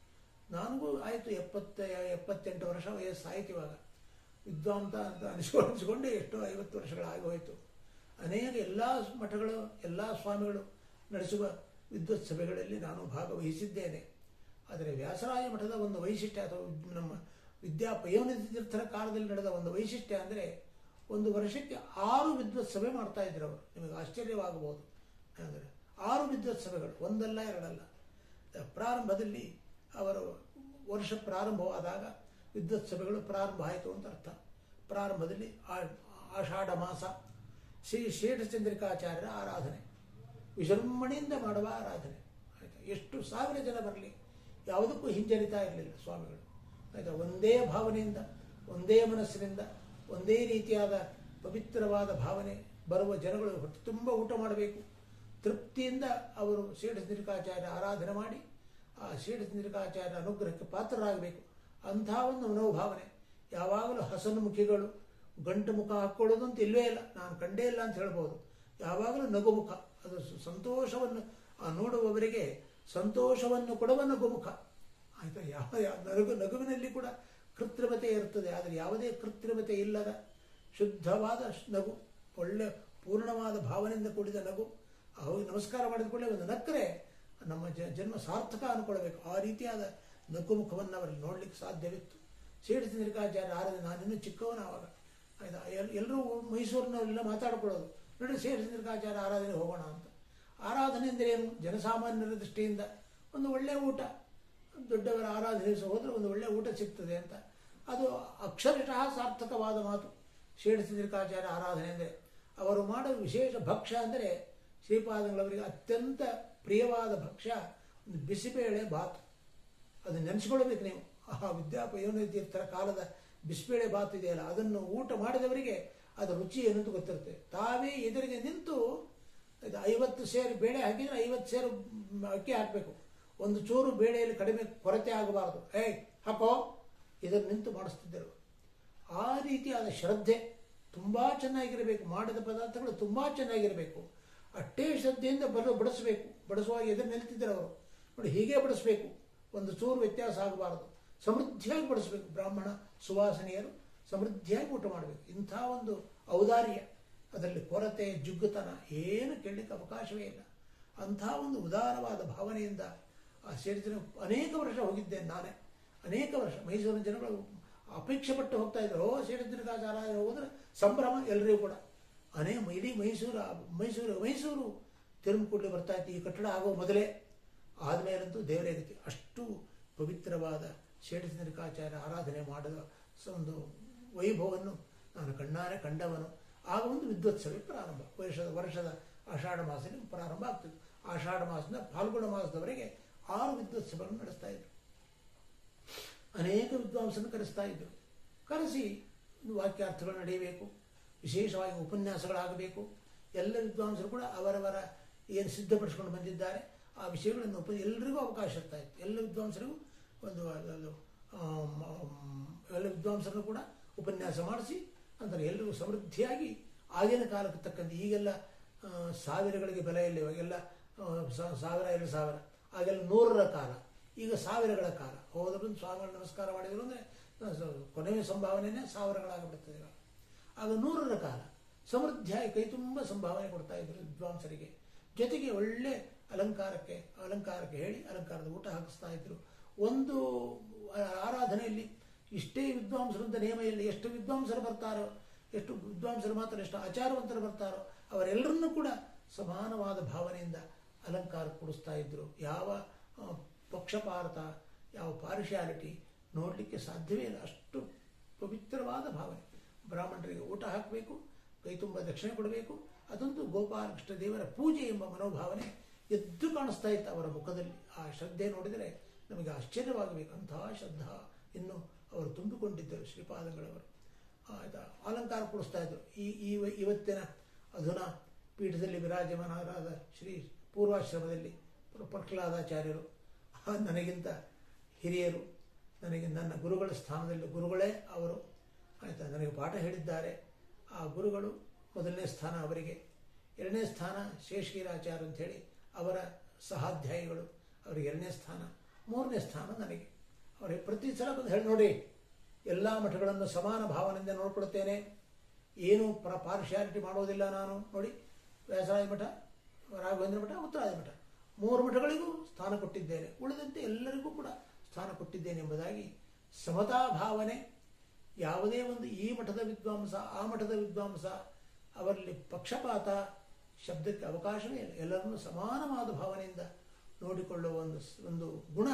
ನನಗೂ ಆಯಿತು ಎಪ್ಪತ್ತ ಎಪ್ಪತ್ತೆಂಟು ವರ್ಷ ವಯಸ್ಸು ಆಯ್ತು ಇವಾಗ ವಿದ್ವಾಂತ ಅಂತ ಅನಿಸ್ಕೊಂಡು ಅನಿಸ್ಕೊಂಡೆ ಎಷ್ಟೋ ಐವತ್ತು ವರ್ಷಗಳಾಗಿ ಹೋಯಿತು ಅನೇಕ ಎಲ್ಲ ಮಠಗಳು ಎಲ್ಲ ಸ್ವಾಮಿಗಳು ನಡೆಸುವ ವಿದ್ವತ್ ಸಭೆಗಳಲ್ಲಿ ನಾನು ಭಾಗವಹಿಸಿದ್ದೇನೆ ಆದರೆ ವ್ಯಾಸರಾಯ ಮಠದ ಒಂದು ವೈಶಿಷ್ಟ್ಯ ಅಥವಾ ನಮ್ಮ ವಿದ್ಯಾ ಪಯೋನಿಧಿ ತೀರ್ಥರ ಕಾಲದಲ್ಲಿ ನಡೆದ ಒಂದು ವೈಶಿಷ್ಟ್ಯ ಅಂದರೆ ಒಂದು ವರ್ಷಕ್ಕೆ ಆರು ವಿದ್ವತ್ ಸಭೆ ಮಾಡ್ತಾ ಇದ್ರು ಅವರು ನಿಮಗೆ ಆಶ್ಚರ್ಯವಾಗಬಹುದು ಅಂದರೆ ಆರು ವಿದ್ವತ್ ಸಭೆಗಳು ಒಂದಲ್ಲ ಎರಡಲ್ಲ ಪ್ರಾರಂಭದಲ್ಲಿ ಅವರು ವರ್ಷ ಪ್ರಾರಂಭವಾದಾಗ ವಿದ್ವತ್ ಸಭೆಗಳು ಪ್ರಾರಂಭ ಆಯಿತು ಅಂತ ಅರ್ಥ ಪ್ರಾರಂಭದಲ್ಲಿ ಆ- ಆಷಾಢ ಮಾಸ ಶ್ರೀ ಶೇಷಚಂದ್ರಿಕಾಚಾರ್ಯರ ಆರಾಧನೆ ವಿಜೃಂಭಣೆಯಿಂದ ಮಾಡುವ ಆರಾಧನೆ ಆಯ್ತಾ ಎಷ್ಟು ಸಾವಿರ ಜನ ಬರಲಿ ಯಾವುದಕ್ಕೂ ಹಿಂಜರಿತಾ ಇರಲಿಲ್ಲ ಸ್ವಾಮಿಗಳು ಆಯ್ತಾ ಒಂದೇ ಭಾವನೆಯಿಂದ ಒಂದೇ ಮನಸ್ಸಿನಿಂದ ಒಂದೇ ರೀತಿಯಾದ ಪವಿತ್ರವಾದ ಭಾವನೆ ಬರುವ ಜನಗಳು ಹೊಟ್ಟೆ ತುಂಬ ಊಟ ಮಾಡಬೇಕು ತೃಪ್ತಿಯಿಂದ ಅವರು ಷೇಡಚಂದ್ರಿಕಾಚಾರ್ಯ ಆರಾಧನೆ ಮಾಡಿ ಆ ಷೇಡಚಂದ್ರಿಕಾಚಾರ್ಯ ಅನುಗ್ರಹಕ್ಕೆ ಪಾತ್ರರಾಗಬೇಕು ಅಂಥ ಒಂದು ಮನೋಭಾವನೆ ಯಾವಾಗಲೂ ಹಸನ್ಮುಖಿಗಳು ಗಂಟು ಮುಖ ಹಾಕ್ಕೊಳ್ಳೋದು ಅಂತ ಇಲ್ಲವೇ ಇಲ್ಲ ನಾನು ಕಂಡೇ ಇಲ್ಲ ಅಂತ ಹೇಳ್ಬೋದು ಯಾವಾಗಲೂ ನಗುಮುಖ ಅದು ಸ- ಸಂತೋಷವನ್ನು ಆ ನೋಡುವವರಿಗೆ ಸಂತೋಷವನ್ನು ಕೊಡುವ ನಗುಮುಖ ಆಯ್ತಾ ಯಾವ ಯಾವ ನಗು ನಗುವಿನಲ್ಲಿ ಕೂಡ ಕೃತ್ರಿಮತೆ ಇರ್ತದೆ ಆದರೆ ಯಾವುದೇ ಕೃತ್ರಿಮತೆ ಇಲ್ಲದ ಶುದ್ಧವಾದ ಶ್- ನಗು ಒಳ್ಳೆ ಪೂರ್ಣವಾದ ಭಾವನೆಯಿಂದ ಕೂಡಿದ ನಗು ಆ ಹೋಗಿ ನಮಸ್ಕಾರ ಮಾಡಿದ ಕೂಡಲೇ ಒಂದು ನಕ್ಕರೆ ನಮ್ಮ ಜ ಜನ್ಮ ಸಾರ್ಥಕ ಅನ್ಕೊಳ್ಬೇಕು ಆ ರೀತಿಯಾದ ನಗುಮುಖವನ್ನು ಅವರಲ್ಲಿ ನೋಡ್ಲಿಕ್ಕೆ ಸಾಧ್ಯವಿತ್ತು ಸೇಡಿ ಚಂದ್ರಿಕಾಚಾರ್ಯ ಆರಾಧನೆ ನಾನಿನ್ನೂ ಚಿಕ್ಕವನ ಆವಾಗ ಆಯ್ತಾ ಎಲ್ ಎಲ್ಲರೂ ಮೈಸೂರಿನವರೆಲ್ಲ ಮಾತಾಡ್ಕೊಳ್ಳೋದು ನೋಡಿ ಸೇಡಿ ಚಂದ್ರಿಕಾಚಾರ್ಯ ಆರಾಧನೆ ಹೋಗೋಣ ಅಂತ ಆರಾಧನೆ ಅಂದರೆ ಏನು ಜನಸಾಮಾನ್ಯರ ದೃಷ್ಟಿಯಿಂದ ಒಂದು ಒಳ್ಳೆಯ ಊಟ ದೊಡ್ಡವರ ಆರಾಧನೆ ದಿವಸ ಹೋದರೆ ಒಂದು ಒಳ್ಳೆಯ ಊಟ ಸಿಗ್ತದೆ ಅಂತ ಅದು ಅಕ್ಷರಶಃ ಸಾರ್ಥಕವಾದ ಮಾತು ಶ್ರೀಡಿ ಚಂದ್ರಿಕಾಚಾರ್ಯ ಆರಾಧನೆ ಅಂದರೆ ಅವರು ಮಾಡುವ ವಿಶೇಷ ಭಕ್ಷ್ಯ ಅಂದರೆ ಶ್ರೀಪಾದಂಗಳವರಿಗೆ ಅತ್ಯಂತ ಪ್ರಿಯವಾದ ಭಕ್ಷ್ಯ ಒಂದು ಬಿಸಿಬೇಳೆ ಬಾತ್ ಅದು ನೆನೆಸ್ಕೊಳ್ಬೇಕು ನೀವು ಆ ವಿದ್ಯಾಪಯೋನ ತೀರ್ಥರ ಕಾಲದ ಬಿಸಿಬೇಳೆ ಬಾತ್ ಇದೆಯಲ್ಲ ಅದನ್ನು ಊಟ ಮಾಡಿದವರಿಗೆ ಅದರ ರುಚಿ ಏನಂತ ಗೊತ್ತಿರುತ್ತೆ ತಾವೇ ಎದುರಿಗೆ ನಿಂತು ಇದು ಐವತ್ತು ಸೇರು ಬೇಳೆ ಹಾಕಿದ್ರೆ ಐವತ್ತು ಸೇರು ಮ್, ಅಕ್ಕಿ ಹಾಕಬೇಕು ಒಂದು ಚೂರು ಬೇಳೆಯಲ್ಲಿ ಕಡಿಮೆ ಕೊರತೆ ಆಗಬಾರದು ಏಯ್ ಹಾಕೋ ಇದನ್ನು ನಿಂತು ಮಾಡಿಸ್ತಿದ್ದರು ಆ ರೀತಿಯಾದ ಶ್ರದ್ಧೆ ತುಂಬ ಚೆನ್ನಾಗಿರಬೇಕು ಮಾಡಿದ ಪದಾರ್ಥಗಳು ತುಂಬ ಚೆನ್ನಾಗಿರಬೇಕು ಅಷ್ಟೇ ಶ್ರದ್ಧೆಯಿಂದ ಬರ ಬಡಿಸಬೇಕು ಬಡಿಸುವಾಗ ಎದುರು ನಿಲ್ತಿದ್ದರು ಅವರು ನೋಡಿ ಹೀಗೆ ಬಡಿಸ್ಬೇಕು ಒಂದು ಚೂರು ವ್ಯತ್ಯಾಸ ಆಗಬಾರದು ಸಮೃದ್ಧಿಯಾಗಿ ಬಡಿಸ್ಬೇಕು ಬ್ರಾಹ್ಮಣ ಸುವಾಸನೆಯರು ಸಮೃದ್ಧಿಯಾಗಿ ಊಟ ಮಾಡಬೇಕು ಇಂಥ ಒಂದು ಔದಾರ್ಯ ಅದರಲ್ಲಿ ಕೊರತೆ ಜುಗ್ಗುತನ ಏನು ಕೇಳಲಿಕ್ಕೆ ಅವಕಾಶವೇ ಇಲ್ಲ ಅಂಥ ಒಂದು ಉದಾರವಾದ ಭಾವನೆಯಿಂದ ಆ ಸೇರಿದ ಅನೇಕ ವರ್ಷ ಹೋಗಿದ್ದೇನೆ ನಾನೇ ಅನೇಕ ವರ್ಷ ಮೈಸೂರಿನ ಜನಗಳು ಅಪೇಕ್ಷೆ ಪಟ್ಟು ಹೋಗ್ತಾ ಇದ್ರು ಓ ಶ್ರೀರಂಜನಿಕಾಚಾರ ಹೋದ್ರೆ ಸಂಭ್ರಮ ಎಲ್ಲರಿಗೂ ಕೂಡ ಅನೇ ಇಡೀ ಮೈಸೂರು ಮೈಸೂರು ಮೈಸೂರು ತಿರುಮಕೂಡಲಿ ಬರ್ತಾ ಇತ್ತು ಈ ಕಟ್ಟಡ ಆಗೋ ಮೊದಲೇ ಆದಮೇಲಂತೂ ದೇವರೇ ಗತಿ ಅಷ್ಟು ಪವಿತ್ರವಾದ ಷೇಡಚಂದ್ರಿಕಾಚಾರ್ಯ ಆರಾಧನೆ ಮಾಡಿದ ಸ- ಒಂದು ವೈಭವವನ್ನು ನಾನು ಕಣ್ಣಾರೆ ಕಂಡವನು ಆಗ ಒಂದು ವಿದ್ವತ್ಸವೇ ಪ್ರಾರಂಭ ವರ್ಷದ ವರ್ಷದ ಆಷಾಢ ಮಾಸದಲ್ಲಿ ಪ್ರಾರಂಭ ಆಗ್ತದೆ ಆಷಾಢ ಮಾಸದಿಂದ ಫಾಲ್ಗುಣ ಮಾಸದವರೆಗೆ ಆರು ವಿದ್ವತ್ಸವಗಳನ್ನು ನಡೆಸ್ತಾ ಇದ್ರು ಅನೇಕ ವಿದ್ವಾಂಸರನ್ನು ಕರೆಸ್ತಾ ಇದ್ದರು ಕರೆಸಿ ಒಂದು ವಾಕ್ಯಾರ್ಥಗಳು ನಡೆಯಬೇಕು ವಿಶೇಷವಾಗಿ ಉಪನ್ಯಾಸಗಳಾಗಬೇಕು ಎಲ್ಲ ವಿದ್ವಾಂಸರು ಕೂಡ ಅವರವರ ಏನು ಸಿದ್ಧಪಡಿಸ್ಕೊಂಡು ಬಂದಿದ್ದಾರೆ ಆ ವಿಷಯಗಳನ್ನು ಉಪ ಎಲ್ಲರಿಗೂ ಅವಕಾಶ ಇರ್ತಾ ಇತ್ತು ಎಲ್ಲ ವಿದ್ವಾಂಸರಿಗೂ ಒಂದು ಅದು ಆಮ್, ಆಮ್, ಎಲ್ಲ ವಿದ್ವಾಂಸರನ್ನು ಕೂಡ ಉಪನ್ಯಾಸ ಮಾಡಿಸಿ ಅಂದರೆ ಎಲ್ಲರಿಗೂ ಸಮೃದ್ಧಿಯಾಗಿ ಆಗಿನ ಕಾಲಕ್ಕೆ ತಕ್ಕಂತೆ ಈಗೆಲ್ಲ ಆ, ಸಾವಿರಗಳಿಗೆ ಬೆಲೆ ಇಲ್ಲ ಇವಾಗೆಲ್ಲ ಆ, ಸಾ- ಸಾವಿರ ಎರಡು ಸಾವಿರ ಆಗೆಲ್ಲ ನೂರರ ಕಾಲ ಈಗ ಸಾವಿರಗಳ ಕಾಲ ಹೋದ ಬಂದು ಸ್ವಾಮಿಗಳ ನಮಸ್ಕಾರ ಮಾಡಿದ್ರು ಅಂದರೆ ಕೊನೆಯ ಸಂಭಾವನೆಯೇ ಸಾವಿರಗಳಾಗಿಬಿಡ್ತದೆ ಇವಾಗ ಆಗ ನೂರರ ಕಾಲ ಸಮೃದ್ಧಿಯಾಗಿ ಕೈ ತುಂಬ ಸಂಭಾವನೆ ಕೊಡ್ತಾ ಇದ್ರು ವಿದ್ವಾಂಸರಿಗೆ ಜೊತೆಗೆ ಒಳ್ಳೆ ಅಲಂಕಾರಕ್ಕೆ ಅಲಂಕಾರಕ್ಕೆ ಹೇಳಿ ಅಲಂಕಾರದ ಊಟ ಹಾಕಿಸ್ತಾ ಇದ್ರು ಒಂದು ಆರಾಧನೆಯಲ್ಲಿ ಇಷ್ಟೇ ವಿದ್ವಾಂಸರು ಅಂತ ನಿಯಮ ಇಲ್ಲ ಎಷ್ಟು ವಿದ್ವಾಂಸರು ಬರ್ತಾರೋ ಎಷ್ಟು ವಿದ್ವಾಂಸರು ಮಾತ್ರ ಎಷ್ಟು ಆಚಾರವಂತರು ಬರ್ತಾರೋ ಅವರೆಲ್ಲರನ್ನೂ ಕೂಡ ಸಮಾನವಾದ ಭಾವನೆಯಿಂದ ಅಲಂಕಾರ ಕೊಡಿಸ್ತಾ ಇದ್ರು ಯಾವ ಆ, ಪಕ್ಷಪಾತ ಯಾವ ಪಾರ್ಶಿಯಾಲಿಟಿ ನೋಡಲಿಕ್ಕೆ ಸಾಧ್ಯವೇ ಇಲ್ಲ ಅಷ್ಟು ಪವಿತ್ರವಾದ ಭಾವನೆ ಬ್ರಾಹ್ಮಣರಿಗೆ ಊಟ ಹಾಕಬೇಕು ಕೈ ತುಂಬ ದಕ್ಷಿಣೆ ಕೊಡಬೇಕು ಅದೊಂದು ಗೋಪಾಲಕೃಷ್ಣ ದೇವರ ಪೂಜೆ ಎಂಬ ಮನೋಭಾವನೆ ಎದ್ದು ಕಾಣಿಸ್ತಾ ಇತ್ತು ಅವರ ಮುಖದಲ್ಲಿ ಆ ಶ್ರದ್ಧೆ ನೋಡಿದರೆ ನಮಗೆ ಆಶ್ಚರ್ಯವಾಗಬೇಕು ಅಂತಹ ಶ್ರದ್ಧಾ ಇನ್ನು ಅವರು ತುಂಬಿಕೊಂಡಿದ್ದರು ಶ್ರೀಪಾದಂಗಳವರು ಆಯ್ತಾ ಅಲಂಕಾರ ಕೊಡಿಸ್ತಾ ಇದ್ರು ಈ ಈ ಇವತ್ತಿನ ಅಧುನ ಪೀಠದಲ್ಲಿ ವಿರಾಜಮಾನರಾದ ಶ್ರೀ ಪೂರ್ವಾಶ್ರಮದಲ್ಲಿ ಪ್ರ- ಪ್ರಹ್ಲಾದಾಚಾರ್ಯರು ಆ ನನಗಿಂತ ಹಿರಿಯರು ನನಗೆ ನನ್ನ ಗುರುಗಳ ಸ್ಥಾನದಲ್ಲಿ ಗುರುಗಳೇ ಅವರು ಆಯಿತಾ ನನಗೆ ಪಾಠ ಹೇಳಿದ್ದಾರೆ ಆ ಗುರುಗಳು ಮೊದಲನೇ ಸ್ಥಾನ ಅವರಿಗೆ ಎರಡನೇ ಸ್ಥಾನ ಶೇಷಗಿರಾಚಾರ್ಯ ಅಂಥೇಳಿ ಅವರ ಸಹಾಧ್ಯಾಯಿಗಳು ಅವರಿಗೆ ಎರಡನೇ ಸ್ಥಾನ ಮೂರನೇ ಸ್ಥಾನ ನನಗೆ ಅವರಿಗೆ ಪ್ರತಿ ಸಲ ಬಂದು ಹೇಳಿ ನೋಡಿ ಎಲ್ಲ ಮಠಗಳನ್ನು ಸಮಾನ ಭಾವನೆಯಿಂದ ನೋಡ್ಕೊಳ್ತೇನೆ ಏನು ಪ್ರ ಪಾರ್ಶಿಯಾಲಿಟಿ ಮಾಡೋದಿಲ್ಲ ನಾನು ನೋಡಿ ವ್ಯಾಸರಾಯ ಮಠ ರಾಘವೇಂದ್ರ ಮಠ ಉತ್ತರಾಯ ಮಠ ಮೂರು ಮಠಗಳಿಗೂ ಸ್ಥಾನ ಕೊಟ್ಟಿದ್ದೇನೆ ಉಳಿದಂತೆ ಎಲ್ಲರಿಗೂ ಕೂಡ ಸ್ಥಾನ ಕೊಟ್ಟಿದ್ದೇನೆ ಎಂಬುದಾಗಿ ಸಮತಾ ಭಾವನೆ ಯಾವುದೇ ಒಂದು ಈ ಮಠದ ವಿದ್ವಾಂಸ ಆ ಮಠದ ವಿದ್ವಾಂಸ ಅವರಲ್ಲಿ ಪಕ್ಷಪಾತ ಶಬ್ದಕ್ಕೆ ಅವಕಾಶವೇ ಇಲ್ಲ ಎಲ್ಲರನ್ನೂ ಸಮಾನವಾದ ಭಾವನೆಯಿಂದ ನೋಡಿಕೊಳ್ಳುವ ಒಂದು ಸ್- ಒಂದು ಗುಣ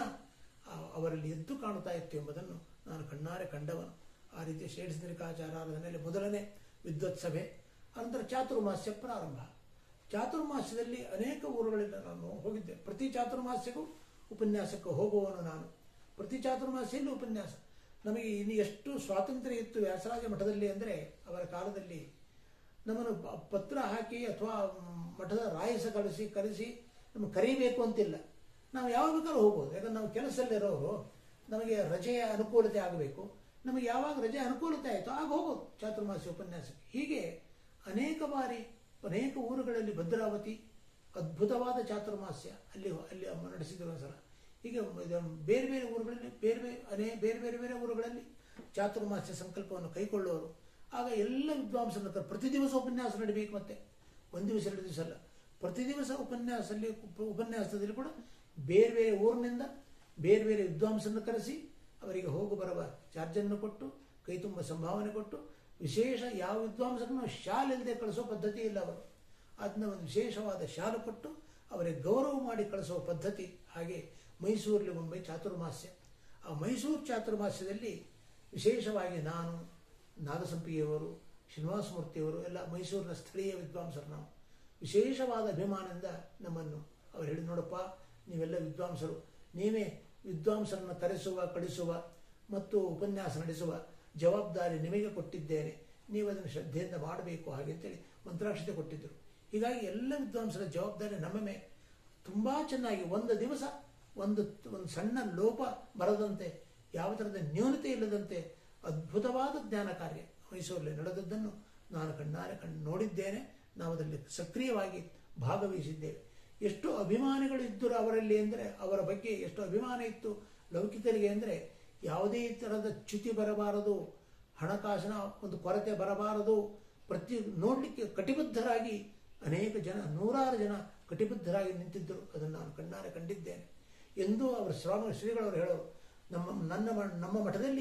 ಆ- ಅವರಲ್ಲಿ ಎದ್ದು ಕಾಣುತ್ತಾ ಇತ್ತು ಎಂಬುದನ್ನು ನಾನು ಕಣ್ಣಾರೆ ಕಂಡವನು ಆ ರೀತಿ ಷೇಡಿಸಿದ್ರಿಕಾಚಾರಾಧನೆಯಲ್ಲಿ ಮೊದಲನೇ ವಿದ್ವತ್ ಸಭೆ ಅನಂತರ ಚಾತುರ್ಮಾಸ್ಯ ಪ್ರಾರಂಭ ಚಾತುರ್ಮಾಸ್ಯದಲ್ಲಿ ಅನೇಕ ಊರುಗಳಿಂದ ನಾನು ಹೋಗಿದ್ದೆ ಪ್ರತಿ ಚಾತುರ್ಮಾಸ್ಯಕ್ಕೂ ಉಪನ್ಯಾಸಕ್ಕೆ ಹೋಗುವವನು ನಾನು ಪ್ರತಿ ಚಾತುರ್ಮಾಸ್ಯಲ್ಲಿ ಉಪನ್ಯಾಸ ನಮಗೆ ಇನ್ನು ಎಷ್ಟು ಸ್ವಾತಂತ್ರ್ಯ ಇತ್ತು ವ್ಯಾಸರಾಜ ಮಠದಲ್ಲಿ ಅಂದರೆ ಅವರ ಕಾಲದಲ್ಲಿ ನಮ್ಮನ್ನು ಪ- ಪತ್ರ ಹಾಕಿ ಅಥವಾ ಮ್, ಮಠದ ರಾಯಸ ಕಳಿಸಿ ಕರೆಸಿ ನಮಗೆ ಕರೀಬೇಕು ಅಂತಿಲ್ಲ ನಾವು ಯಾವಾಗ ಬೇಕಾದ್ರೂ ಹೋಗ್ಬೋದು ಯಾಕಂದ್ರೆ ನಾವು ಕೆಲಸದಲ್ಲಿರೋರು ನಮಗೆ ರಜೆಯ ಅನುಕೂಲತೆ ಆಗಬೇಕು ನಮಗೆ ಯಾವಾಗ ರಜೆ ಅನುಕೂಲತೆ ಆಯಿತು ಆಗ ಹೋಗೋದು ಚಾತುರ್ಮಾಸ್ಯ ಉಪನ್ಯಾಸಕ್ಕೆ ಹೀಗೆ ಅನೇಕ ಬಾರಿ ಅನೇಕ ಊರುಗಳಲ್ಲಿ ಭದ್ರಾವತಿ ಅದ್ಭುತವಾದ ಚಾತುರ್ಮಾಸ್ಯ ಅಲ್ಲಿ ಅಲ್ಲಿ ಅಮ್ಮ ನಡೆಸಿದ್ರು ಸಲ ಹೀಗೆ ಇದು ಬೇರೆ ಬೇರೆ ಊರುಗಳಲ್ಲಿ ಬೇರೆ ಬೇರೆ ಅನೇ ಬೇರೆ ಬೇರೆ ಬೇರೆ ಊರುಗಳಲ್ಲಿ ಚಾತುರ್ಮಾಸ್ಯ ಸಂಕಲ್ಪವನ್ನು ಕೈಗೊಳ್ಳುವವರು ಆಗ ಎಲ್ಲ ವಿದ್ವಾಂಸರ ಹತ್ರ ಪ್ರತಿ ದಿವಸ ಉಪನ್ಯಾಸ ನಡೀಬೇಕು ಮತ್ತೆ ಒಂದು ದಿವಸ ಎರಡು ದಿವಸ ಅಲ್ಲ ಪ್ರತಿ ದಿವಸ ಉಪನ್ಯಾಸದಲ್ಲಿ ಉಪ- ಉಪನ್ಯಾಸದಲ್ಲಿ ಕೂಡ ಬೇರೆ ಬೇರೆ ಊರಿನಿಂದ ಬೇರೆ ಬೇರೆ ವಿದ್ವಾಂಸರನ್ನು ಕರೆಸಿ ಅವರಿಗೆ ಹೋಗು ಬರುವ ಚಾರ್ಜನ್ನು ಕೊಟ್ಟು ಕೈ ತುಂಬ ಸಂಭಾವನೆ ಕೊಟ್ಟು ವಿಶೇಷ ಯಾವ ವಿದ್ವಾಂಸರನ್ನು ಶಾಲೆ ಇಲ್ಲದೆ ಕಳಿಸೋ ಪದ್ಧತಿ ಇಲ್ಲ ಅವರು ಅದನ್ನ ಒಂದು ವಿಶೇಷವಾದ ಶಾಲು ಕೊಟ್ಟು ಅವರಿಗೆ ಗೌರವ ಮಾಡಿ ಕಳಿಸುವ ಪದ್ಧತಿ ಹಾಗೆ ಮೈಸೂರಲ್ಲಿ ಒಮ್ಮೆ ಚಾತುರ್ಮಾಸ್ಯ ಆ ಮೈಸೂರು ಚಾತುರ್ಮಾಸ್ಯದಲ್ಲಿ ವಿಶೇಷವಾಗಿ ನಾನು ನಾಗಸಂಪಿಗೆಯವರು ಶ್ರೀನಿವಾಸಮೂರ್ತಿಯವರು ಎಲ್ಲ ಮೈಸೂರಿನ ಸ್ಥಳೀಯ ವಿದ್ವಾಂಸರು ನಾವು ವಿಶೇಷವಾದ ಅಭಿಮಾನದಿಂದ ನಮ್ಮನ್ನು ಅವರು ಹೇಳಿ ನೋಡಪ್ಪ ನೀವೆಲ್ಲ ವಿದ್ವಾಂಸರು ನೀವೇ ವಿದ್ವಾಂಸರನ್ನು ಕರೆಸುವ ಕಳಿಸುವ ಮತ್ತು ಉಪನ್ಯಾಸ ನಡೆಸುವ ಜವಾಬ್ದಾರಿ ನಿಮಗೆ ಕೊಟ್ಟಿದ್ದೇನೆ ನೀವು ಅದನ್ನು ಶ್ರದ್ಧೆಯಿಂದ ಮಾಡಬೇಕು ಹಾಗೆ ಅಂತೇಳಿ ಮಂತ್ರಾಕ್ಷತೆ ಕೊಟ್ಟಿದ್ದರು ಹೀಗಾಗಿ ಎಲ್ಲ ವಿದ್ವಾಂಸರ ಜವಾಬ್ದಾರಿ ನಮ್ಮ ಮೇಲೆ ತುಂಬ ಚೆನ್ನಾಗಿ ಒಂದು ದಿವಸ ಒಂದು ಒಂದು ಸಣ್ಣ ಲೋಪ ಬರದಂತೆ ಯಾವ ಥರದ ನ್ಯೂನತೆ ಇಲ್ಲದಂತೆ ಅದ್ಭುತವಾದ ಜ್ಞಾನ ಕಾರ್ಯ ಮೈಸೂರಲ್ಲಿ ನಡೆದದ್ದನ್ನು ನಾನು ಕಣ್ಣಾರೆ ಕಣ್ಣು ನೋಡಿದ್ದೇನೆ ನಾವು ಅದರಲ್ಲಿ ಸಕ್ರಿಯವಾಗಿ ಭಾಗವಹಿಸಿದ್ದೇವೆ ಎಷ್ಟು ಅಭಿಮಾನಿಗಳು ಇದ್ದರು ಅವರಲ್ಲಿ ಅಂದರೆ ಅವರ ಬಗ್ಗೆ ಎಷ್ಟು ಅಭಿಮಾನ ಇತ್ತು ಲೌಕಿಕರಿಗೆ ಅಂದರೆ ಯಾವುದೇ ಥರದ ಚ್ಯುತಿ ಬರಬಾರದು ಹಣಕಾಸಿನ ಒಂದು ಕೊರತೆ ಬರಬಾರದು ಪ್ರತಿ ನೋಡಲಿಕ್ಕೆ ಕಟಿಬದ್ಧರಾಗಿ ಅನೇಕ ಜನ ನೂರಾರು ಜನ ಕಟಿಬದ್ಧರಾಗಿ ನಿಂತಿದ್ದರು ಅದನ್ನು ನಾನು ಕಣ್ಣಾರೆ ಕಂಡಿದ್ದೇನೆ ಎಂದು ಅವರು ಸ್ವಾಮಿ ಶ್ರೀಗಳವರು ಹೇಳೋರು ನಮ್ಮ ನನ್ನ ಮ- ನಮ್ಮ ಮಠದಲ್ಲಿ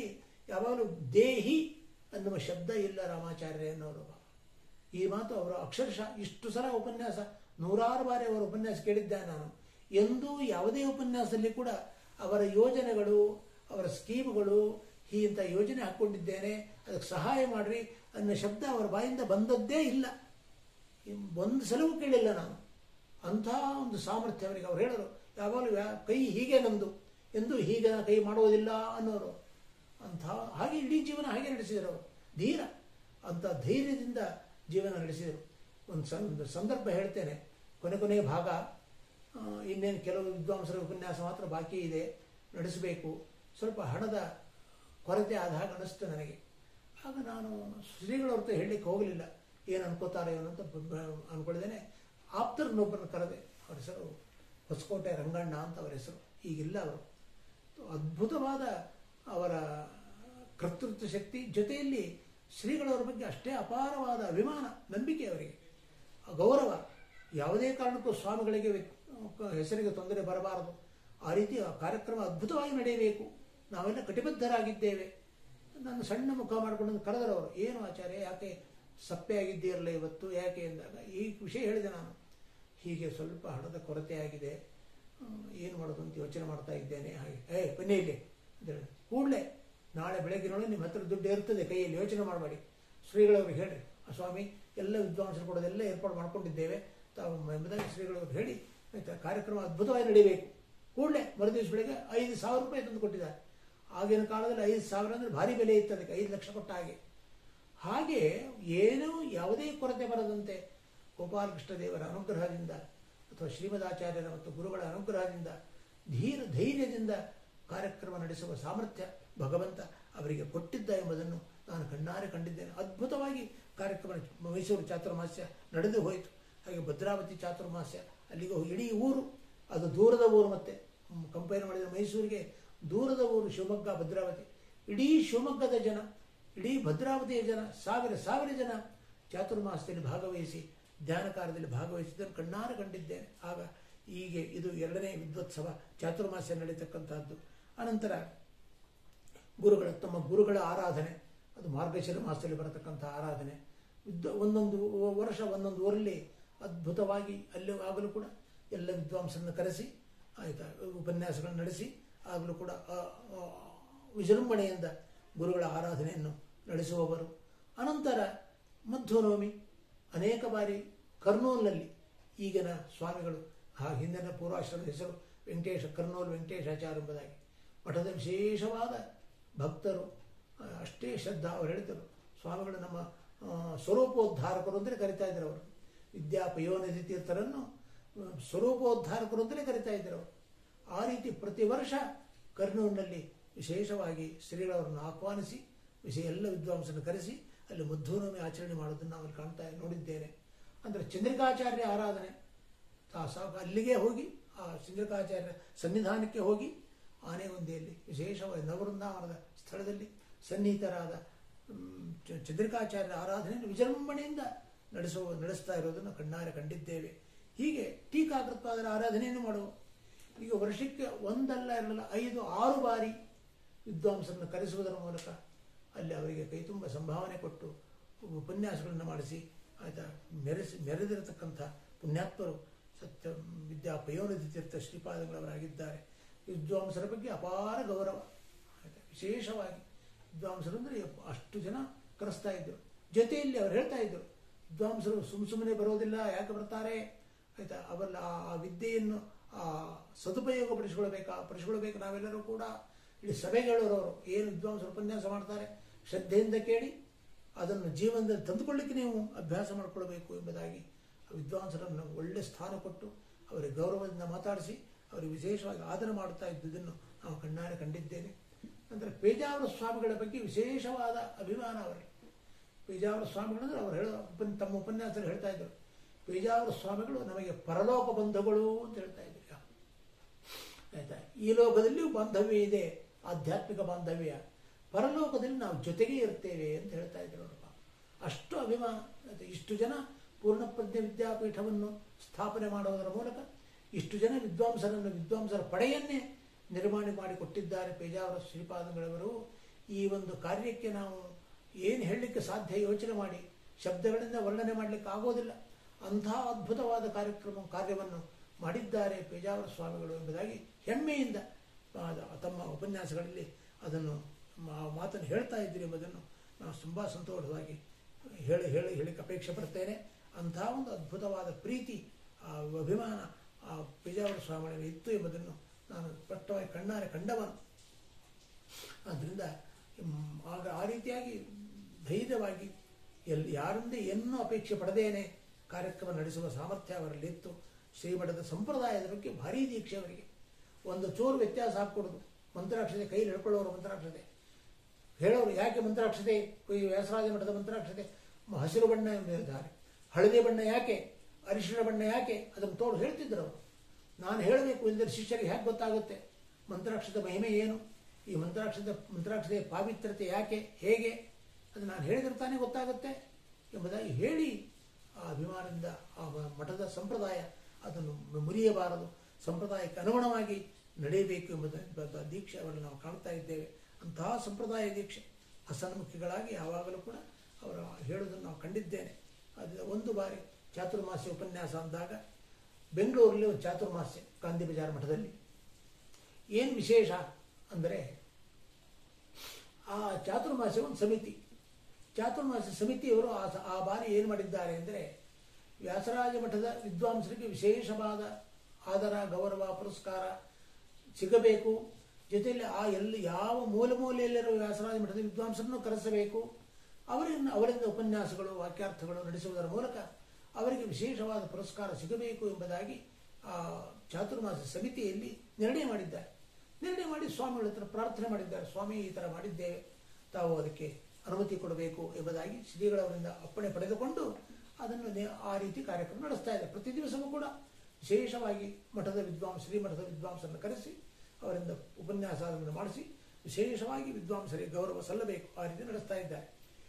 ಯಾವಾಗಲೂ ದೇಹಿ ಅನ್ನುವ ಶಬ್ದ ಇಲ್ಲ ರಾಮಾಚಾರ್ಯ ಅನ್ನೋರು ಈ ಮಾತು ಅವರು ಅಕ್ಷರಶಃ ಇಷ್ಟು ಸಲ ಉಪನ್ಯಾಸ ನೂರಾರು ಬಾರಿ ಅವರ ಉಪನ್ಯಾಸ ಕೇಳಿದ್ದೆ ನಾನು ಎಂದೂ ಯಾವುದೇ ಉಪನ್ಯಾಸದಲ್ಲಿ ಕೂಡ ಅವರ ಯೋಜನೆಗಳು ಅವರ ಸ್ಕೀಮ್ಗಳು ಈ ಇಂಥ ಯೋಜನೆ ಹಾಕ್ಕೊಂಡಿದ್ದೇನೆ ಅದಕ್ಕೆ ಸಹಾಯ ಮಾಡ್ರಿ ಅನ್ನೋ ಶಬ್ದ ಅವರ ಬಾಯಿಂದ ಬಂದದ್ದೇ ಇಲ್ಲ ಒಂದು ಸಲವೂ ಕೇಳಿಲ್ಲ ನಾನು ಅಂಥ ಒಂದು ಸಾಮರ್ಥ್ಯ ಅವರಿಗೆ ಅವ್ರು ಹೇಳೋರು ಯಾವಾಗಲೂ ಯಾ ಕೈ ಹೀಗೆ ನಂದು ಎಂದು ಹೀಗೆ ನಾನು ಕೈ ಮಾಡುವುದಿಲ್ಲ ಅನ್ನೋರು ಅಂಥ ಹಾಗೆ ಇಡೀ ಜೀವನ ಹಾಗೆ ನಡೆಸಿದರು ಅವರು ಧೀರ ಅಂಥ ಧೈರ್ಯದಿಂದ ಜೀವನ ನಡೆಸಿದರು ಒಂದು ಸ- ಒಂದು ಸಂದರ್ಭ ಹೇಳ್ತೇನೆ ಕೊನೆ ಕೊನೆಯ ಭಾಗ ಆ, ಇನ್ನೇನು ಕೆಲವು ವಿದ್ವಾಂಸರ ಉಪನ್ಯಾಸ ಮಾತ್ರ ಬಾಕಿ ಇದೆ ನಡೆಸಬೇಕು ಸ್ವಲ್ಪ ಹಣದ ಕೊರತೆ ಆದ ಹಾಗೆ ಅನಿಸ್ತು ನನಗೆ ಆಗ ನಾನು ಶ್ರೀಗಳ ಹೊರತು ಹೇಳಲಿಕ್ಕೆ ಹೋಗಲಿಲ್ಲ ಏನು ಅನ್ಕೋತಾರೆ ಏನು ಅಂತ ಬ- ಬ- ಅನ್ಕೊಳ್ದೇನೆ ಆಪ್ತರನ್ನೊಬ್ಬರನ್ನು ಕರೆದೆ ಅವರ ಹೆಸರು ಹೊಸಕೋಟೆ ರಂಗಣ್ಣ ಅಂತ ಅವರ ಹೆಸರು ಈಗಿಲ್ಲ ಅವರು ಅದ್ಭುತವಾದ ಅವರ ಕರ್ತೃತ್ವ ಶಕ್ತಿ ಜೊತೆಯಲ್ಲಿ ಶ್ರೀಗಳವರ ಬಗ್ಗೆ ಅಷ್ಟೇ ಅಪಾರವಾದ ಅಭಿಮಾನ ನಂಬಿಕೆ ಅವರಿಗೆ ಗೌರವ ಯಾವುದೇ ಕಾರಣಕ್ಕೂ ಸ್ವಾಮಿಗಳಿಗೆ ವ್ಯ- ಹೆಸರಿಗೆ ತೊಂದರೆ ಬರಬಾರದು ಆ ರೀತಿ ಆ ಕಾರ್ಯಕ್ರಮ ಅದ್ಭುತವಾಗಿ ನಡೆಯಬೇಕು ನಾವೆಲ್ಲ ಕಟಿಬದ್ಧರಾಗಿದ್ದೇವೆ ನಾನು ಸಣ್ಣ ಮುಖ ಮಾಡಿಕೊಂಡು ಕರೆದರವರು ಏನು ಆಚಾರ್ಯ ಯಾಕೆ ಸಪ್ಪೆ ಆಗಿದ್ದೀರಲ್ಲ ಇವತ್ತು ಯಾಕೆ ಎಂದಾಗ ಈ ವಿಷಯ ಹೇಳಿದೆ ನಾನು ಹೀಗೆ ಸ್ವಲ್ಪ ಹಣದ ಕೊರತೆ ಆಗಿದೆ ಹ್ಮ್, ಏನು ಮಾಡೋದು ಅಂತ ಯೋಚನೆ ಮಾಡ್ತಾ ಇದ್ದೇನೆ ಹಾಗೆ ಏ ಬನ್ನಿ ಇಲ್ಲಿ ಅಂತ ಹೇಳಿ ಕೂಡಲೇ ನಾಳೆ ಬೆಳಗ್ಗಿನೊಳಗೆ ನಿಮ್ಮ ಹತ್ರ ದುಡ್ಡು ಇರ್ತದೆ ಕೈಯಲ್ಲಿ ಯೋಚನೆ ಮಾಡಬೇಡಿ ಶ್ರೀಗಳವ್ರಿಗೆ ಹೇಳ್ರಿ ಆ ಸ್ವಾಮಿ ಎಲ್ಲ ವಿದ್ವಾಂಸರು ಕೊಡೋದೆಲ್ಲ ಏರ್ಪಾಡು ಮಾಡ್ಕೊಂಡಿದ್ದೇವೆ ತಾವು ಎಂಬುದಾಗಿ ಶ್ರೀಗಳವ್ರು ಹೇಳಿ ಆಯ್ತಾ ಕಾರ್ಯಕ್ರಮ ಅದ್ಭುತವಾಗಿ ನಡೀಬೇಕು ಕೂಡಲೇ ಮರುದಿವಸ ಬೆಳಗ್ಗೆ ಐದು ಸಾವಿರ ರೂಪಾಯಿ ತಂದು ಕೊಟ್ಟಿದ್ದಾರೆ ಆಗಿನ ಕಾಲದಲ್ಲಿ ಐದು ಸಾವಿರ ಅಂದರೆ ಭಾರಿ ಬೆಲೆ ಇತ್ತು ಅದಕ್ಕೆ ಐದು ಲಕ್ಷ ಕೊಟ್ಟ ಹಾಗೆ ಹಾಗೆ ಏನೂ ಯಾವುದೇ ಕೊರತೆ ಬರದಂತೆ ಗೋಪಾಲಕೃಷ್ಣ ದೇವರ ಅನುಗ್ರಹದಿಂದ ಅಥವಾ ಶ್ರೀಮದಾಚಾರ್ಯರ ಮತ್ತು ಗುರುಗಳ ಅನುಗ್ರಹದಿಂದ ಧೀರ ಧೈರ್ಯದಿಂದ ಕಾರ್ಯಕ್ರಮ ನಡೆಸುವ ಸಾಮರ್ಥ್ಯ ಭಗವಂತ ಅವರಿಗೆ ಕೊಟ್ಟಿದ್ದ ಎಂಬುದನ್ನು ನಾನು ಕಣ್ಣಾರೆ ಕಂಡಿದ್ದೇನೆ ಅದ್ಭುತವಾಗಿ ಕಾರ್ಯಕ್ರಮ ಮೈಸೂರು ಚಾತುರ್ಮಾಸ್ಯ ನಡೆದು ಹೋಯಿತು ಹಾಗೆ ಭದ್ರಾವತಿ ಚಾತುರ್ಮಾಸ್ಯ ಅಲ್ಲಿಗೆ ಹೋಗಿ ಇಡೀ ಊರು ಅದು ದೂರದ ಊರು ಮತ್ತೆ ಕಂಪೇರ್ ಮಾಡಿದರೆ ಮೈಸೂರಿಗೆ ದೂರದ ಊರು ಶಿವಮೊಗ್ಗ ಭದ್ರಾವತಿ ಇಡೀ ಶಿವಮೊಗ್ಗದ ಜನ ಇಡೀ ಭದ್ರಾವತಿಯ ಜನ ಸಾವಿರ ಸಾವಿರ ಜನ ಚಾತುರ್ಮಾಸದಲ್ಲಿ ಭಾಗವಹಿಸಿ ಧ್ಯಾನ ಕಾರ್ಯದಲ್ಲಿ ಭಾಗವಹಿಸಿದ್ದನ್ನು ಕಣ್ಣಾರೆ ಕಂಡಿದ್ದೇನೆ ಆಗ ಹೀಗೆ ಇದು ಎರಡನೇ ವಿದ್ವತ್ಸವ ಚಾತುರ್ಮಾಸ್ಯ ನಡೀತಕ್ಕಂಥದ್ದು ಅನಂತರ ಗುರುಗಳ ತಮ್ಮ ಗುರುಗಳ ಆರಾಧನೆ ಅದು ಮಾರ್ಗಶಿರ ಮಾಸದಲ್ಲಿ ಬರತಕ್ಕಂಥ ಆರಾಧನೆ ವಿದ್ವ ಒಂದೊಂದು ವರ್ಷ ಒಂದೊಂದು ಊರಲ್ಲಿ ಅದ್ಭುತವಾಗಿ ಅಲ್ಲಿ ಆಗಲೂ ಕೂಡ ಎಲ್ಲ ವಿದ್ವಾಂಸರನ್ನು ಕರೆಸಿ ಆಯಿತಾ ಉಪನ್ಯಾಸಗಳನ್ನು ನಡೆಸಿ ಆಗಲೂ ಕೂಡ ಆ, ಆ, ವಿಜೃಂಭಣೆಯಿಂದ ಗುರುಗಳ ಆರಾಧನೆಯನ್ನು ನಡೆಸುವವರು ಅನಂತರ ಮಧ್ವನವಮಿ ಅನೇಕ ಬಾರಿ ಕರ್ನೂಲ್ನಲ್ಲಿ ಈಗಿನ ಸ್ವಾಮಿಗಳು ಆ ಹಿಂದಿನ ಪೂರ್ವಾಶ್ರಮದ ಹೆಸರು ವೆಂಕಟೇಶ ಕರ್ನೂಲ್ ವೆಂಕಟೇಶಾಚಾರ್ಯ ಎಂಬುದಾಗಿ ಮಠದ ವಿಶೇಷವಾದ ಭಕ್ತರು ಆ, ಅಷ್ಟೇ ಶ್ರದ್ಧಾ ಅವರು ಹೇಳಿದರು ಸ್ವಾಮಿಗಳು ನಮ್ಮ ಆ, ಸ್ವರೂಪೋದ್ಧಾರಕರು ಅಂತಲೇ ಕರಿತಾ ಇದ್ರು ಅವರು ವಿದ್ಯಾ ಪಯೋನಿಧಿ ತೀರ್ಥರನ್ನು ಆ, ಸ್ವರೂಪೋದ್ಧಾರಕರು ಅಂತಲೇ ಕರಿತಾ ಇದ್ರು ಅವರು ಆ ರೀತಿ ಪ್ರತಿ ವರ್ಷ ಕರ್ನೂಲಿನಲ್ಲಿ ವಿಶೇಷವಾಗಿ ಶ್ರೀಗಳವರನ್ನು ಆಹ್ವಾನಿಸಿ ವಿಷಯ ಎಲ್ಲ ವಿದ್ವಾಂಸರನ್ನು ಕರೆಸಿ ಅಲ್ಲಿ ಮಧ್ವನವಮಿ ಆಚರಣೆ ಮಾಡೋದನ್ನು ನಾವು ಅಲ್ಲಿ ಕಾಣ್ತಾ ನೋಡಿದ್ದೇನೆ ಅಂದರೆ ಚಂದ್ರಿಕಾಚಾರ್ಯ ಆರಾಧನೆ ಆ ಸಾಕು ಅಲ್ಲಿಗೆ ಹೋಗಿ ಆ ಚಂದ್ರಿಕಾಚಾರ್ಯ ಸನ್ನಿಧಾನಕ್ಕೆ ಹೋಗಿ ಆನೆಗೊಂದಿಯಲ್ಲಿ ವಿಶೇಷವಾಗಿ ನವವೃಂದಾವನದ ಸ್ಥಳದಲ್ಲಿ ಸನ್ನಿಹಿತರಾದ ಮ್, ಚ- ಚಂದ್ರಿಕಾಚಾರ್ಯರ ಆರಾಧನೆಯನ್ನು ವಿಜೃಂಭಣೆಯಿಂದ ನಡೆಸುವ ನಡೆಸ್ತಾ ಇರೋದನ್ನು ಕಣ್ಣಾರೆ ಕಂಡಿದ್ದೇವೆ ಹೀಗೆ ಟೀಕಾಕೃತ್ವಾದರ ಆರಾಧನೆಯನ್ನು ಮಾಡುವ ಈಗ ವರ್ಷಕ್ಕೆ ಒಂದಲ್ಲ ಎರಡಲ್ಲ ಐದು ಆರು ಬಾರಿ ವಿದ್ವಾಂಸರನ್ನು ಕರೆಸುವುದರ ಮೂಲಕ ಅಲ್ಲಿ ಅವರಿಗೆ ಕೈತುಂಬ ಸಂಭಾವನೆ ಕೊಟ್ಟು ಉಪನ್ಯಾಸಗಳನ್ನು ಮಾಡಿಸಿ ಆಯ್ತಾ ಮೆರೆಸಿ ಮೆರೆದಿರತಕ್ಕಂಥ ಪುಣ್ಯಾತ್ಮರು ಸತ್ಯ ವಿದ್ಯಾ ಪಯೋನಿಧಿ ತೀರ್ಥ ಶ್ರೀಪಾದಗಳವರಾಗಿದ್ದಾರೆ ವಿದ್ವಾಂಸರ ಬಗ್ಗೆ ಅಪಾರ ಗೌರವ ಆಯ್ತಾ ವಿಶೇಷವಾಗಿ ವಿದ್ವಾಂಸರು ಅಂದರೆ ಅಷ್ಟು ಜನ ಕರೆಸ್ತಾ ಇದ್ದರು ಜೊತೆಯಲ್ಲಿ ಅವ್ರು ಹೇಳ್ತಾ ಇದ್ದರು ವಿದ್ವಾಂಸರು ಸುಮ್ಮ ಸುಮ್ಮನೆ ಬರೋದಿಲ್ಲ ಯಾಕೆ ಬರ್ತಾರೆ ಆಯ್ತಾ ಅವಲ್ಲ ಆ- ಆ ವಿದ್ಯೆಯನ್ನು ಆ ಸದುಪಯೋಗ ಪಡಿಸ್ಕೊಳ್ಬೇಕಾ ಪಡಿಸ್ಕೊಳ್ಬೇಕು ನಾವೆಲ್ಲರೂ ಕೂಡ ಇಡೀ ಸಭೆಗಳವರು ಏನು ವಿದ್ವಾಂಸರು ಉಪನ್ಯಾಸ ಮಾಡ್ತಾರೆ ಶ್ರದ್ಧೆಯಿಂದ ಕೇಳಿ ಅದನ್ನು ಜೀವನದಲ್ಲಿ ತಂದುಕೊಳ್ಳಿಕ್ಕೆ ನೀವು ಅಭ್ಯಾಸ ಮಾಡಿಕೊಳ್ಬೇಕು ಎಂಬುದಾಗಿ ಆ ವಿದ್ವಾಂಸರನ್ನು ಒಳ್ಳೆ ಸ್ಥಾನ ಕೊಟ್ಟು ಅವರಿಗೆ ಗೌರವದಿಂದ ಮಾತಾಡಿಸಿ ಅವರಿಗೆ ವಿಶೇಷವಾಗಿ ಆದರ ಮಾಡುತ್ತಾ ಇದ್ದುದನ್ನು ನಾವು ಕಣ್ಣಾರೆ ಕಂಡಿದ್ದೇನೆ ನಂತರ ಪೇಜಾವರ ಸ್ವಾಮಿಗಳ ಬಗ್ಗೆ ವಿಶೇಷವಾದ ಅಭಿಮಾನ ಅವರಿಗೆ ಪೇಜಾವರ ಸ್ವಾಮಿಗಳು ಅಂದರೆ ಅವರು ಹೇಳೋ ಉಪನ್ ತಮ್ಮ ಉಪನ್ಯಾಸದಲ್ಲಿ ಹೇಳ್ತಾ ಇದ್ದರು ಪೇಜಾವರ ಸ್ವಾಮಿಗಳು ನಮಗೆ ಪರಲೋಕ ಬಂಧುಗಳು ಅಂತ ಹೇಳ್ತಾ ಇದ್ರು ಆಯ್ತಾ ಈ ಲೋಕದಲ್ಲಿಯೂ ಬಾಂಧವ್ಯ ಇದೆ ಆಧ್ಯಾತ್ಮಿಕ ಬಾಂಧವ್ಯ ಪರಲೋಕದಲ್ಲಿ ನಾವು ಜೊತೆಗೆ ಇರ್ತೇವೆ ಅಂತ ಹೇಳ್ತಾ ಇದ್ರು ಅವರು ಅಷ್ಟು ಅಭಿಮಾನ ಆಯ್ತಾ ಇಷ್ಟು ಜನ ಪೂರ್ಣಪ್ರಜ್ಞೆ ವಿದ್ಯಾಪೀಠವನ್ನು ಸ್ಥಾಪನೆ ಮಾಡುವುದರ ಮೂಲಕ ಇಷ್ಟು ಜನ ವಿದ್ವಾಂಸರನ್ನು ವಿದ್ವಾಂಸರ ಪಡೆಯನ್ನೇ ನಿರ್ಮಾಣ ಮಾಡಿಕೊಟ್ಟಿದ್ದಾರೆ ಪೇಜಾವರ ಶ್ರೀಪಾದಗಳವರು ಈ ಒಂದು ಕಾರ್ಯಕ್ಕೆ ನಾವು ಏನು ಹೇಳಲಿಕ್ಕೆ ಸಾಧ್ಯ ಯೋಚನೆ ಮಾಡಿ ಶಬ್ದಗಳಿಂದ ವರ್ಣನೆ ಮಾಡಲಿಕ್ಕೆ ಆಗೋದಿಲ್ಲ ಅಂತಹ ಅದ್ಭುತವಾದ ಕಾರ್ಯಕ್ರಮ ಕಾರ್ಯವನ್ನು ಮಾಡಿದ್ದಾರೆ ಪೇಜಾವರ ಸ್ವಾಮಿಗಳು ಎಂಬುದಾಗಿ ಹೆಮ್ಮೆಯಿಂದ ಆ, ತಮ್ಮ ಉಪನ್ಯಾಸಗಳಲ್ಲಿ ಅದನ್ನು ಮಾ- ಮಾತನ್ನು ಹೇಳ್ತಾ ಇದ್ದೀರಿ ಎಂಬುದನ್ನು ನಾನು ತುಂಬ ಸಂತೋಷವಾಗಿ ಹೇಳಿ ಹೇಳಿ ಹೇಳಿಕ್ಕೆ ಅಪೇಕ್ಷೆ ಪಡ್ತೇನೆ ಅಂತಹ ಒಂದು ಅದ್ಭುತವಾದ ಪ್ರೀತಿ ಆ ಅಭಿಮಾನ ಆ ಪೇಜಾವರ ಸ್ವಾಮಿಗಳಲ್ಲಿ ಇತ್ತು ಎಂಬುದನ್ನು ನಾನು ಸ್ಪಷ್ಟವಾಗಿ ಕಣ್ಣಾರೆ ಕಂಡವನು ಆದ್ದರಿಂದ ಮ್, ಆಗ ಆ ರೀತಿಯಾಗಿ ಧೈರ್ಯವಾಗಿ ಎಲ್ಲಿ ಯಾರಿಂದ ಏನೂ ಅಪೇಕ್ಷೆ ಪಡದೇನೆ ಕಾರ್ಯಕ್ರಮ ನಡೆಸುವ ಸಾಮರ್ಥ್ಯ ಅವರಲ್ಲಿ ಇತ್ತು ಶ್ರೀಮಠದ ಸಂಪ್ರದಾಯದ ಬಗ್ಗೆ ಭಾರೀ ದೀಕ್ಷೆ ಅವರಿಗೆ ಒಂದು ಚೂರು ವ್ಯತ್ಯಾಸ ಹಾಕ್ಕೊಡೋದು ಮಂತ್ರಾಕ್ಷತೆ ಕೈಲಿ ಹಿಡ್ಕೊಳ್ಳೋರು ಮಂತ್ರಾಕ್ಷತೆ ಹೇಳೋರು ಯಾಕೆ ಮಂತ್ರಾಕ್ಷತೆ ಈ ವ್ಯಾಸರಾಜ ಮಠದ ಮಂತ್ರಾಕ್ಷತೆ ಮ- ಹಸಿರು ಬಣ್ಣ ಎಂಬಿದ್ದಾರೆ ಹಳದಿ ಬಣ್ಣ ಯಾಕೆ ಅರಿಶಿಣ ಬಣ್ಣ ಯಾಕೆ ಅದನ್ನು ತೋಡು ಹೇಳ್ತಿದ್ರು ಅವರು ನಾನು ಹೇಳಬೇಕು ಎಂದರೆ ಶಿಷ್ಯರಿಗೆ ಹೇಗೆ ಗೊತ್ತಾಗುತ್ತೆ ಮಂತ್ರಾಕ್ಷದ ಮಹಿಮೆ ಏನು ಈ ಮಂತ್ರಾಕ್ಷದ ಮಂತ್ರಾಕ್ಷತೆಯ ಪಾವಿತ್ರತೆ ಯಾಕೆ ಹೇಗೆ ಅದು ನಾನು ಹೇಳಿದ್ರೆ ತಾನೇ ಗೊತ್ತಾಗುತ್ತೆ ಎಂಬುದಾಗಿ ಹೇಳಿ ಆ ಅಭಿಮಾನದಿಂದ ಆ ಮ- ಮಠದ ಸಂಪ್ರದಾಯ ಅದನ್ನು ಮುರಿಯಬಾರದು ಸಂಪ್ರದಾಯಕ್ಕೆ ಅನುಗುಣವಾಗಿ ನಡೆಯಬೇಕು ಎಂಬುದನ್ನು ದೀಕ್ಷೆ ಅವರಲ್ಲಿ ನಾವು ಕಾಣ್ತಾ ಇದ್ದೇವೆ ಅಂತಹ ಸಂಪ್ರದಾಯ ದೀಕ್ಷೆ ಹಸನ್ಮುಖಿಗಳಾಗಿ ಯಾವಾಗಲೂ ಕೂಡ ಅವರು ಹೇಳುವುದನ್ನು ನಾವು ಕಂಡಿದ್ದೇನೆ ಅದು ಒಂದು ಬಾರಿ ಚಾತುರ್ಮಾಸ್ಯ ಉಪನ್ಯಾಸ ಅಂದಾಗ ಬೆಂಗಳೂರಲ್ಲಿ ಒಂದು ಚಾತುರ್ಮಾಸ್ಯ ಗಾಂಧಿ ಬಜಾರ್ ಮಠದಲ್ಲಿ ಏನು ವಿಶೇಷ ಅಂದರೆ ಆ ಚಾತುರ್ಮಾಸ್ಯ ಒಂದು ಸಮಿತಿ ಚಾತುರ್ಮಾಸ್ಯ ಸಮಿತಿಯವರು ಆ ಸ- ಆ ಬಾರಿ ಏನು ಮಾಡಿದ್ದಾರೆ ಅಂದರೆ ವ್ಯಾಸರಾಜ ಮಠದ ವಿದ್ವಾಂಸರಿಗೆ ವಿಶೇಷವಾದ ಆದರ ಗೌರವ ಪುರಸ್ಕಾರ ಸಿಗಬೇಕು ಜೊತೆಯಲ್ಲಿ ಆ ಎಲ್ಲಿ ಯಾವ ಮೂಲೆ ಮೂಲೆಯಲ್ಲಿರುವ ವ್ಯಾಸರಾಜ ಮಠದ ವಿದ್ವಾಂಸರನ್ನು ಕರೆಸಬೇಕು ಅವರಿಂದ ಅವರಿಂದ ಉಪನ್ಯಾಸಗಳು ವಾಕ್ಯಾರ್ಥಗಳು ನಡೆಸುವುದರ ಮೂಲಕ ಅವರಿಗೆ ವಿಶೇಷವಾದ ಪುರಸ್ಕಾರ ಸಿಗಬೇಕು ಎಂಬುದಾಗಿ ಆ ಚಾತುರ್ಮಾಸ ಸಮಿತಿಯಲ್ಲಿ ನಿರ್ಣಯ ಮಾಡಿದ್ದಾರೆ ನಿರ್ಣಯ ಮಾಡಿ ಸ್ವಾಮಿಗಳ ಹತ್ರ ಪ್ರಾರ್ಥನೆ ಮಾಡಿದ್ದಾರೆ ಸ್ವಾಮಿ ಈ ಥರ ಮಾಡಿದ್ದೇವೆ ತಾವು ಅದಕ್ಕೆ ಅನುಮತಿ ಕೊಡಬೇಕು ಎಂಬುದಾಗಿ ಶ್ರೀಗಳವರಿಂದ ಅಪ್ಪಣೆ ಪಡೆದುಕೊಂಡು ಅದನ್ನು ನೇ- ಆ ರೀತಿ ಕಾರ್ಯಕ್ರಮ ನಡೆಸ್ತಾ ಇದೆ ಪ್ರತಿ ದಿವಸವೂ ಕೂಡ ವಿಶೇಷವಾಗಿ ಮಠದ ವಿದ್ವಾಂಸ ಶ್ರೀಮಠದ ವಿದ್ವಾಂಸರನ್ನು ಕರೆಸಿ ಅವರಿಂದ ಉಪನ್ಯಾಸವನ್ನು ಮಾಡಿಸಿ ವಿಶೇಷವಾಗಿ ವಿದ್ವಾಂಸರಿಗೆ ಗೌರವ ಸಲ್ಲಬೇಕು ಆ ರೀತಿ ನಡೆಸ್ತಾ ಇದ್ದಾರೆ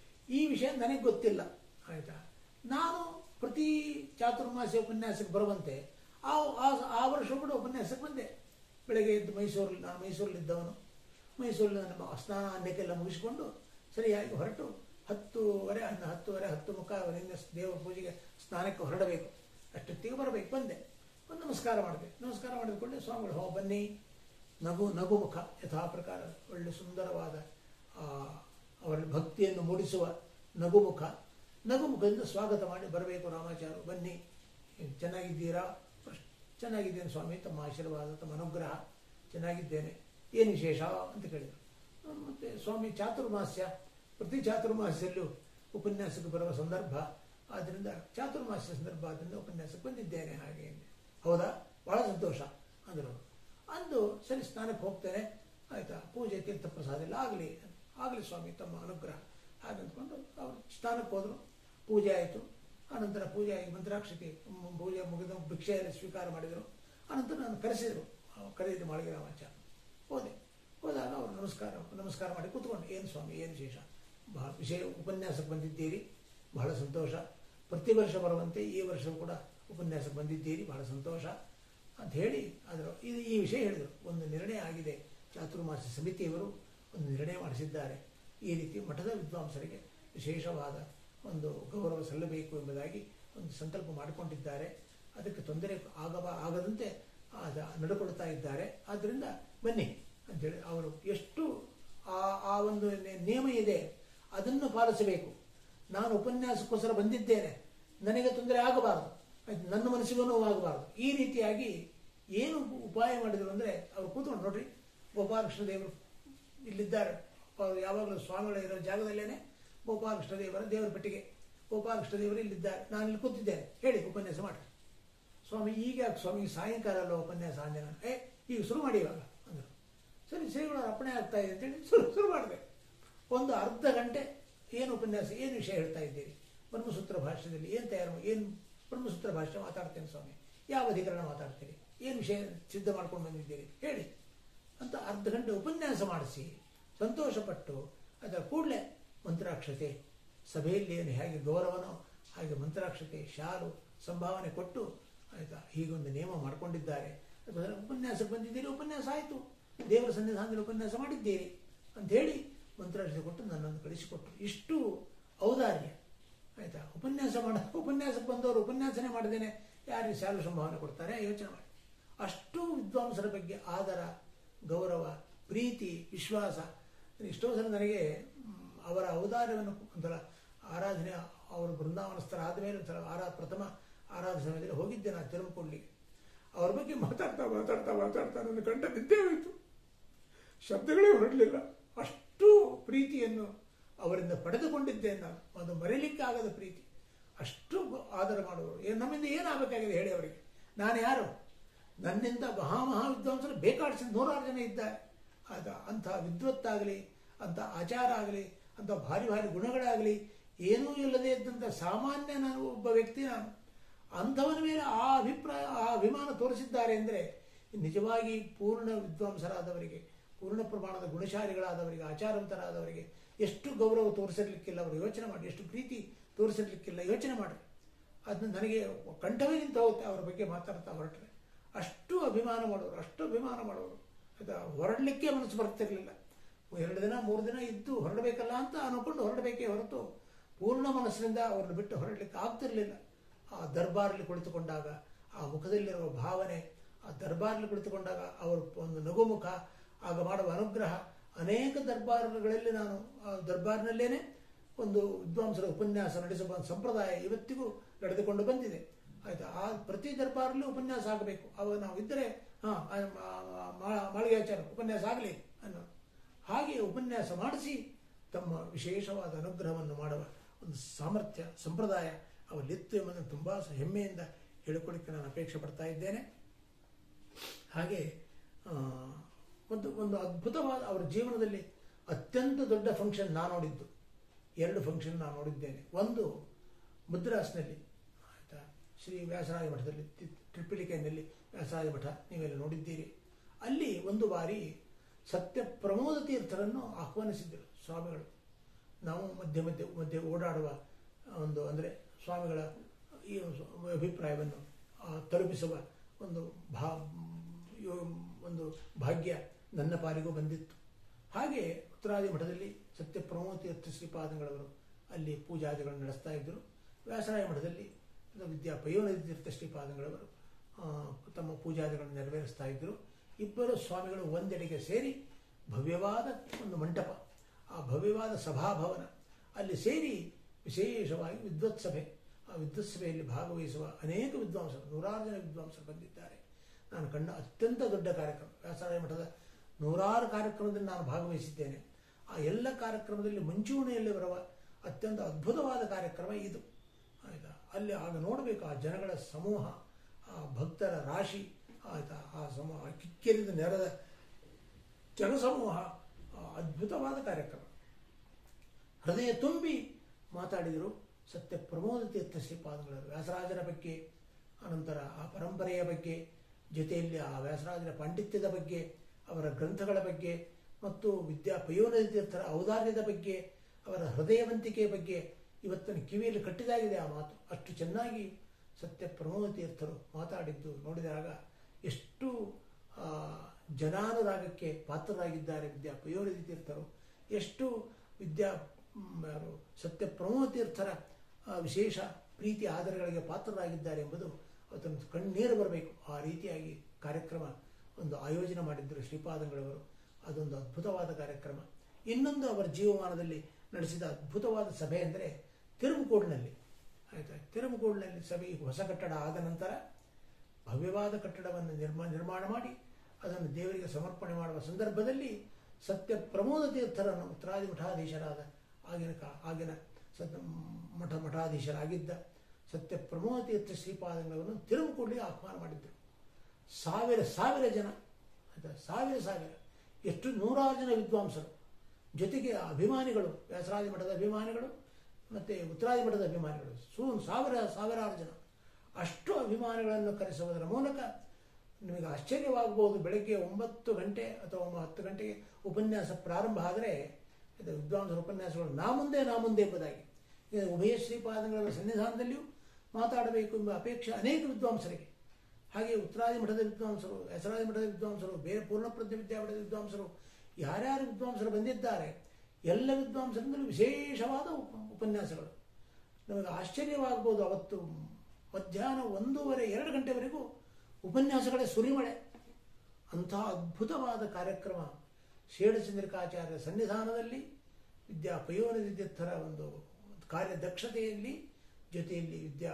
ಈ ವಿಷಯ ನನಗೆ ಗೊತ್ತಿಲ್ಲ ಆಯ್ತಾ ನಾನು ಪ್ರತಿ ಚಾತುರ್ಮಾಸ್ಯ ಉಪನ್ಯಾಸಕ್ಕೆ ಬರುವಂತೆ ಆ ಆ- ಆ ವರ್ಷ ಕೂಡ ಉಪನ್ಯಾಸಕ್ಕೆ ಬಂದೆ ಬೆಳಗ್ಗೆ ಎದ್ದು ಮೈಸೂರಲ್ಲಿ ನಾನು ಮೈಸೂರಲ್ಲಿದ್ದವನು ಮೈಸೂರಲ್ಲಿ ನನ್ನ ಸ್ನಾನ ಅನ್ನಕ್ಕೆಲ್ಲ ಮುಗಿಸಿಕೊಂಡು ಸರಿಯಾಗಿ ಹೊರಟು ಹತ್ತುವರೆ ಅನ್ನ ಹತ್ತುವರೆ ಹತ್ತು ಮುಖ ಅವರಿಂದ ದೇವರ ಪೂಜೆಗೆ ಸ್ನಾನಕ್ಕೆ ಹೊರಡಬೇಕು ಅಷ್ಟೊತ್ತಿಗೆ ಬರಬೇಕು ಬಂದೆ ಒಂದು ನಮಸ್ಕಾರ ಮಾಡಿದೆ ನಮಸ್ಕಾರ ಮಾಡಿದ ಕೂಡಲೇ ಸ್ವಾಮಿಗಳು ಹೋ ಬನ್ನಿ ನಗು ನಗು ಮುಖ ಯಥಾ ಪ್ರಕಾರ ಒಳ್ಳೆ ಸುಂದರವಾದ ಆ, ಅವರಲ್ಲಿ ಭಕ್ತಿಯನ್ನು ಮೂಡಿಸುವ ನಗುಮುಖ ನಗುಮುಖದಿಂದ ಸ್ವಾಗತ ಮಾಡಿ ಬರಬೇಕು ರಾಮಾಚಾರ್ಯ ಬನ್ನಿ ಚೆನ್ನಾಗಿದ್ದೀರಾ ಚೆನ್ನಾಗಿದ್ದೇನೆ ಸ್ವಾಮಿ ತಮ್ಮ ಆಶೀರ್ವಾದ ತಮ್ಮ ಅನುಗ್ರಹ ಚೆನ್ನಾಗಿದ್ದೇನೆ ಏನು ವಿಶೇಷ ಅಂತ ಕೇಳಿದರು ಮತ್ತೆ ಸ್ವಾಮಿ ಚಾತುರ್ಮಾಸ್ಯ ಪ್ರತಿ ಚಾತುರ್ಮಾಸ್ಯಲ್ಲೂ ಉಪನ್ಯಾಸಕ್ಕೆ ಬರುವ ಸಂದರ್ಭ ಆದ್ದರಿಂದ ಚಾತುರ್ಮಾಸ್ಯ ಸಂದರ್ಭ ಆದ್ದರಿಂದ ಉಪನ್ಯಾಸಕ್ಕೆ ಬಂದಿದ್ದೇನೆ ಹಾಗೆ ಅಂದೆ. ಹೌದಾ ಬಹಳ ಸಂತೋಷ ಅಂದರು ಅಂದು ಸರಿ ಸ್ನಾನಕ್ಕೆ ಹೋಗ್ತೇನೆ ಆಯ್ತಾ ಪೂಜೆ ತೀರ್ಥ ಪ್ರಸಾದ ಎಲ್ಲ ಆಗಲಿ ಆಗಲಿ ಸ್ವಾಮಿ ತಮ್ಮ ಅನುಗ್ರಹ ಹಾಗಂದ್ಕೊಂಡು ಅವರು ಸ್ನಾನಕ್ಕೆ ಹೋದರು ಪೂಜೆ ಆಯಿತು ಆನಂತರ ಪೂಜೆ ಆಗಿ ಮಂತ್ರಾಕ್ಷತೆ ಮ್, ಪೂಜೆ ಮುಗಿದ ಭಿಕ್ಷೆಯಲ್ಲಿ ಸ್ವೀಕಾರ ಮಾಡಿದರು ಆನಂತರ ನಾನು ಕರೆಸಿದರು ಕರೆದಿದ್ದು ಮಾಳಿಗೆ ರಾಮಾಚಾರ್ಯ ಹೋದೆ ಹೋದಾಗ ಅವರು ನಮಸ್ಕಾರ ನಮಸ್ಕಾರ ಮಾಡಿ ಕೂತ್ಕೊಂಡು ಏನು ಸ್ವಾಮಿ ಏನು ವಿಶೇಷ ಬಹಳ ವಿಷಯ ಉಪನ್ಯಾಸಕ್ಕೆ ಬಂದಿದ್ದೀರಿ ಬಹಳ ಸಂತೋಷ ಪ್ರತಿ ವರ್ಷ ಬರುವಂತೆ ಈ ವರ್ಷವೂ ಕೂಡ ಉಪನ್ಯಾಸಕ್ಕೆ ಬಂದಿದ್ದೀರಿ ಬಹಳ ಸಂತೋಷ ಅಂತ ಹೇಳಿ ಅದರ ಇದು ಈ ವಿಷಯ ಹೇಳಿದರು ಒಂದು ನಿರ್ಣಯ ಆಗಿದೆ ಚಾತುರ್ಮಾಸ ಸಮಿತಿಯವರು ಒಂದು ನಿರ್ಣಯ ಮಾಡಿಸಿದ್ದಾರೆ ಈ ರೀತಿ ಮಠದ ವಿದ್ವಾಂಸರಿಗೆ ವಿಶೇಷವಾದ ಒಂದು ಗೌರವ ಸಲ್ಲಬೇಕು ಎಂಬುದಾಗಿ ಒಂದು ಸಂಕಲ್ಪ ಮಾಡಿಕೊಂಡಿದ್ದಾರೆ ಅದಕ್ಕೆ ತೊಂದರೆ ಆಗಬ ಆಗದಂತೆ ಆದ ನಡ್ಕೊಳ್ತಾ ಇದ್ದಾರೆ ಆದ್ದರಿಂದ ಬನ್ನಿ ಅಂತೇಳಿ ಅವರು ಎಷ್ಟು ಆ ಆ ಒಂದು ನೆ- ನಿಯಮ ಇದೆ ಅದನ್ನು ಪಾಲಿಸಬೇಕು ನಾನು ಉಪನ್ಯಾಸಕ್ಕೋಸ್ಕರ ಬಂದಿದ್ದೇನೆ ನನಗೆ ತೊಂದರೆ ಆಗಬಾರದು ಆಯ್ತು, ನನ್ನ ಮನಸ್ಸಿಗೂ ನೋವಾಗಬಾರದು ಈ ರೀತಿಯಾಗಿ ಏನು ಉಪಾಯ ಮಾಡಿದರು ಅಂದರೆ ಅವರು ಕೂತ್ಕೊಂಡು ನೋಡ್ರಿ ಗೋಪಾಲಕೃಷ್ಣ ದೇವರು ಇಲ್ಲಿದ್ದಾರೆ ಅವರು ಯಾವಾಗಲೂ ಸ್ವಾಮಿಗಳು ಇರೋ ಜಾಗದಲ್ಲೇನೆ ಗೋಪಾಲಕೃಷ್ಣ ದೇವರ ದೇವರ ಪೆಟ್ಟಿಗೆ ಗೋಪಾಲಕೃಷ್ಣ ದೇವರು ಇಲ್ಲಿದ್ದಾರೆ ನಾನು ಇಲ್ಲಿ ಕೂತಿದ್ದೇನೆ ಹೇಳಿ ಉಪನ್ಯಾಸ ಮಾಡಿ ಸ್ವಾಮಿ ಈಗ ಯಾಕೆ ಸ್ವಾಮಿ ಸಾಯಂಕಾಲ ಅಲ್ಲ ಉಪನ್ಯಾಸ ಅಂದೆ ನಾನು ಏ ಈಗ ಶುರು ಮಾಡಿ ಇವಾಗ ಅಂದರು ಸರಿ ಶ್ರೀಗಳು ಅರ್ಪಣೆ ಆಗ್ತಾ ಇದೆ ಅಂತೇಳಿ ಶುರು ಶುರು ಮಾಡಿದೆ ಒಂದು ಅರ್ಧ ಗಂಟೆ ಏನು ಉಪನ್ಯಾಸ ಏನು ವಿಷಯ ಹೇಳ್ತಾ ಇದ್ದೀರಿ ಬ್ರಹ್ಮಸೂತ್ರ ಭಾಷ್ಯದಲ್ಲಿ ಏನು ತಯಾರು ಏನು ಬ್ರಹ್ಮಸೂತ್ರ ಭಾಷ್ಯ ಮಾತಾಡ್ತೇನೆ ಸ್ವಾಮಿ ಯಾವ ಅಧಿಕರಣ ಮಾತಾಡ್ತೀರಿ ಏನು ವಿಷಯ ಸಿದ್ಧ ಮಾಡ್ಕೊಂಡು ಬಂದಿದ್ದೀರಿ ಹೇಳಿ ಅಂತ ಅರ್ಧ ಗಂಟೆ ಉಪನ್ಯಾಸ ಮಾಡಿಸಿ ಸಂತೋಷಪಟ್ಟು ಅದರ ಕೂಡಲೇ ಮಂತ್ರಾಕ್ಷತೆ ಸಭೆಯಲ್ಲಿ ಏನು ಹೇಗೆ ಗೌರವನೋ ಹಾಗೆ ಮಂತ್ರಾಕ್ಷತೆ ಶಾಲು ಸಂಭಾವನೆ ಕೊಟ್ಟು ಆಯ್ತಾ ಹೀಗೊಂದು ನಿಯಮ ಮಾಡಿಕೊಂಡಿದ್ದಾರೆ ಅದರ ಉಪನ್ಯಾಸಕ್ಕೆ ಬಂದಿದ್ದೀರಿ ಉಪನ್ಯಾಸ ಆಯಿತು ದೇವರ ಸನ್ನಿಧಾನದಲ್ಲಿ ಉಪನ್ಯಾಸ ಮಾಡಿದ್ದೀರಿ ಅಂತ ಹೇಳಿ ಮಂತ್ರಾಕ್ಷತೆ ಕೊಟ್ಟು ನನ್ನನ್ನು ಕಳಿಸಿಕೊಟ್ಟರು ಇಷ್ಟು ಔದಾರ್ಯ ಆಯಿತಾ ಉಪನ್ಯಾಸ ಮಾಡ ಉಪನ್ಯಾಸಕ್ಕೆ ಬಂದವರು ಉಪನ್ಯಾಸನೆ ಮಾಡದೇನೆ ಯಾರಿಗೆ ಶಾಲು ಸಂಭಾವನೆ ಕೊಡ್ತಾರೆ ಯೋಚನೆ ಮಾಡಿ ಅಷ್ಟು ವಿದ್ವಾಂಸರ ಬಗ್ಗೆ ಆದರ ಗೌರವ ಪ್ರೀತಿ ವಿಶ್ವಾಸ ಎಷ್ಟೋ ಸಲ ನನಗೆ ಮ್, ಅವರ ಔದಾರ್ಯವನ್ನು ಒಂಥರ ಆರಾಧನೆ ಅವರು ಬೃಂದಾವನಸ್ಥರ ಆದಮೇಲೆ ಒಂಥರ ಆರಾ ಪ್ರಥಮ ಆರಾಧನೆ ಸಮಯದಲ್ಲಿ ಹೋಗಿದ್ದೆ ನಾನು ತಿರುಮುಕೊಳ್ಳಿಗೆ ಅವ್ರ ಬಗ್ಗೆ ಮಾತಾಡ್ತಾ ಮಾತಾಡ್ತಾ ಮಾತಾಡ್ತಾ ನನ್ನ ಕಂಠ ಬಿದ್ದೇ ಹೋಯಿತು ಶಬ್ದಗಳೇ ಹೊರಡಲಿಲ್ಲ ಅಷ್ಟು ಪ್ರೀತಿಯನ್ನು ಅವರಿಂದ ಪಡೆದುಕೊಂಡಿದ್ದೇನೆ ನಾನು ಅದು ಮರೆಯಲಿಕ್ಕಾಗದ ಪ್ರೀತಿ ಅಷ್ಟು ಆದರ ಮಾಡುವರು ಏನು ನಮ್ಮಿಂದ ಏನಾಗಬೇಕಾಗಿದೆ ಹೇಳಿ ಅವರಿಗೆ ನಾನು ಯಾರು ನನ್ನಿಂದ ಮಹಾಮಹಾ ವಿದ್ವಾಂಸರು ಬೇಕಾಡಿಸಿದ ನೂರಾರು ಜನ ಇದ್ದಾರೆ ಆಗ ಅಂಥ ವಿದ್ವತ್ತಾಗಲಿ ಅಂಥ ಆಚಾರ ಆಗಲಿ ಅಂಥ ಭಾರಿ ಭಾರಿ ಗುಣಗಳಾಗಲಿ ಏನೂ ಇಲ್ಲದೆ ಇದ್ದಂಥ ಸಾಮಾನ್ಯ ನಾನು ಒಬ್ಬ ವ್ಯಕ್ತಿ ನಾನು ಅಂಥವನ ಮೇಲೆ ಆ ಅಭಿಪ್ರಾಯ ಆ ಅಭಿಮಾನ ತೋರಿಸಿದ್ದಾರೆ ಅಂದರೆ ನಿಜವಾಗಿ ಪೂರ್ಣ ವಿದ್ವಾಂಸರಾದವರಿಗೆ ಪೂರ್ಣ ಪ್ರಮಾಣದ ಗುಣಶಾಲಿಗಳಾದವರಿಗೆ ಆಚಾರವಂತರಾದವರಿಗೆ ಎಷ್ಟು ಗೌರವ ತೋರಿಸಿರ್ಲಿಕ್ಕಿಲ್ಲ ಅವರು ಯೋಚನೆ ಮಾಡಿ ಎಷ್ಟು ಪ್ರೀತಿ ತೋರಿಸಿರ್ಲಿಕ್ಕಿಲ್ಲ ಯೋಚನೆ ಮಾಡಿ ಅದನ್ನ ನನಗೆ ಕಂಠವೇ ನಿಂತು ಹೋಗುತ್ತೆ ಅವರ ಬಗ್ಗೆ ಮಾತಾಡ್ತಾ ಹೊರಟ್ರೆ ಅಷ್ಟು ಅಭಿಮಾನ ಮಾಡೋರು ಅಷ್ಟು ಅಭಿಮಾನ ಮಾಡೋರು ಆಯ್ತಾ ಹೊರಡಲಿಕ್ಕೆ ಮನಸ್ಸು ಬರ್ತಿರ್ಲಿಲ್ಲ ಎರಡು ದಿನ ಮೂರು ದಿನ ಇದ್ದು ಹೊರಡಬೇಕಲ್ಲ ಅಂತ ಅನ್ಕೊಂಡು ಹೊರಡಬೇಕೇ ಹೊರತು ಪೂರ್ಣ ಮನಸ್ಸಿನಿಂದ ಅವ್ರನ್ನ ಬಿಟ್ಟು ಹೊರಡಲಿಕ್ಕೆ ಆಗ್ತಿರ್ಲಿಲ್ಲ ಆ ದರ್ಬಾರಲ್ಲಿ ಕುಳಿತುಕೊಂಡಾಗ ಆ ಮುಖದಲ್ಲಿರುವ ಭಾವನೆ ಆ ದರ್ಬಾರಲ್ಲಿ ಕುಳಿತುಕೊಂಡಾಗ ಅವರ ಒಂದು ನಗುಮುಖ ಆಗ ಮಾಡುವ ಅನುಗ್ರಹ ಅನೇಕ ದರ್ಬಾರ್ಗಳಲ್ಲಿ ನಾನು ಆ ದರ್ಬಾರ್ನಲ್ಲೇನೆ ಒಂದು ವಿದ್ವಾಂಸರ ಉಪನ್ಯಾಸ ನಡೆಸುವ ಒಂದು ಸಂಪ್ರದಾಯ ಇವತ್ತಿಗೂ ನಡೆದುಕೊಂಡು ಬಂದಿದೆ ಆಯ್ತಾ ಆ ಪ್ರತಿ ದರ್ಬಾರಲ್ಲೂ ಉಪನ್ಯಾಸ ಆಗಬೇಕು ಅವಾಗ ನಾವು ಇದ್ದರೆ ಹಾಂ ಮಾಳಿಗೆಯಾಚಾರ ಉಪನ್ಯಾಸ ಆಗಲಿ ಅನ್ನೋ ಹಾಗೆ ಉಪನ್ಯಾಸ ಮಾಡಿಸಿ ತಮ್ಮ ವಿಶೇಷವಾದ ಅನುಗ್ರಹವನ್ನು ಮಾಡುವ ಒಂದು ಸಾಮರ್ಥ್ಯ ಸಂಪ್ರದಾಯ ಅವಲ್ಲಿತ್ತು ಎಂಬುದನ್ನು ತುಂಬ ಹೆಮ್ಮೆಯಿಂದ ಹೇಳಿಕೊಳ್ಳಿಕ್ಕೆ ನಾನು ಅಪೇಕ್ಷೆ ಪಡ್ತಾ ಇದ್ದೇನೆ ಹಾಗೆ ಆ, ಒಂದು ಒಂದು ಅದ್ಭುತವಾದ ಅವರ ಜೀವನದಲ್ಲಿ ಅತ್ಯಂತ ದೊಡ್ಡ ಫಂಕ್ಷನ್ ನಾನು ನೋಡಿದ್ದು ಎರಡು ಫಂಕ್ಷನ್ ನಾನು ನೋಡಿದ್ದೇನೆ ಒಂದು ಮದ್ರಾಸ್ನಲ್ಲಿ ಆಯಿತಾ ಶ್ರೀ ವ್ಯಾಸರಾಜ ಮಠದಲ್ಲಿ ತಿ- ಟ್ರಿಪಿಲಿಕೆಯಲ್ಲಿ ವ್ಯಾಸರಾಜ ಮಠ ನೀವೆಲ್ಲ ನೋಡಿದ್ದೀರಿ ಅಲ್ಲಿ ಒಂದು ಬಾರಿ ಸತ್ಯ ಪ್ರಮೋದ ತೀರ್ಥರನ್ನು ಆಹ್ವಾನಿಸಿದ್ದರು ಸ್ವಾಮಿಗಳು ನಾವು ಮಧ್ಯೆ ಮಧ್ಯೆ ಮಧ್ಯೆ ಓಡಾಡುವ ಒಂದು ಅಂದರೆ ಸ್ವಾಮಿಗಳ ಈ ಒಂದು ಅಭಿಪ್ರಾಯವನ್ನು ಆ, ತಲುಪಿಸುವ ಒಂದು ಭಾ ಯೋ- ಒಂದು ಭಾಗ್ಯ ನನ್ನ ಪಾಲಿಗೂ ಬಂದಿತ್ತು ಹಾಗೆ ಉತ್ತರಾದಿ ಮಠದಲ್ಲಿ ಸತ್ಯ ಪ್ರಮೋದ ತೀರ್ಥ ಶ್ರೀಪಾದಂಗಳವರು ಅಲ್ಲಿ ಪೂಜಾದಿಗಳನ್ನು ನಡೆಸ್ತಾ ಇದ್ದರು ವ್ಯಾಸರಾಯ ಮಠದಲ್ಲಿ ವಿದ್ಯಾ ಪಯೋನದಿ ತೀರ್ಥ ಶ್ರೀಪಾದಂಗಳವರು ಆ, ತಮ್ಮ ಪೂಜಾದಿಗಳನ್ನು ನೆರವೇರಿಸ್ತಾ ಇದ್ದರು ಇಬ್ಬರು ಸ್ವಾಮಿಗಳು ಒಂದೆಡೆಗೆ ಸೇರಿ ಭವ್ಯವಾದ ಒಂದು ಮಂಟಪ ಆ ಭವ್ಯವಾದ ಸಭಾಭವನ ಅಲ್ಲಿ ಸೇರಿ ವಿಶೇಷವಾಗಿ ವಿದ್ವತ್ ಸಭೆ ಆ ವಿದ್ವತ್ ಸಭೆಯಲ್ಲಿ ಭಾಗವಹಿಸುವ ಅನೇಕ ವಿದ್ವಾಂಸರು ನೂರಾರು ಜನ ವಿದ್ವಾಂಸರು ಬಂದಿದ್ದಾರೆ ನಾನು ಕಂಡ ಅತ್ಯಂತ ದೊಡ್ಡ ಕಾರ್ಯಕ್ರಮ ವ್ಯಾಸರಾಯ ಮಠದ ನೂರಾರು ಕಾರ್ಯಕ್ರಮದಲ್ಲಿ ನಾನು ಭಾಗವಹಿಸಿದ್ದೇನೆ ಆ ಎಲ್ಲ ಕಾರ್ಯಕ್ರಮದಲ್ಲಿ ಮುಂಚೂಣಿಯಲ್ಲಿ ಬರುವ ಅತ್ಯಂತ ಅದ್ಭುತವಾದ ಕಾರ್ಯಕ್ರಮ ಇದು ಆಯಿತಾ ಅಲ್ಲಿ ಆಗ ನೋಡಬೇಕು ಆ ಜನಗಳ ಸಮೂಹ ಆ ಭಕ್ತರ ರಾಶಿ ಆಯಿತಾ ಆ ಸಮ ಆ ಕಿಕ್ಕೆರಿದ ನೆರೆದ ಜನಸಮೂಹ ಆ ಅದ್ಭುತವಾದ ಕಾರ್ಯಕ್ರಮ ಹೃದಯ ತುಂಬಿ ಮಾತಾಡಿದರು ಸತ್ಯ ಪ್ರಮೋದ ತೀರ್ಥ ಶ್ರೀಪಾದಗಳ ವ್ಯಾಸರಾಜರ ಬಗ್ಗೆ ಅನಂತರ ಆ ಪರಂಪರೆಯ ಬಗ್ಗೆ ಜೊತೆಯಲ್ಲಿ ಆ ವ್ಯಾಸರಾಜರ ಪಾಂಡಿತ್ಯದ ಬಗ್ಗೆ ಅವರ ಗ್ರಂಥಗಳ ಬಗ್ಗೆ ಮತ್ತು ವಿದ್ಯಾ ಪಯೋನದ ತೀರ್ಥರ ಔದಾರ್ಯದ ಬಗ್ಗೆ ಅವರ ಹೃದಯವಂತಿಕೆಯ ಬಗ್ಗೆ ಇವತ್ತಿನ ಕಿವಿಯಲ್ಲಿ ಕಟ್ಟಿದಾಗಿದೆ ಆ ಮಾತು ಅಷ್ಟು ಚೆನ್ನಾಗಿ ಸತ್ಯ ಪ್ರಮೋದ ತೀರ್ಥರು ಮಾತಾಡಿದ್ದು ನೋಡಿದಾಗ ಎಷ್ಟು ಆ, ಜನಾನುರಾಗಕ್ಕೆ ಪಾತ್ರರಾಗಿದ್ದಾರೆ ವಿದ್ಯಾ ಪಯೋನದಿ ತೀರ್ಥರು ಎಷ್ಟು ವಿದ್ಯಾ ಮ್, ಯಾರು ಸತ್ಯ ಪ್ರಮೋದ ತೀರ್ಥರ ಆ, ವಿಶೇಷ ಪ್ರೀತಿ ಆದರಗಳಿಗೆ ಪಾತ್ರರಾಗಿದ್ದಾರೆ ಎಂಬುದು ಅವತ್ತೊಂದು ಕಣ್ಣೀರು ಬರಬೇಕು ಆ ರೀತಿಯಾಗಿ ಕಾರ್ಯಕ್ರಮ ಒಂದು ಆಯೋಜನೆ ಮಾಡಿದ್ದರು ಶ್ರೀಪಾದಂಗಳವರು ಅದೊಂದು ಅದ್ಭುತವಾದ ಕಾರ್ಯಕ್ರಮ ಇನ್ನೊಂದು ಅವರ ಜೀವಮಾನದಲ್ಲಿ ನಡೆಸಿದ ಅದ್ಭುತವಾದ ಸಭೆ ಅಂದರೆ ತಿರುಮುಕೋಡಿನಲ್ಲಿ ಆಯಿತಾ ತಿರುಮುಕೋಡಿನಲ್ಲಿ ಸಭೆ ಈಗ ಹೊಸ ಕಟ್ಟಡ ಆದ ನಂತರ ಭವ್ಯವಾದ ಕಟ್ಟಡವನ್ನು ನಿರ್ಮಾ ನಿರ್ಮಾಣ ಮಾಡಿ ಅದನ್ನು ದೇವರಿಗೆ ಸಮರ್ಪಣೆ ಮಾಡುವ ಸಂದರ್ಭದಲ್ಲಿ ಸತ್ಯ ಪ್ರಮೋದ ತೀರ್ಥರನ್ನು ಉತ್ತರಾದಿ ಮಠಾಧೀಶರಾದ ಆಗಿನ ಕಾ ಆಗಿನ ಸತ್ ಮಠ ಮಠಾಧೀಶರಾಗಿದ್ದ ಸತ್ಯ ಪ್ರಮೋದ ತೀರ್ಥ ಶ್ರೀಪಾದಂಗಳನ್ನು ತಿರುಮುಕೊಳ್ಳಿ ಆಹ್ವಾನ ಮಾಡಿದ್ದರು ಸಾವಿರ ಸಾವಿರ ಜನ ಆಯ್ತಾ ಸಾವಿರ ಸಾವಿರ ಎಷ್ಟು ನೂರಾರು ಜನ ವಿದ್ವಾಂಸರು ಜೊತೆಗೆ ಅಭಿಮಾನಿಗಳು ವ್ಯಾಸರಾಜ ಮಠದ ಅಭಿಮಾನಿಗಳು ಮತ್ತು ಉತ್ತರಾದಿ ಮಠದ ಅಭಿಮಾನಿಗಳು ಸೂ ಸಾವಿರ ಸಾವಿರಾರು ಜನ ಅಷ್ಟು ಅಭಿಮಾನಿಗಳನ್ನು ಕರೆಸುವುದರ ಮೂಲಕ ನಿಮಗೆ ಆಶ್ಚರ್ಯವಾಗಬಹುದು ಬೆಳಗ್ಗೆ ಒಂಬತ್ತು ಗಂಟೆ ಅಥವಾ ಒಂಬ- ಹತ್ತು ಗಂಟೆಗೆ ಉಪನ್ಯಾಸ ಪ್ರಾರಂಭ ಆದರೆ ಇದು ವಿದ್ವಾಂಸರ ಉಪನ್ಯಾಸಗಳು ನಾ ಮುಂದೆ ನಾ ಮುಂದೆ ಎಂಬುದಾಗಿ ಇದು ಉಭಯ ಶ್ರೀಪಾದಗಳ ಸನ್ನಿಧಾನದಲ್ಲಿಯೂ ಮಾತಾಡಬೇಕು ಎಂಬ ಅಪೇಕ್ಷೆ ಅನೇಕ ವಿದ್ವಾಂಸರಿಗೆ ಹಾಗೆ ಉತ್ತರಾದಿ ಮಠದ ವಿದ್ವಾಂಸರು ಹೆಸರಾದಿ ಮಠದ ವಿದ್ವಾಂಸರು ಬೇರೆ ಪೂರ್ಣಪ್ರಜ್ಞ ವಿದ್ಯಾಪೀಠದ ವಿದ್ವಾಂಸರು ಯಾರ್ಯಾರು ವಿದ್ವಾಂಸರು ಬಂದಿದ್ದಾರೆ ಎಲ್ಲ ವಿದ್ವಾಂಸರಿಂದಲೂ ವಿಶೇಷವಾದ ಉಪ ಉಪನ್ಯಾಸಗಳು ನಮಗೆ ಆಶ್ಚರ್ಯವಾಗ್ಬೋದು ಅವತ್ತು ಮಧ್ಯಾಹ್ನ ಒಂದೂವರೆ ಎರಡು ಗಂಟೆವರೆಗೂ ಉಪನ್ಯಾಸಗಳೇ ಸುರಿಮಳೆ ಅಂಥ ಅದ್ಭುತವಾದ ಕಾರ್ಯಕ್ರಮ ಶೇಡಚಂದ್ರಿಕಾಚಾರ್ಯ ಸನ್ನಿಧಾನದಲ್ಲಿ ವಿದ್ಯಾ ಪಯೋನಿಧಿತ್ಯರ ಒಂದು ಕಾರ್ಯದಕ್ಷತೆಯಲ್ಲಿ ಜೊತೆಯಲ್ಲಿ ವಿದ್ಯಾ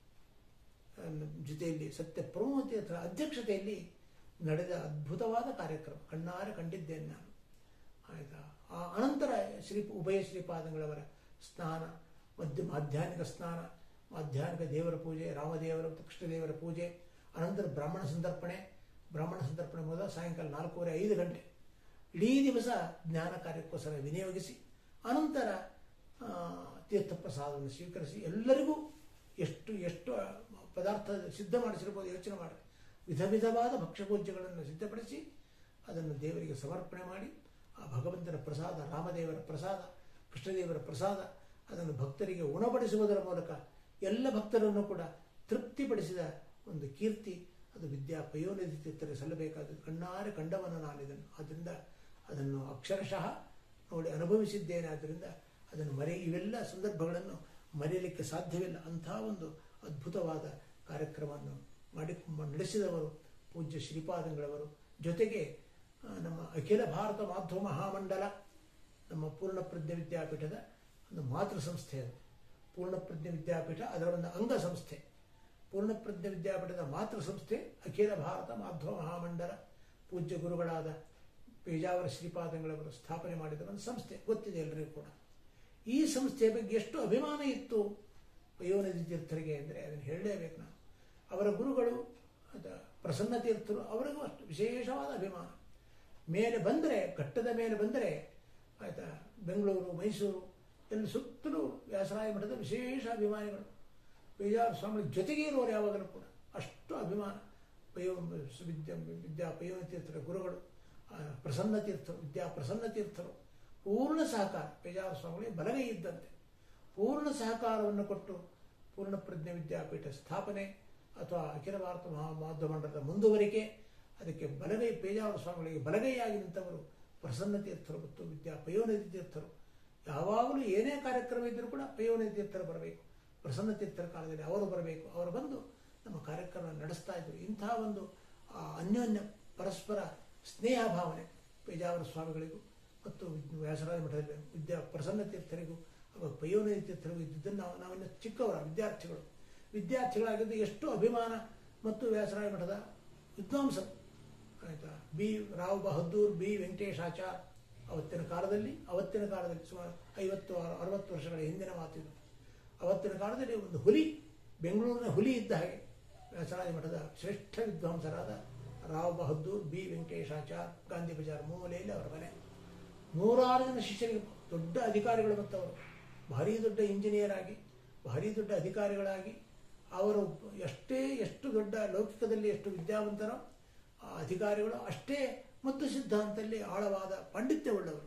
ಜೊತೆಯಲ್ಲಿ ಸತ್ಯ ಪ್ರಮೋತೀರ್ಥರ ಅಧ್ಯಕ್ಷತೆಯಲ್ಲಿ ನಡೆದ ಅದ್ಭುತವಾದ ಕಾರ್ಯಕ್ರಮ ಕಣ್ಣಾರೆ ಕಂಡಿದ್ದೇನೆ ನಾನು ಆಯಿತಾ ಆ ಅನಂತರ ಶ್ರೀ ಉಭಯ ಶ್ರೀಪಾದಂಗಳವರ ಸ್ನಾನ ಮಧ್ಯ ಮಾಧ್ಯಾಹ್ನಿಕ ಸ್ನಾನ ಮಾಧ್ಯಾಹ್ನಿಕ ದೇವರ ಪೂಜೆ ರಾಮದೇವರ ಕೃಷ್ಣದೇವರ ಪೂಜೆ ಅನಂತರ ಬ್ರಾಹ್ಮಣ ಸಂದರ್ಪಣೆ ಬ್ರಾಹ್ಮಣ ಸಂದರ್ಪಣೆ ಮೊದಲ ಸಾಯಂಕಾಲ ನಾಲ್ಕೂವರೆ ಐದು ಗಂಟೆ ಇಡೀ ದಿವಸ ಜ್ಞಾನ ಕಾರ್ಯಕ್ಕೋಸ್ಕರ ವಿನಿಯೋಗಿಸಿ ಅನಂತರ ಆ, ತೀರ್ಥ ಪ್ರಸಾದವನ್ನು ಸ್ವೀಕರಿಸಿ ಎಲ್ಲರಿಗೂ ಎಷ್ಟು ಎಷ್ಟು ಪದಾರ್ಥ ಸಿದ್ಧ ಮಾಡಿಸಿರ್ಬೋದು ಯೋಚನೆ ಮಾಡಿ ವಿಧ ವಿಧವಾದ ಭಕ್ಷ್ಯಭೋಜ್ಯಗಳನ್ನು ಸಿದ್ಧಪಡಿಸಿ ಅದನ್ನು ದೇವರಿಗೆ ಸಮರ್ಪಣೆ ಮಾಡಿ ಆ ಭಗವಂತನ ಪ್ರಸಾದ ರಾಮದೇವರ ಪ್ರಸಾದ ಕೃಷ್ಣದೇವರ ಪ್ರಸಾದ ಅದನ್ನು ಭಕ್ತರಿಗೆ ಉಣಬಡಿಸುವುದರ ಮೂಲಕ ಎಲ್ಲ ಭಕ್ತರನ್ನು ಕೂಡ ತೃಪ್ತಿಪಡಿಸಿದ ಒಂದು ಕೀರ್ತಿ ಅದು ವಿದ್ಯಾ ಪಯೋನಿಧಿ ತೀರ್ಥರಿಗೆ ಸಲ್ಲಬೇಕಾದ ಕಣ್ಣಾರೆ ಕಂಡವನು ನಾನಿದನ್ನು ಆದ್ದರಿಂದ ಅದನ್ನು ಅಕ್ಷರಶಃ ನೋಡಿ ಅನುಭವಿಸಿದ್ದೇನೆ ಆದ್ದರಿಂದ ಅದನ್ನು ಮರೆ ಇವೆಲ್ಲ ಸಂದರ್ಭಗಳನ್ನು ಮರೆಯಲಿಕ್ಕೆ ಸಾಧ್ಯವಿಲ್ಲ ಅಂಥ ಒಂದು ಅದ್ಭುತವಾದ ಕಾರ್ಯಕ್ರಮವನ್ನು ಮಾಡಿ ನಡೆಸಿದವರು ಪೂಜ್ಯ ಶ್ರೀಪಾದಂಗಳವರು ಜೊತೆಗೆ ಆ, ನಮ್ಮ ಅಖಿಲ ಭಾರತ ಮಾಧ್ವ ಮಹಾಮಂಡಲ ನಮ್ಮ ಪೂರ್ಣಪ್ರಜ್ಞ ವಿದ್ಯಾಪೀಠದ ಒಂದು ಮಾತೃ ಸಂಸ್ಥೆ ಅದು ಪೂರ್ಣಪ್ರಜ್ಞ ವಿದ್ಯಾಪೀಠ ಅದರ ಒಂದು ಅಂಗ ಸಂಸ್ಥೆ ಪೂರ್ಣಪ್ರಜ್ಞ ವಿದ್ಯಾಪೀಠದ ಮಾತೃ ಸಂಸ್ಥೆ ಅಖಿಲ ಭಾರತ ಮಾಧ್ವ ಮಹಾಮಂಡಲ ಪೂಜ್ಯ ಗುರುಗಳಾದ ಪೇಜಾವರ ಶ್ರೀಪಾದಂಗಳವರು ಸ್ಥಾಪನೆ ಮಾಡಿದ ಒಂದು ಸಂಸ್ಥೆ ಗೊತ್ತಿದೆ ಎಲ್ಲರಿಗೂ ಕೂಡ ಈ ಸಂಸ್ಥೆಯ ಬಗ್ಗೆ ಎಷ್ಟು ಅಭಿಮಾನ ಇತ್ತು ಪಯೋನದಿ ತೀರ್ಥರಿಗೆ ಅಂದರೆ ಅದನ್ನು ಹೇಳಲೇಬೇಕು ನಾವು ಅವರ ಗುರುಗಳು ಅದ ಪ್ರಸನ್ನ ತೀರ್ಥರು ಅವರಿಗೂ ಅಷ್ಟು ವಿಶೇಷವಾದ ಅಭಿಮಾನ ಮೇಲೆ ಬಂದರೆ ಘಟ್ಟದ ಮೇಲೆ ಬಂದರೆ ಆಯಿತಾ ಬೆಂಗಳೂರು ಮೈಸೂರು ಎಲ್ಲ ಸುತ್ತಲೂ ವ್ಯಾಸರಾಯ ಮಠದ ವಿಶೇಷ ಅಭಿಮಾನಿಗಳು ಪೇಜಾರ ಸ್ವಾಮಿ ಜೊತೆಗೆ ಇರುವವರು ಯಾವಾಗಲೂ ಕೂಡ ಅಷ್ಟು ಅಭಿಮಾನ ಪಯೋ ವಿದ್ಯಾ ವಿದ್ಯಾ ಪಯೋನ ತೀರ್ಥರ ಗುರುಗಳು ಆ, ಪ್ರಸನ್ನ ತೀರ್ಥರು ವಿದ್ಯಾ ಪ್ರಸನ್ನ ತೀರ್ಥರು ಪೂರ್ಣ ಸಹಕಾರ ಪೇಜಾರ ಸ್ವಾಮಿಗಳಿಗೆ ಬಲಗೈ ಇದ್ದಂತೆ ಪೂರ್ಣ ಸಹಕಾರವನ್ನು ಕೊಟ್ಟು ಪೂರ್ಣ ಪ್ರಜ್ಞೆ ವಿದ್ಯಾಪೀಠ ಸ್ಥಾಪನೆ ಅಥವಾ ಅಖಿಲ ಭಾರತ ಮಹಾ ಮಾಧ್ವ ಮಂಡಲದ ಮುಂದುವರಿಕೆ ಅದಕ್ಕೆ ಬಲಗೈ ಪೇಜಾವರ ಸ್ವಾಮಿಗಳಿಗೆ ಬಲಗೈಯಾಗಿ ನಿಂತವರು ಪ್ರಸನ್ನ ತೀರ್ಥರು ಮತ್ತು ವಿದ್ಯಾ ಪಯೋನಿಧಿ ತೀರ್ಥರು ಯಾವಾಗಲೂ ಏನೇ ಕಾರ್ಯಕ್ರಮ ಇದ್ದರೂ ಕೂಡ ಪಯೋನಿಧಿ ತೀರ್ಥರು ಬರಬೇಕು ಪ್ರಸನ್ನ ತೀರ್ಥರ ಕಾಲದಲ್ಲಿ ಅವರು ಬರಬೇಕು ಅವರು ಬಂದು ನಮ್ಮ ಕಾರ್ಯಕ್ರಮ ನಡೆಸ್ತಾ ಇದ್ದರು ಇಂತಹ ಒಂದು ಆ, ಅನ್ಯೋನ್ಯ ಪರಸ್ಪರ ಸ್ನೇಹ ಭಾವನೆ ಪೇಜಾವರ ಸ್ವಾಮಿಗಳಿಗೂ ಮತ್ತು ವ್ಯಾಸರಾಜ ಮಠದಲ್ಲಿ ವಿದ್ಯಾ ಪ್ರಸನ್ನ ತೀರ್ಥರಿಗೂ ಅವಾಗ ಪಯೋನಿಧಿ ತೀರ್ಥರಿಗೂ ಇದ್ದಿದ್ದನ್ನು ನಾವು ನಾವಿನ್ನು ಚಿಕ್ಕವರ ವಿದ್ಯಾರ್ಥಿಗಳು ವಿದ್ಯಾರ್ಥಿಗಳಾಗಿದ್ದು ಎಷ್ಟು ಅಭಿಮಾನ ಮತ್ತು ವ್ಯಾಸರಾಯ ಮಠದ ವಿದ್ವಾಂಸರು ಆಯಿತಾ ಬಿ ರಾವ್ ಬಹದ್ದೂರ್ ಬಿ ವೆಂಕಟೇಶಾಚಾರ್ ಅವತ್ತಿನ ಕಾಲದಲ್ಲಿ ಅವತ್ತಿನ ಕಾಲದಲ್ಲಿ ಸುಮಾರು ಐವತ್ತು ಅರ- ಅರವತ್ತು ವರ್ಷಗಳ ಹಿಂದಿನ ಮಾತಿದು ಅವತ್ತಿನ ಕಾಲದಲ್ಲಿ ಒಂದು ಹುಲಿ ಬೆಂಗಳೂರಿನ ಹುಲಿ ಇದ್ದ ಹಾಗೆ ವ್ಯಾಸರಾಜ ಮಠದ ಶ್ರೇಷ್ಠ ವಿದ್ವಾಂಸರಾದ ರಾವ್ ಬಹದ್ದೂರ್ ಬಿ ವೆಂಕಟೇಶಾಚಾರ್ ಗಾಂಧಿ ಬಜಾರ್ ಮೂಲೆಯಲ್ಲಿ ಅವರ ಮನೆ ನೂರಾರು ಜನ ಶಿಷ್ಯರಿಗೆ ದೊಡ್ಡ ಅಧಿಕಾರಿಗಳು ಮತ್ತವರು ಭಾರಿ ದೊಡ್ಡ ಇಂಜಿನಿಯರ್ ಆಗಿ ಭಾರಿ ದೊಡ್ಡ ಅಧಿಕಾರಿಗಳಾಗಿ ಅವರು ಎಷ್ಟೇ ಎಷ್ಟು ದೊಡ್ಡ ಲೌಕಿಕದಲ್ಲಿ ಎಷ್ಟು ವಿದ್ಯಾವಂತರೋ ಆ ಅಧಿಕಾರಿಗಳು ಅಷ್ಟೇ ಮತ್ತು ಸಿದ್ಧಾಂತದಲ್ಲಿ ಆಳವಾದ ಪಾಂಡಿತ್ಯವುಳ್ಳವರು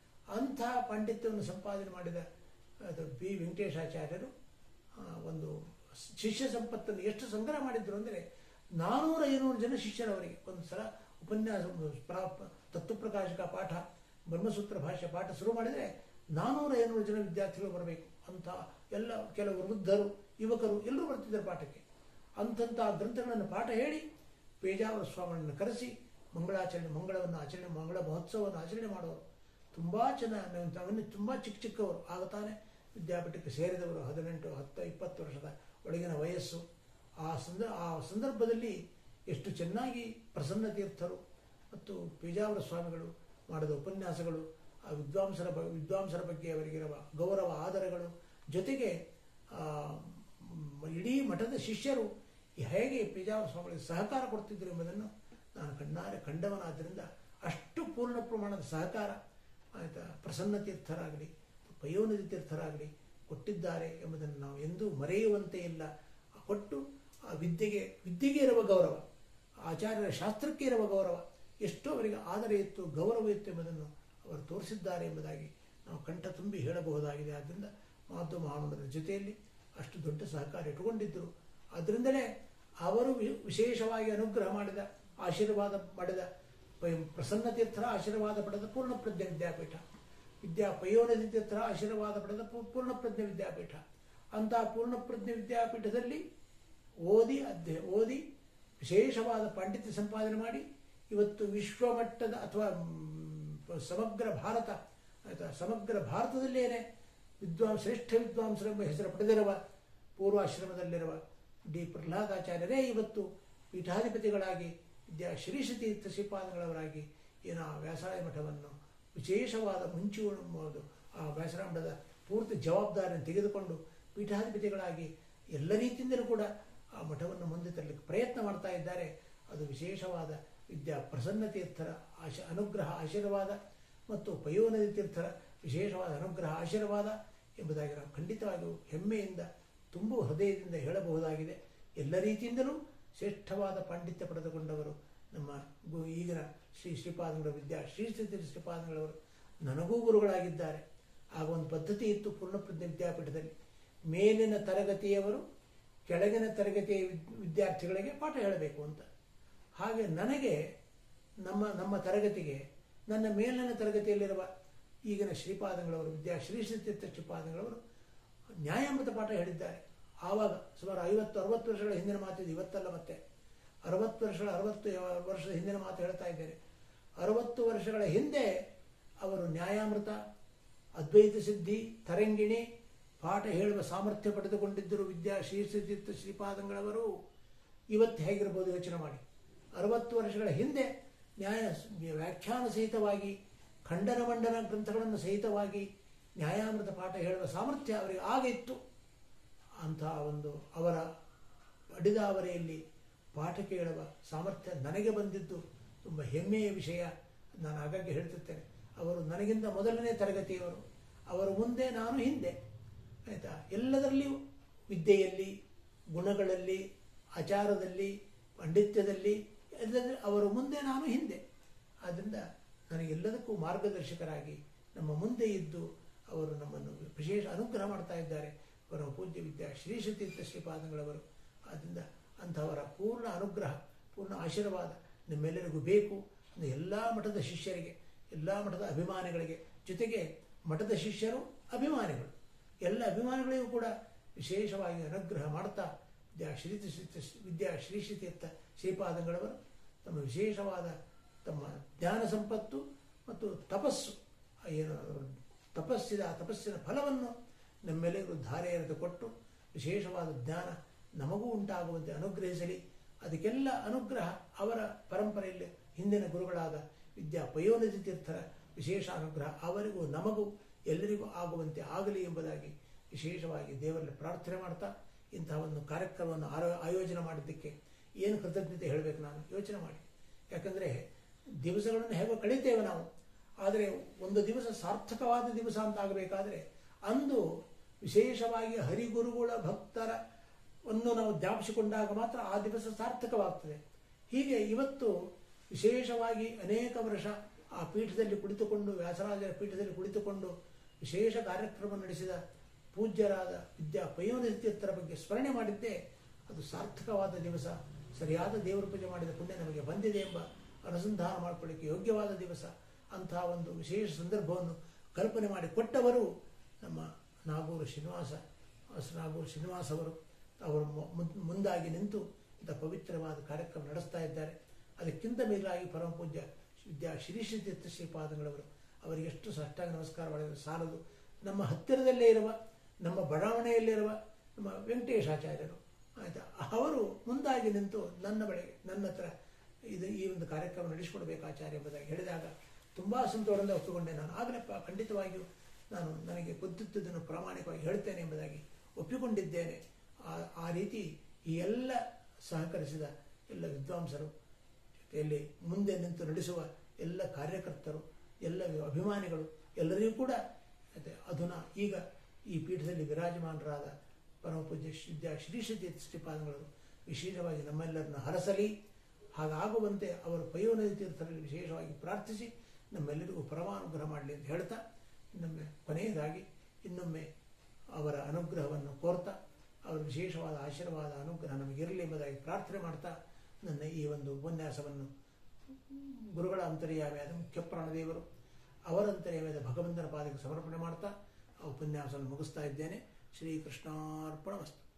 ಅಂತಹ ಪಾಂಡಿತ್ಯವನ್ನು ಸಂಪಾದನೆ ಮಾಡಿದ ಅದು ಬಿ ವೆಂಕಟೇಶಾಚಾರ್ಯರು ಆ, ಒಂದು ಶಿಷ್ಯ ಸಂಪತ್ತನ್ನು ಎಷ್ಟು ಸಂಗ್ರಹ ಮಾಡಿದ್ರು ಅಂದರೆ ನಾನೂರ ಐನೂರು ಜನ ಶಿಷ್ಯರವರಿಗೆ ಒಂದು ಸಲ ಉಪನ್ಯಾಸ ಪ್ರಾ- ತತ್ವಪ್ರಕಾಶಕ ಪಾಠ ಬ್ರಹ್ಮಸೂತ್ರ ಭಾಷೆ ಪಾಠ ಶುರು ಮಾಡಿದರೆ ನಾನೂರ ಐನೂರು ಜನ ವಿದ್ಯಾರ್ಥಿಗಳು ಬರಬೇಕು ಅಂತ ಎಲ್ಲ ಕೆಲವು ವೃದ್ಧರು ಯುವಕರು ಎಲ್ಲರೂ ಬರ್ತಿದ್ದಾರೆ ಪಾಠಕ್ಕೆ ಅಂತಂಥ ಗ್ರಂಥಗಳನ್ನು ಪಾಠ ಹೇಳಿ ಪೇಜಾವರ ಸ್ವಾಮಿಗಳನ್ನು ಕರೆಸಿ ಮಂಗಳಾಚರಣೆ ಮಂಗಳವನ್ನು ಆಚರಣೆ ಮಂಗಳ ಮಹೋತ್ಸವವನ್ನು ಆಚರಣೆ ಮಾಡೋರು ತುಂಬ ಚೆನ್ನಾಗಿ ನಾವು ತಾವನ್ನೇ ತುಂಬ ಚಿಕ್ಕ ಚಿಕ್ಕವರು ಆಗ ತಾನೇ ವಿದ್ಯಾಪೀಠಕ್ಕೆ ಸೇರಿದವರು ಹದಿನೆಂಟು ಹತ್ತು ಇಪ್ಪತ್ತು ವರ್ಷದ ಒಳಗಿನ ವಯಸ್ಸು ಆ ಸಂದ ಆ ಸಂದರ್ಭದಲ್ಲಿ ಎಷ್ಟು ಚೆನ್ನಾಗಿ ಪ್ರಸನ್ನ ತೀರ್ಥರು ಮತ್ತು ಪೇಜಾವರ ಸ್ವಾಮಿಗಳು ಮಾಡಿದ ಉಪನ್ಯಾಸಗಳು ಆ ವಿದ್ವಾಂಸರ ಬ ವಿದ್ವಾಂಸರ ಬಗ್ಗೆ ಅವರಿಗಿರುವ ಗೌರವ ಆದರಗಳು ಜೊತೆಗೆ ಆ, ಮ್, ಇಡೀ ಮಠದ ಶಿಷ್ಯರು ಹೇಗೆ ಪೇಜಾವರ ಸ್ವಾಮಿಗಳಿಗೆ ಸಹಕಾರ ಕೊಡ್ತಿದ್ರು ಎಂಬುದನ್ನು ನಾನು ಕಣ್ಣಾರೆ ಕಂಡವನಾದ್ದರಿಂದ ಅಷ್ಟು ಪೂರ್ಣ ಪ್ರಮಾಣದ ಸಹಕಾರ ಆಯಿತಾ ಪ್ರಸನ್ನ ತೀರ್ಥರಾಗಲಿ ಪಯೋನದಿ ತೀರ್ಥರಾಗಲಿ ಕೊಟ್ಟಿದ್ದಾರೆ ಎಂಬುದನ್ನು ನಾವು ಎಂದೂ ಮರೆಯುವಂತೆ ಇಲ್ಲ ಕೊಟ್ಟು ಆ ವಿದ್ಯೆಗೆ ವಿದ್ಯೆಗೆ ಇರುವ ಗೌರವ ಆಚಾರ್ಯರ ಶಾಸ್ತ್ರಕ್ಕೆ ಇರುವ ಗೌರವ ಎಷ್ಟು ಅವರಿಗೆ ಆದರ ಇತ್ತು ಗೌರವ ಇತ್ತು ಎಂಬುದನ್ನು ಅವರು ತೋರಿಸಿದ್ದಾರೆ ಎಂಬುದಾಗಿ ನಾವು ಕಂಠ ತುಂಬಿ ಹೇಳಬಹುದಾಗಿದೆ ಆದ್ದರಿಂದ ಮಾಧ್ವ ಮಹಾಮಂಡಲದ ಜೊತೆಯಲ್ಲಿ ಅಷ್ಟು ದೊಡ್ಡ ಸಹಕಾರ ಇಟ್ಟುಕೊಂಡಿದ್ದರು ಅದರಿಂದಲೇ ಅವರು ವಿ- ವಿಶೇಷವಾಗಿ ಅನುಗ್ರಹ ಮಾಡಿದ ಆಶೀರ್ವಾದ ಮಾಡಿದ ಪ- ಪ್ರಸನ್ನ ತೀರ್ಥರ ಆಶೀರ್ವಾದ ಪಡೆದ ಪೂರ್ಣ ಪ್ರಜ್ಞ ವಿದ್ಯಾಪೀಠ ವಿದ್ಯಾ ಪಯೋನದಿ ತೀರ್ಥ ಆಶೀರ್ವಾದ ಪಡೆದ ಪೂ- ಪೂರ್ಣಪ್ರಜ್ಞ ವಿದ್ಯಾಪೀಠ ಅಂತಹ ಪೂರ್ಣಪ್ರಜ್ಞ ವಿದ್ಯಾಪೀಠದಲ್ಲಿ ಓದಿ ಅಧ್ಯ ಓದಿ ವಿಶೇಷವಾದ ಪಾಂಡಿತ್ಯ ಸಂಪಾದನೆ ಮಾಡಿ ಇವತ್ತು ವಿಶ್ವಮಟ್ಟದ ಅಥವಾ ಮ್, ಸಮಗ್ರ ಭಾರತ ಆಯ್ತಾ ಸಮಗ್ರ ಭಾರತದಲ್ಲೇನೆ ವಿದ್ವಾಂ ಶ್ರೇಷ್ಠ ವಿದ್ವಾಂಸರೆಂಬ ಹೆಸರು ಪಡೆದಿರುವ ಪೂರ್ವಾಶ್ರಮದಲ್ಲಿರುವ ಡಿ ಪ್ರಹ್ಲಾದಾಚಾರ್ಯರೇ ಇವತ್ತು ಪೀಠಾಧಿಪತಿಗಳಾಗಿ ವಿದ್ಯಾ ಶ್ರೀಶತೀರ್ಥ ಶ್ರೀಪಾದಗಳವರಾಗಿ ಏನೋ ಆ ವ್ಯಾಸಾಯ ಮಠವನ್ನು ವಿಶೇಷವಾದ ಮುಂಚು ಎಂಬುದು ಆ ವ್ಯಾಸರಾಯ ಮಠದ ಪೂರ್ತಿ ಜವಾಬ್ದಾರಿಯನ್ನು ತೆಗೆದುಕೊಂಡು ಪೀಠಾಧಿಪತಿಗಳಾಗಿ ಎಲ್ಲ ರೀತಿಯಿಂದಲೂ ಕೂಡ ಆ ಮಠವನ್ನು ಮುಂದೆ ತರಲಿಕ್ಕೆ ಪ್ರಯತ್ನ ಮಾಡ್ತಾ ಇದ್ದಾರೆ ಅದು ವಿಶೇಷವಾದ ವಿದ್ಯಾ ಪ್ರಸನ್ನ ತೀರ್ಥರ ಆಶ ಅನುಗ್ರಹ ಆಶೀರ್ವಾದ ಮತ್ತು ಪಯೋನದಿ ತೀರ್ಥರ ವಿಶೇಷವಾದ ಅನುಗ್ರಹ ಆಶೀರ್ವಾದ ಎಂಬುದಾಗಿ ನಾವು ಖಂಡಿತವಾಗಿಯೂ ಹೆಮ್ಮೆಯಿಂದ ತುಂಬ ಹೃದಯದಿಂದ ಹೇಳಬಹುದಾಗಿದೆ ಎಲ್ಲ ರೀತಿಯಿಂದಲೂ ಶ್ರೇಷ್ಠವಾದ ಪಾಂಡಿತ್ಯ ಪಡೆದುಕೊಂಡವರು ನಮ್ಮ ಗು ಈಗಿನ ಶ್ರೀ ಶ್ರೀಪಾದಂಗಳ ವಿದ್ಯಾ ಶ್ರೀ ಶ್ರೀ ಶ್ರೀಪಾದಂಗಳವರು ನನಗೂ ಗುರುಗಳಾಗಿದ್ದಾರೆ ಆಗ ಒಂದು ಪದ್ಧತಿ ಇತ್ತು ಪೂರ್ಣಪ್ರಜ್ಞ ವಿದ್ಯಾಪೀಠದಲ್ಲಿ ಮೇಲಿನ ತರಗತಿಯವರು ಕೆಳಗಿನ ತರಗತಿಯ ವಿದ್- ವಿದ್ಯಾರ್ಥಿಗಳಿಗೆ ಪಾಠ ಹೇಳಬೇಕು ಅಂತ ಹಾಗೆ ನನಗೆ ನಮ್ಮ ನಮ್ಮ ತರಗತಿಗೆ ನನ್ನ ಮೇಲಿನ ತರಗತಿಯಲ್ಲಿರುವ ಈಗಿನ ಶ್ರೀಪಾದಂಗಳವರು ವಿದ್ಯಾ ಶ್ರೀ ಶ್ರೀತೀರ್ಥ ಶ್ರೀಪಾದಂಗಳವರು ನ್ಯಾಯಾಮೃತ ಪಾಠ ಹೇಳಿದ್ದಾರೆ ಆವಾಗ ಸುಮಾರು ಐವತ್ತು ಅರವತ್ತು ವರ್ಷಗಳ ಹಿಂದಿನ ಮಾತಿದೆ ಇವತ್ತಲ್ಲ ಮತ್ತೆ ಅರವತ್ತು ವರ್ಷಗಳ ಅರವತ್ತು ವರ್ಷದ ಹಿಂದಿನ ಮಾತು ಹೇಳ್ತಾ ಇದ್ದೇನೆ ಅರವತ್ತು ವರ್ಷಗಳ ಹಿಂದೆ ಅವರು ನ್ಯಾಯಾಮೃತ ಅದ್ವೈತ ಸಿದ್ಧಿ ತರಂಗಿಣಿ ಪಾಠ ಹೇಳುವ ಸಾಮರ್ಥ್ಯ ಪಡೆದುಕೊಂಡಿದ್ದರು ವಿದ್ಯಾ ಶ್ರೀ ಶ್ರೀತೀರ್ಥ ಶ್ರೀಪಾದಂಗಳವರು ಇವತ್ತು ಹೇಗಿರ್ಬೋದು ಯೋಚನೆ ಮಾಡಿ ಅರವತ್ತು ವರ್ಷಗಳ ಹಿಂದೆ ನ್ಯಾಯ ವ್ಯಾಖ್ಯಾನ ಸಹಿತವಾಗಿ ಖಂಡನ ಮಂಡನ ಗ್ರಂಥಗಳನ್ನು ಸಹಿತವಾಗಿ ನ್ಯಾಯಾಮೃತ ಪಾಠ ಹೇಳುವ ಸಾಮರ್ಥ್ಯ ಅವರಿಗೆ ಆಗ ಇತ್ತು ಅಂತಹ ಒಂದು ಅವರ ಅಡಿದಾವರೆಯಲ್ಲಿ ಪಾಠ ಕೇಳುವ ಸಾಮರ್ಥ್ಯ ನನಗೆ ಬಂದಿದ್ದು ತುಂಬ ಹೆಮ್ಮೆಯ ವಿಷಯ ನಾನು ಆಗಾಗ್ಗೆ ಹೇಳ್ತಿರ್ತೇನೆ ಅವರು ನನಗಿಂತ ಮೊದಲನೇ ತರಗತಿಯವರು ಅವರು ಮುಂದೆ ನಾನು ಹಿಂದೆ ಆಯಿತಾ ಎಲ್ಲದರಲ್ಲಿಯೂ ವಿದ್ಯೆಯಲ್ಲಿ ಗುಣಗಳಲ್ಲಿ ಆಚಾರದಲ್ಲಿ ಪಾಂಡಿತ್ಯದಲ್ಲಿ ಎಲ್ಲದರ ಅವರು ಮುಂದೆ ನಾನು ಹಿಂದೆ ಆದ್ದರಿಂದ ನನಗೆಲ್ಲದಕ್ಕೂ ಮಾರ್ಗದರ್ಶಕರಾಗಿ ನಮ್ಮ ಮುಂದೆ ಇದ್ದು ಅವರು ನಮ್ಮನ್ನು ವಿಶೇಷ ಅನುಗ್ರಹ ಮಾಡ್ತಾ ಇದ್ದಾರೆ ಅವರ ಪೂಜ್ಯ ವಿದ್ಯಾ ಶ್ರೀ ಶ್ರೀತೀರ್ಥ ಶ್ರೀಪಾದಂಗಳವರು ಆದ್ದರಿಂದ ಅಂಥವರ ಪೂರ್ಣ ಅನುಗ್ರಹ ಪೂರ್ಣ ಆಶೀರ್ವಾದ ನಿಮ್ಮೆಲ್ಲರಿಗೂ ಬೇಕು ಅಂದರೆ ಎಲ್ಲ ಮಠದ ಶಿಷ್ಯರಿಗೆ ಎಲ್ಲ ಮಠದ ಅಭಿಮಾನಿಗಳಿಗೆ ಜೊತೆಗೆ ಮಠದ ಶಿಷ್ಯರು ಅಭಿಮಾನಿಗಳು ಎಲ್ಲ ಅಭಿಮಾನಿಗಳಿಗೂ ಕೂಡ ವಿಶೇಷವಾಗಿ ಅನುಗ್ರಹ ಮಾಡ್ತಾ ವಿದ್ಯಾ ಶ್ರೀ ವಿದ್ಯಾ ಶ್ರೀ ಶ್ರೀತೀರ್ಥ ಶ್ರೀಪಾದಂಗಳವರು ತಮ್ಮ ವಿಶೇಷವಾದ ತಮ್ಮ ಜ್ಞಾನ ಸಂಪತ್ತು ಮತ್ತು ತಪಸ್ಸು ಏನು ತಪಸ್ಸಿದ ಆ ತಪಸ್ಸಿನ ಫಲವನ್ನು ನಮ್ಮೆಲ್ಲರಿಗೂ ಧಾರೆ ಎರೆದು ಕೊಟ್ಟು ವಿಶೇಷವಾದ ಜ್ಞಾನ ನಮಗೂ ಉಂಟಾಗುವಂತೆ ಅನುಗ್ರಹಿಸಲಿ ಅದಕ್ಕೆಲ್ಲ ಅನುಗ್ರಹ ಅವರ ಪರಂಪರೆಯಲ್ಲಿ ಹಿಂದಿನ ಗುರುಗಳಾದ ವಿದ್ಯಾ ಪಯೋನಿಧಿ ತೀರ್ಥರ ವಿಶೇಷ ಅನುಗ್ರಹ ಅವರಿಗೂ ನಮಗೂ ಎಲ್ಲರಿಗೂ ಆಗುವಂತೆ ಆಗಲಿ ಎಂಬುದಾಗಿ ವಿಶೇಷವಾಗಿ ದೇವರಲ್ಲಿ ಪ್ರಾರ್ಥನೆ ಮಾಡ್ತಾ ಇಂತಹ ಒಂದು ಕಾರ್ಯಕ್ರಮವನ್ನು ಆರೋ ಆಯೋಜನೆ ಮಾಡಿದ್ದಕ್ಕೆ ಏನು ಕೃತಜ್ಞತೆ ಹೇಳಬೇಕು ನಾನು ಯೋಚನೆ ಮಾಡಿ ಯಾಕಂದರೆ ದಿವಸಗಳನ್ನು ಹೇಗೋ ಕಳೀತೇವೆ ನಾವು ಆದರೆ ಒಂದು ದಿವಸ ಸಾರ್ಥಕವಾದ ದಿವಸ ಅಂತ ಆಗಬೇಕಾದ್ರೆ ಅಂದು ವಿಶೇಷವಾಗಿ ಹರಿಗುರುಗಳ ಭಕ್ತರ ಒಂದು ನಾವು ಜ್ಞಾಪಿಸಿಕೊಂಡಾಗ ಮಾತ್ರ ಆ ದಿವಸ ಸಾರ್ಥಕವಾಗ್ತದೆ ಹೀಗೆ ಇವತ್ತು ವಿಶೇಷವಾಗಿ ಅನೇಕ ವರ್ಷ ಆ ಪೀಠದಲ್ಲಿ ಕುಳಿತುಕೊಂಡು ವ್ಯಾಸರಾಜರ ಪೀಠದಲ್ಲಿ ಕುಳಿತುಕೊಂಡು ವಿಶೇಷ ಕಾರ್ಯಕ್ರಮ ನಡೆಸಿದ ಪೂಜ್ಯರಾದ ವಿದ್ಯಾ ಪಯೋನಿತ್ಯತ್ತರ ಬಗ್ಗೆ ಸ್ಮರಣೆ ಮಾಡಿದ್ದೇ ಅದು ಸಾರ್ಥಕವಾದ ದಿವಸ ಸರಿಯಾದ ದೇವರ ಪೂಜೆ ಮಾಡಿದ ಪುಣ್ಯ ನಮಗೆ ಬಂದಿದೆ ಎಂಬ ಅನುಸಂಧಾನ ಮಾಡಿಕೊಳ್ಳಿಕ್ಕೆ ಯೋಗ್ಯವಾದ ದಿವಸ ಅಂತಹ ಒಂದು ವಿಶೇಷ ಸಂದರ್ಭವನ್ನು ಕಲ್ಪನೆ ಮಾಡಿ ಕೊಟ್ಟವರು ನಮ್ಮ ನಾಗೂರು ಶ್ರೀನಿವಾಸ ನಾಗೂರು ಶ್ರೀನಿವಾಸ್ ಅವರು ಅವರು ಮು- ಮುಂದಾಗಿ ನಿಂತು ಇಂಥ ಪವಿತ್ರವಾದ ಕಾರ್ಯಕ್ರಮ ನಡೆಸ್ತಾ ಇದ್ದಾರೆ ಅದಕ್ಕಿಂತ ಮೇಲಾಗಿ ಪರಮ ಪೂಜ್ಯ ವಿದ್ಯಾ ಶ್ರೀ ಶ್ರೀತೀರ್ಥ ಶ್ರೀಪಾದಗಳವರು ಅವರಿಗೆ ಎಷ್ಟು ಸಾಷ್ಟಾಂಗ ನಮಸ್ಕಾರ ಮಾಡಿದರೆ ಸಾಲದು ನಮ್ಮ ಹತ್ತಿರದಲ್ಲೇ ಇರುವ ನಮ್ಮ ಬಡಾವಣೆಯಲ್ಲಿರುವ ನಮ್ಮ ವೆಂಕಟೇಶಾಚಾರ್ಯರು ಆಯಿತಾ ಅವರು ಮುಂದಾಗಿ ನಿಂತು ನನ್ನ ಬಳಿಗೆ ನನ್ನ ಹತ್ರ ಇದು ಈ ಒಂದು ಕಾರ್ಯಕ್ರಮ ನಡೆಸಿಕೊಡ್ಬೇಕು ಆಚಾರ್ಯ ಎಂಬುದಾಗಿ ಹೇಳಿದಾಗ ತುಂಬ ಸಂತೋಷದಿಂದ ಒಪ್ಪಿಕೊಂಡೆ ನಾನು ಆಗಲಪ್ಪ ಖಂಡಿತವಾಗಿಯೂ ನಾನು ನನಗೆ ಗೊತ್ತಿದ್ದದನ್ನು ಪ್ರಾಮಾಣಿಕವಾಗಿ ಹೇಳ್ತೇನೆ ಎಂಬುದಾಗಿ ಒಪ್ಪಿಕೊಂಡಿದ್ದೇನೆ ಆ ಆ ರೀತಿ ಈ ಎಲ್ಲ ಸಹಕರಿಸಿದ ಎಲ್ಲ ವಿದ್ವಾಂಸರು ಜೊತೆಯಲ್ಲಿ ಮುಂದೆ ನಿಂತು ನಡೆಸುವ ಎಲ್ಲ ಕಾರ್ಯಕರ್ತರು ಎಲ್ಲ ಅಭಿಮಾನಿಗಳು ಎಲ್ಲರಿಗೂ ಕೂಡ ಮತ್ತೆ ಅಧುನಾ ಈಗ ಈ ಪೀಠದಲ್ಲಿ ವಿರಾಜಮಾನರಾದ ಪರಮ ಪೂಜ್ಯ ವಿದ್ಯಾ ಶ್ರೀ ಶ್ರೀತೀರ್ಥ ಶ್ರೀಪಾದಗಳು ವಿಶೇಷವಾಗಿ ನಮ್ಮೆಲ್ಲರನ್ನು ಹರಸಲಿ ಹಾಗಾಗುವಂತೆ ಅವರು ಪಯೋನದಿ ತೀರ್ಥರಲ್ಲಿ ವಿಶೇಷವಾಗಿ ಪ್ರಾರ್ಥಿಸಿ ನಮ್ಮೆಲ್ಲರಿಗೂ ಪರಮಾನುಗ್ರಹ ಮಾಡಲಿ ಅಂತ ಹೇಳ್ತಾ ಇನ್ನೊಮ್ಮೆ ಕೊನೆಯದಾಗಿ ಇನ್ನೊಮ್ಮೆ ಅವರ ಅನುಗ್ರಹವನ್ನು ಕೋರ್ತಾ ಅವರ ವಿಶೇಷವಾದ ಆಶೀರ್ವಾದ ಅನುಗ್ರಹ ನಮಗಿರಲಿ ಎಂಬುದಾಗಿ ಪ್ರಾರ್ಥನೆ ಮಾಡ್ತಾ ನನ್ನ ಈ ಒಂದು ಉಪನ್ಯಾಸವನ್ನು ಗುರುಗಳ ಅಂತರ್ಯಾಮಿಯಾದ ಮುಖ್ಯ ಪ್ರಾಣದೇವರು ಅವರಂತೆ ನೈವೇದ್ಯ ಭಗವಂತನ ಪಾದಕ್ಕೆ ಸಮರ್ಪಣೆ ಮಾಡ್ತಾ ಆ ಉಪನ್ಯಾಸವನ್ನು ಮುಗಿಸ್ತಾ ಇದ್ದೇನೆ ಶ್ರೀಕೃಷ್ಣಾರ್ಪಣ ವಸ್ತು